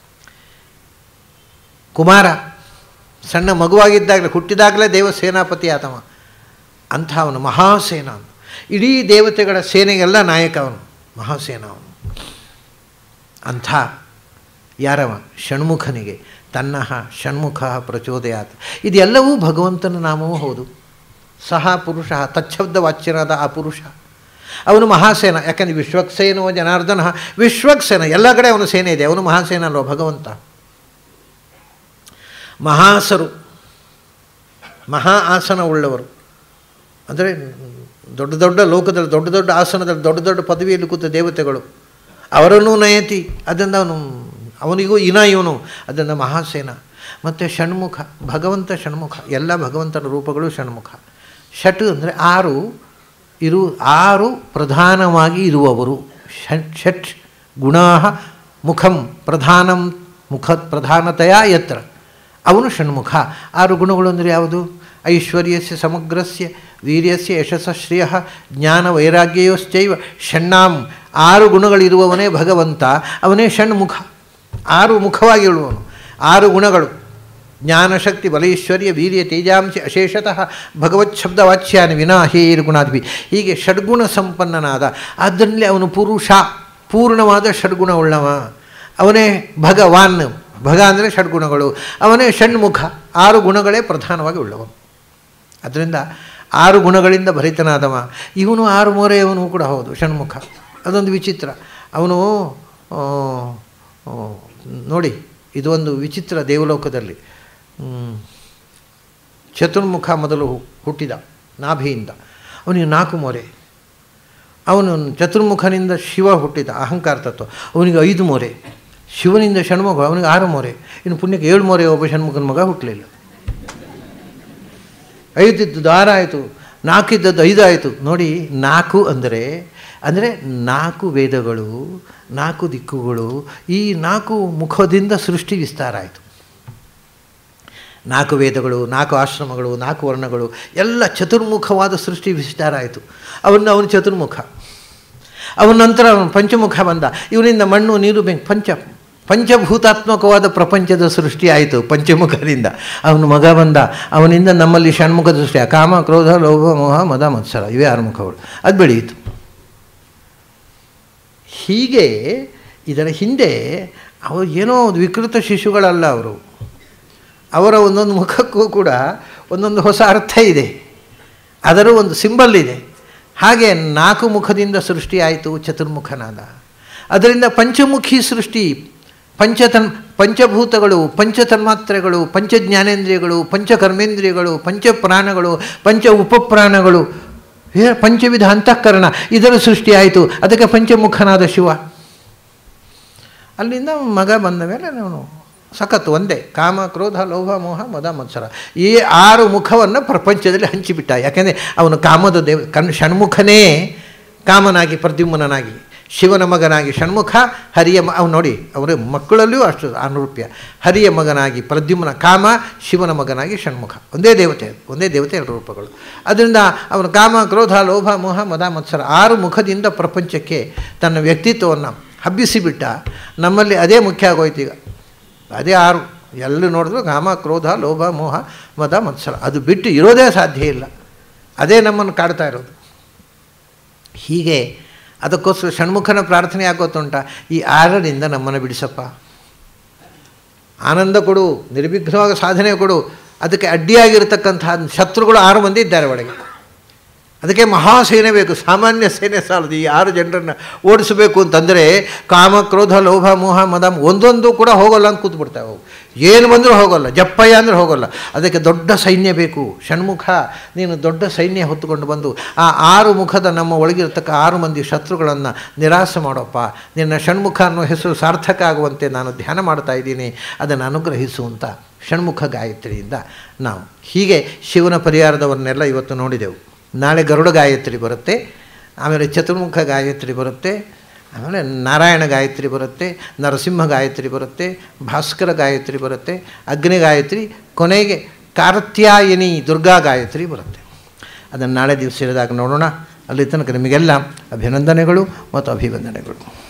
Speaker 1: ಕುಮಾರ ಸಣ್ಣ ಮಗುವಾಗಿದ್ದಾಗಲೇ ಹುಟ್ಟಿದಾಗಲೇ ದೇವಸೇನಾಪತಿ ಆತವ ಅಂಥ ಅವನು ಮಹಾಸೇನ ಇಡೀ ದೇವತೆಗಳ ಸೇನೆಗೆಲ್ಲ ನಾಯಕ ಅವನು ಮಹಾಸೇನ ಅವನು ಅಂಥ ಯಾರವ ಷಣ್ಮುಖನಿಗೆ ತನ್ನಹ ಷಣ್ಮುಖ ಪ್ರಚೋದಯಾತ್ ಇದೆಲ್ಲವೂ ಭಗವಂತನ ನಾಮವೂ ಹೌದು ಸಹ ಪುರುಷ ತಚ್ಛಬ್ದ ವಾಚ್ಯನಾದ ಆ ಪುರುಷ ಅವನು ಮಹಾಸೇನ ಯಾಕಂದರೆ ವಿಶ್ವಕ್ಸೇನೋ ಜನಾರ್ದನ ವಿಶ್ವಕ್ಸೇನ ಎಲ್ಲ ಕಡೆ ಅವನು ಸೇನೆ ಇದೆ ಅವನು ಮಹಾಸೇನ ಅಲ್ವ ಭಗವಂತ ಮಹಾಸರು ಮಹಾ ಆಸನ ಉಳ್ಳವರು ಅಂದರೆ ದೊಡ್ಡ ದೊಡ್ಡ ಲೋಕದಲ್ಲಿ ದೊಡ್ಡ ದೊಡ್ಡ ಆಸನದಲ್ಲಿ ದೊಡ್ಡ ದೊಡ್ಡ ಪದವಿಯಲ್ಲಿ ಕೂತ ದೇವತೆಗಳು ಅವರನ್ನು ನಯತಿ ಅದರಿಂದ ಅವನು ಅವನಿಗೂ ಇನ ಇವನು ಅದರಿಂದ ಮಹಾಸೇನ ಮತ್ತು ಷಣ್ಮುಖ ಭಗವಂತ ಷಣ್ಮುಖ ಎಲ್ಲ ಭಗವಂತನ ರೂಪಗಳು ಷಣ್ಮುಖ ಷಟ್ ಅಂದರೆ ಆರು ಇರು ಆರು ಪ್ರಧಾನವಾಗಿ ಇರುವವರು ಷಟ್ ಷಟ್ ಗುಣಾ ಮುಖಂ ಪ್ರಧಾನಂ ಮುಖ ಪ್ರಧಾನತೆಯ ಯತ್ರ ಅವನು ಷಣ್ಮುಖ ಆರು ಗುಣಗಳು ಅಂದರೆ ಯಾವುದು ಐಶ್ವರ್ಯಸ್ಯ ಸಮಗ್ರಸ್ಯ ವೀರ್ಯಸ್ಯ ಯಶಸ್ಸ ಶ್ರೇಯ ಜ್ಞಾನ ವೈರಾಗ್ಯಯೋಶ್ಚೈವ ಷಣ್ಣಾಂ ಆರು ಗುಣಗಳಿರುವವನೇ ಭಗವಂತ ಅವನೇ ಷಣ್ಮುಖ ಆರು ಮುಖವಾಗಿ ಇಳುವವನು ಆರು ಗುಣಗಳು ಜ್ಞಾನಶಕ್ತಿ ಬಲೈಶ್ವರ್ಯ ವೀರ್ಯ ತೇಜಾಂಶ ಅಶೇಷತಃ ಭಗವತ್ ಶಬ್ದವಾಚ್ಯಾನ ವಿನಾ ಹೇರ್ ಗುಣಾದ್ವಿ ಹೀಗೆ ಷಡ್ಗುಣ ಸಂಪನ್ನನಾದ ಅದರಲ್ಲಿ ಅವನು ಪುರುಷ ಪೂರ್ಣವಾದ ಷಡ್ಗುಣವುಳ್ಳವ ಅವನೇ ಭಗವಾನ್ ಭಗ ಅಂದರೆ ಷಡ್ಗುಣಗಳು ಅವನೇ ಷಣ್ಮುಖ ಆರು ಗುಣಗಳೇ ಪ್ರಧಾನವಾಗಿ ಉಳ್ಳವನು ಅದರಿಂದ ಆರು ಗುಣಗಳಿಂದ ಭರಿತನಾದವ ಇವನು ಆರು ಮೋರೆಯವನು ಕೂಡ ಹೌದು ಷಣ್ಮುಖ ಅದೊಂದು ವಿಚಿತ್ರ ಅವನು ನೋಡಿ ಇದು ಒಂದು ವಿಚಿತ್ರ ದೇವಲೋಕದಲ್ಲಿ ಚತುರ್ಮುಖ ಮೊದಲು ಹುಟ್ಟಿದ ನಾಭಿಯಿಂದ ಅವನಿಗೆ ನಾಲ್ಕು ಮೊರೆ ಅವನು ಚತುರ್ಮುಖನಿಂದ ಶಿವ ಹುಟ್ಟಿದ ಅಹಂಕಾರ ತತ್ವ ಅವನಿಗೆ ಐದು ಮೊರೆ ಶಿವನಿಂದ ಷಣ್ಮುಖ ಅವನಿಗೆ ಆರು ಮೊರೆ ಇನ್ನು ಪುಣ್ಯಕ್ಕೆ ಏಳು ಮೊರೆ ಒಬ್ಬ ಷಣ್ಮುಖನ ಮಗ ಹುಟ್ಟಲಿಲ್ಲ ಐದಿದ್ದು ದಾರ ಆಯಿತು ನಾಲ್ಕಿದ್ದದ್ದು ಐದು ಆಯಿತು ನೋಡಿ ನಾಲ್ಕು ಅಂದರೆ ಅಂದರೆ ನಾಲ್ಕು ವೇದಗಳು ನಾಲ್ಕು ದಿಕ್ಕುಗಳು ಈ ನಾಲ್ಕು ಮುಖದಿಂದ ಸೃಷ್ಟಿ ವಿಸ್ತಾರ ಆಯಿತು ನಾಲ್ಕು ವೇದಗಳು ನಾಲ್ಕು ಆಶ್ರಮಗಳು ನಾಲ್ಕು ವರ್ಣಗಳು ಎಲ್ಲ ಚತುರ್ಮುಖವಾದ ಸೃಷ್ಟಿ ವಿಸ್ತಾರ ಆಯಿತು ಅವನು ಅವನು ಚತುರ್ಮುಖ ಅವನ ನಂತರ ಅವನು ಪಂಚಮುಖ ಬಂದ ಇವನಿಂದ ಮಣ್ಣು ನೀರು ಬೆಂಕಿ ಪಂಚ ಪಂಚಭೂತಾತ್ಮಕವಾದ ಪ್ರಪಂಚದ ಸೃಷ್ಟಿ ಆಯಿತು ಪಂಚಮುಖದಿಂದ ಅವನು ಮಗ ಬಂದ ಅವನಿಂದ ನಮ್ಮಲ್ಲಿ ಷಣ್ಮುಖ ಸೃಷ್ಟಿ ಕಾಮ ಕ್ರೋಧ ಲೋಭ ಮೋಹ ಮದ ಮತ್ಸರ ಇವೇ ಆರು ಮುಖಗಳು ಅದು ಬೆಳೆಯಿತು ಹೀಗೆ ಇದರ ಹಿಂದೆ ಅವರು ಏನೋ ಒಂದು ವಿಕೃತ ಶಿಶುಗಳಲ್ಲ ಅವರು ಅವರ ಒಂದೊಂದು ಮುಖಕ್ಕೂ ಕೂಡ ಒಂದೊಂದು ಹೊಸ ಅರ್ಥ ಇದೆ ಅದರ ಒಂದು ಸಿಂಬಲ್ ಇದೆ ಹಾಗೆ ನಾಲ್ಕು ಮುಖದಿಂದ ಸೃಷ್ಟಿಯಾಯಿತು ಚತುರ್ಮುಖನಾದ ಅದರಿಂದ ಪಂಚಮುಖಿ ಸೃಷ್ಟಿ ಪಂಚತನ್ ಪಂಚಭೂತಗಳು ಪಂಚತನ್ಮಾತ್ರೆಗಳು ಪಂಚಜ್ಞಾನೇಂದ್ರಿಯಗಳು ಪಂಚಕರ್ಮೇಂದ್ರಿಯಗಳು ಪಂಚಪ್ರಾಣಗಳು ಪಂಚ ಉಪಪ್ರಾಣಗಳು ಹೇ ಪಂಚವಿಧ ಅಂತಃಕರಣ ಇದರ ಸೃಷ್ಟಿಯಾಯಿತು ಅದಕ್ಕೆ ಪಂಚಮುಖನಾದ ಶಿವ ಅಲ್ಲಿಂದ ಮಗ ಬಂದ ಮೇಲೆ ಅವನು ಸಖತ್ತು ಒಂದೇ ಕಾಮ ಕ್ರೋಧ ಲೋಭ ಮೋಹ ಮದ ಮತ್ಸರ ಈ ಆರು ಮುಖವನ್ನು ಪ್ರಪಂಚದಲ್ಲಿ ಹಂಚಿಬಿಟ್ಟ ಯಾಕೆಂದರೆ ಅವನು ಕಾಮದ ದೇವ ಕಣ್ ಷಣ್ಮುಖನೇ ಕಾಮನಾಗಿ ಪ್ರದ್ಯುಮ್ನಾಗಿ ಶಿವನ ಮಗನಾಗಿ ಷಣ್ಮುಖ ಹರಿಯ ಮ ಅವ್ನು ನೋಡಿ ಅವರ ಮಕ್ಕಳಲ್ಲಿಯೂ ಅಷ್ಟು ಅನುರೂಪ್ಯ ಹರಿಯ ಮಗನಾಗಿ ಪ್ರದ್ಯುಮ್ನ ಕಾಮ ಶಿವನ ಮಗನಾಗಿ ಷಣ್ಮುಖ ಒಂದೇ ದೇವತೆ ಒಂದೇ ದೇವತೆ ಎರಡು ರೂಪಗಳು ಅದರಿಂದ ಅವನು ಕಾಮ ಕ್ರೋಧ ಲೋಭ ಮೋಹ ಮದ ಮತ್ಸರ ಆರು ಮುಖದಿಂದ ಪ್ರಪಂಚಕ್ಕೆ ತನ್ನ ವ್ಯಕ್ತಿತ್ವವನ್ನು ಹಬ್ಬಿಸಿಬಿಟ್ಟ ನಮ್ಮಲ್ಲಿ ಅದೇ ಮುಖ್ಯ ಆಗೋಯ್ತು ಈಗ ಅದೇ ಆರು ಎಲ್ಲೂ ನೋಡಿದ್ರು ಕಾಮ ಕ್ರೋಧ ಲೋಭ ಮೋಹ ಮದ ಮತ್ಸರ ಅದು ಬಿಟ್ಟು ಇರೋದೇ ಸಾಧ್ಯ ಇಲ್ಲ ಅದೇ ನಮ್ಮನ್ನು ಕಾಡ್ತಾ ಇರೋದು ಹೀಗೆ ಅದಕ್ಕೋಸ್ಕರ ಷಣ್ಮುಖನ ಪ್ರಾರ್ಥನೆ ಆಗೋತುಂಟ ಈ ಆರರಿಂದ ನಮ್ಮನ್ನು ಬಿಡಿಸಪ್ಪ ಆನಂದ ಕೊಡು ನಿರ್ವಿಘ್ನವಾಗ ಸಾಧನೆ ಕೊಡು ಅದಕ್ಕೆ ಅಡ್ಡಿಯಾಗಿರ್ತಕ್ಕಂತಹ ಶತ್ರುಗಳು ಆರು ಮಂದಿ ಇದ್ದಾರೆ ಒಳಗೆ ಅದಕ್ಕೆ ಮಹಾಸೇನೆ ಬೇಕು ಸಾಮಾನ್ಯ ಸೇನೆ ಸಾಲದು ಈ ಆರು ಜನರನ್ನು ಓಡಿಸಬೇಕು ಅಂತಂದರೆ ಕಾಮ ಕ್ರೋಧ ಲೋಭ ಮೋಹ ಮದ ಒಂದೊಂದು ಕೂಡ ಹೋಗೋಲ್ಲ ಅಂತ ಕೂತ್ಬಿಡ್ತಾವೆ ಅವು ಏನು ಬಂದರೂ ಹೋಗೋಲ್ಲ ಜಪ್ಪಯ್ಯ ಅಂದರೆ ಹೋಗೋಲ್ಲ ಅದಕ್ಕೆ ದೊಡ್ಡ ಸೈನ್ಯ ಬೇಕು ಷಣ್ಮುಖ ನೀನು ದೊಡ್ಡ ಸೈನ್ಯ ಹೊತ್ತುಕೊಂಡು ಬಂದು ಆ ಆರು ಮುಖದ ನಮ್ಮ ಒಳಗಿರತಕ್ಕ ಆರು ಮಂದಿ ಶತ್ರುಗಳನ್ನು ನಿರಾಸೆ ಮಾಡೋಪ್ಪ ನಿನ್ನ ಷಣ್ಮುಖ ಅನ್ನೋ ಹೆಸರು ಸಾರ್ಥಕ ಆಗುವಂತೆ ನಾನು ಧ್ಯಾನ ಮಾಡ್ತಾ ಇದ್ದೀನಿ ಅದನ್ನು ಅನುಗ್ರಹಿಸು ಅಂತ ಷಣ್ಮುಖ ಗಾಯತ್ರಿಯಿಂದ ನಾವು ಹೀಗೆ ಶಿವನ ಪರಿಹಾರದವನ್ನೆಲ್ಲ ಇವತ್ತು ನೋಡಿದೆವು ನಾಳೆ ಗರುಡ ಗಾಯತ್ರಿ ಬರುತ್ತೆ ಆಮೇಲೆ ಚತುರ್ಮುಖ ಗಾಯತ್ರಿ ಬರುತ್ತೆ ಆಮೇಲೆ ನಾರಾಯಣ ಗಾಯತ್ರಿ ಬರುತ್ತೆ ನರಸಿಂಹ ಗಾಯತ್ರಿ ಬರುತ್ತೆ ಭಾಸ್ಕರ ಗಾಯತ್ರಿ ಬರುತ್ತೆ ಅಗ್ನಿ ಗಾಯತ್ರಿ ಕೊನೆಗೆ ಕಾರ್ತ್ಯಾಯನಿ ದುರ್ಗಾ ಗಾಯತ್ರಿ ಬರುತ್ತೆ ಅದನ್ನು ನಾಳೆ ದಿವಸ ಇರಿದಾಗ ನೋಡೋಣ ಅಲ್ಲಿ ತನಕ ನಿಮಗೆಲ್ಲ ಅಭಿನಂದನೆಗಳು ಮತ್ತು ಅಭಿವಂದನೆಗಳು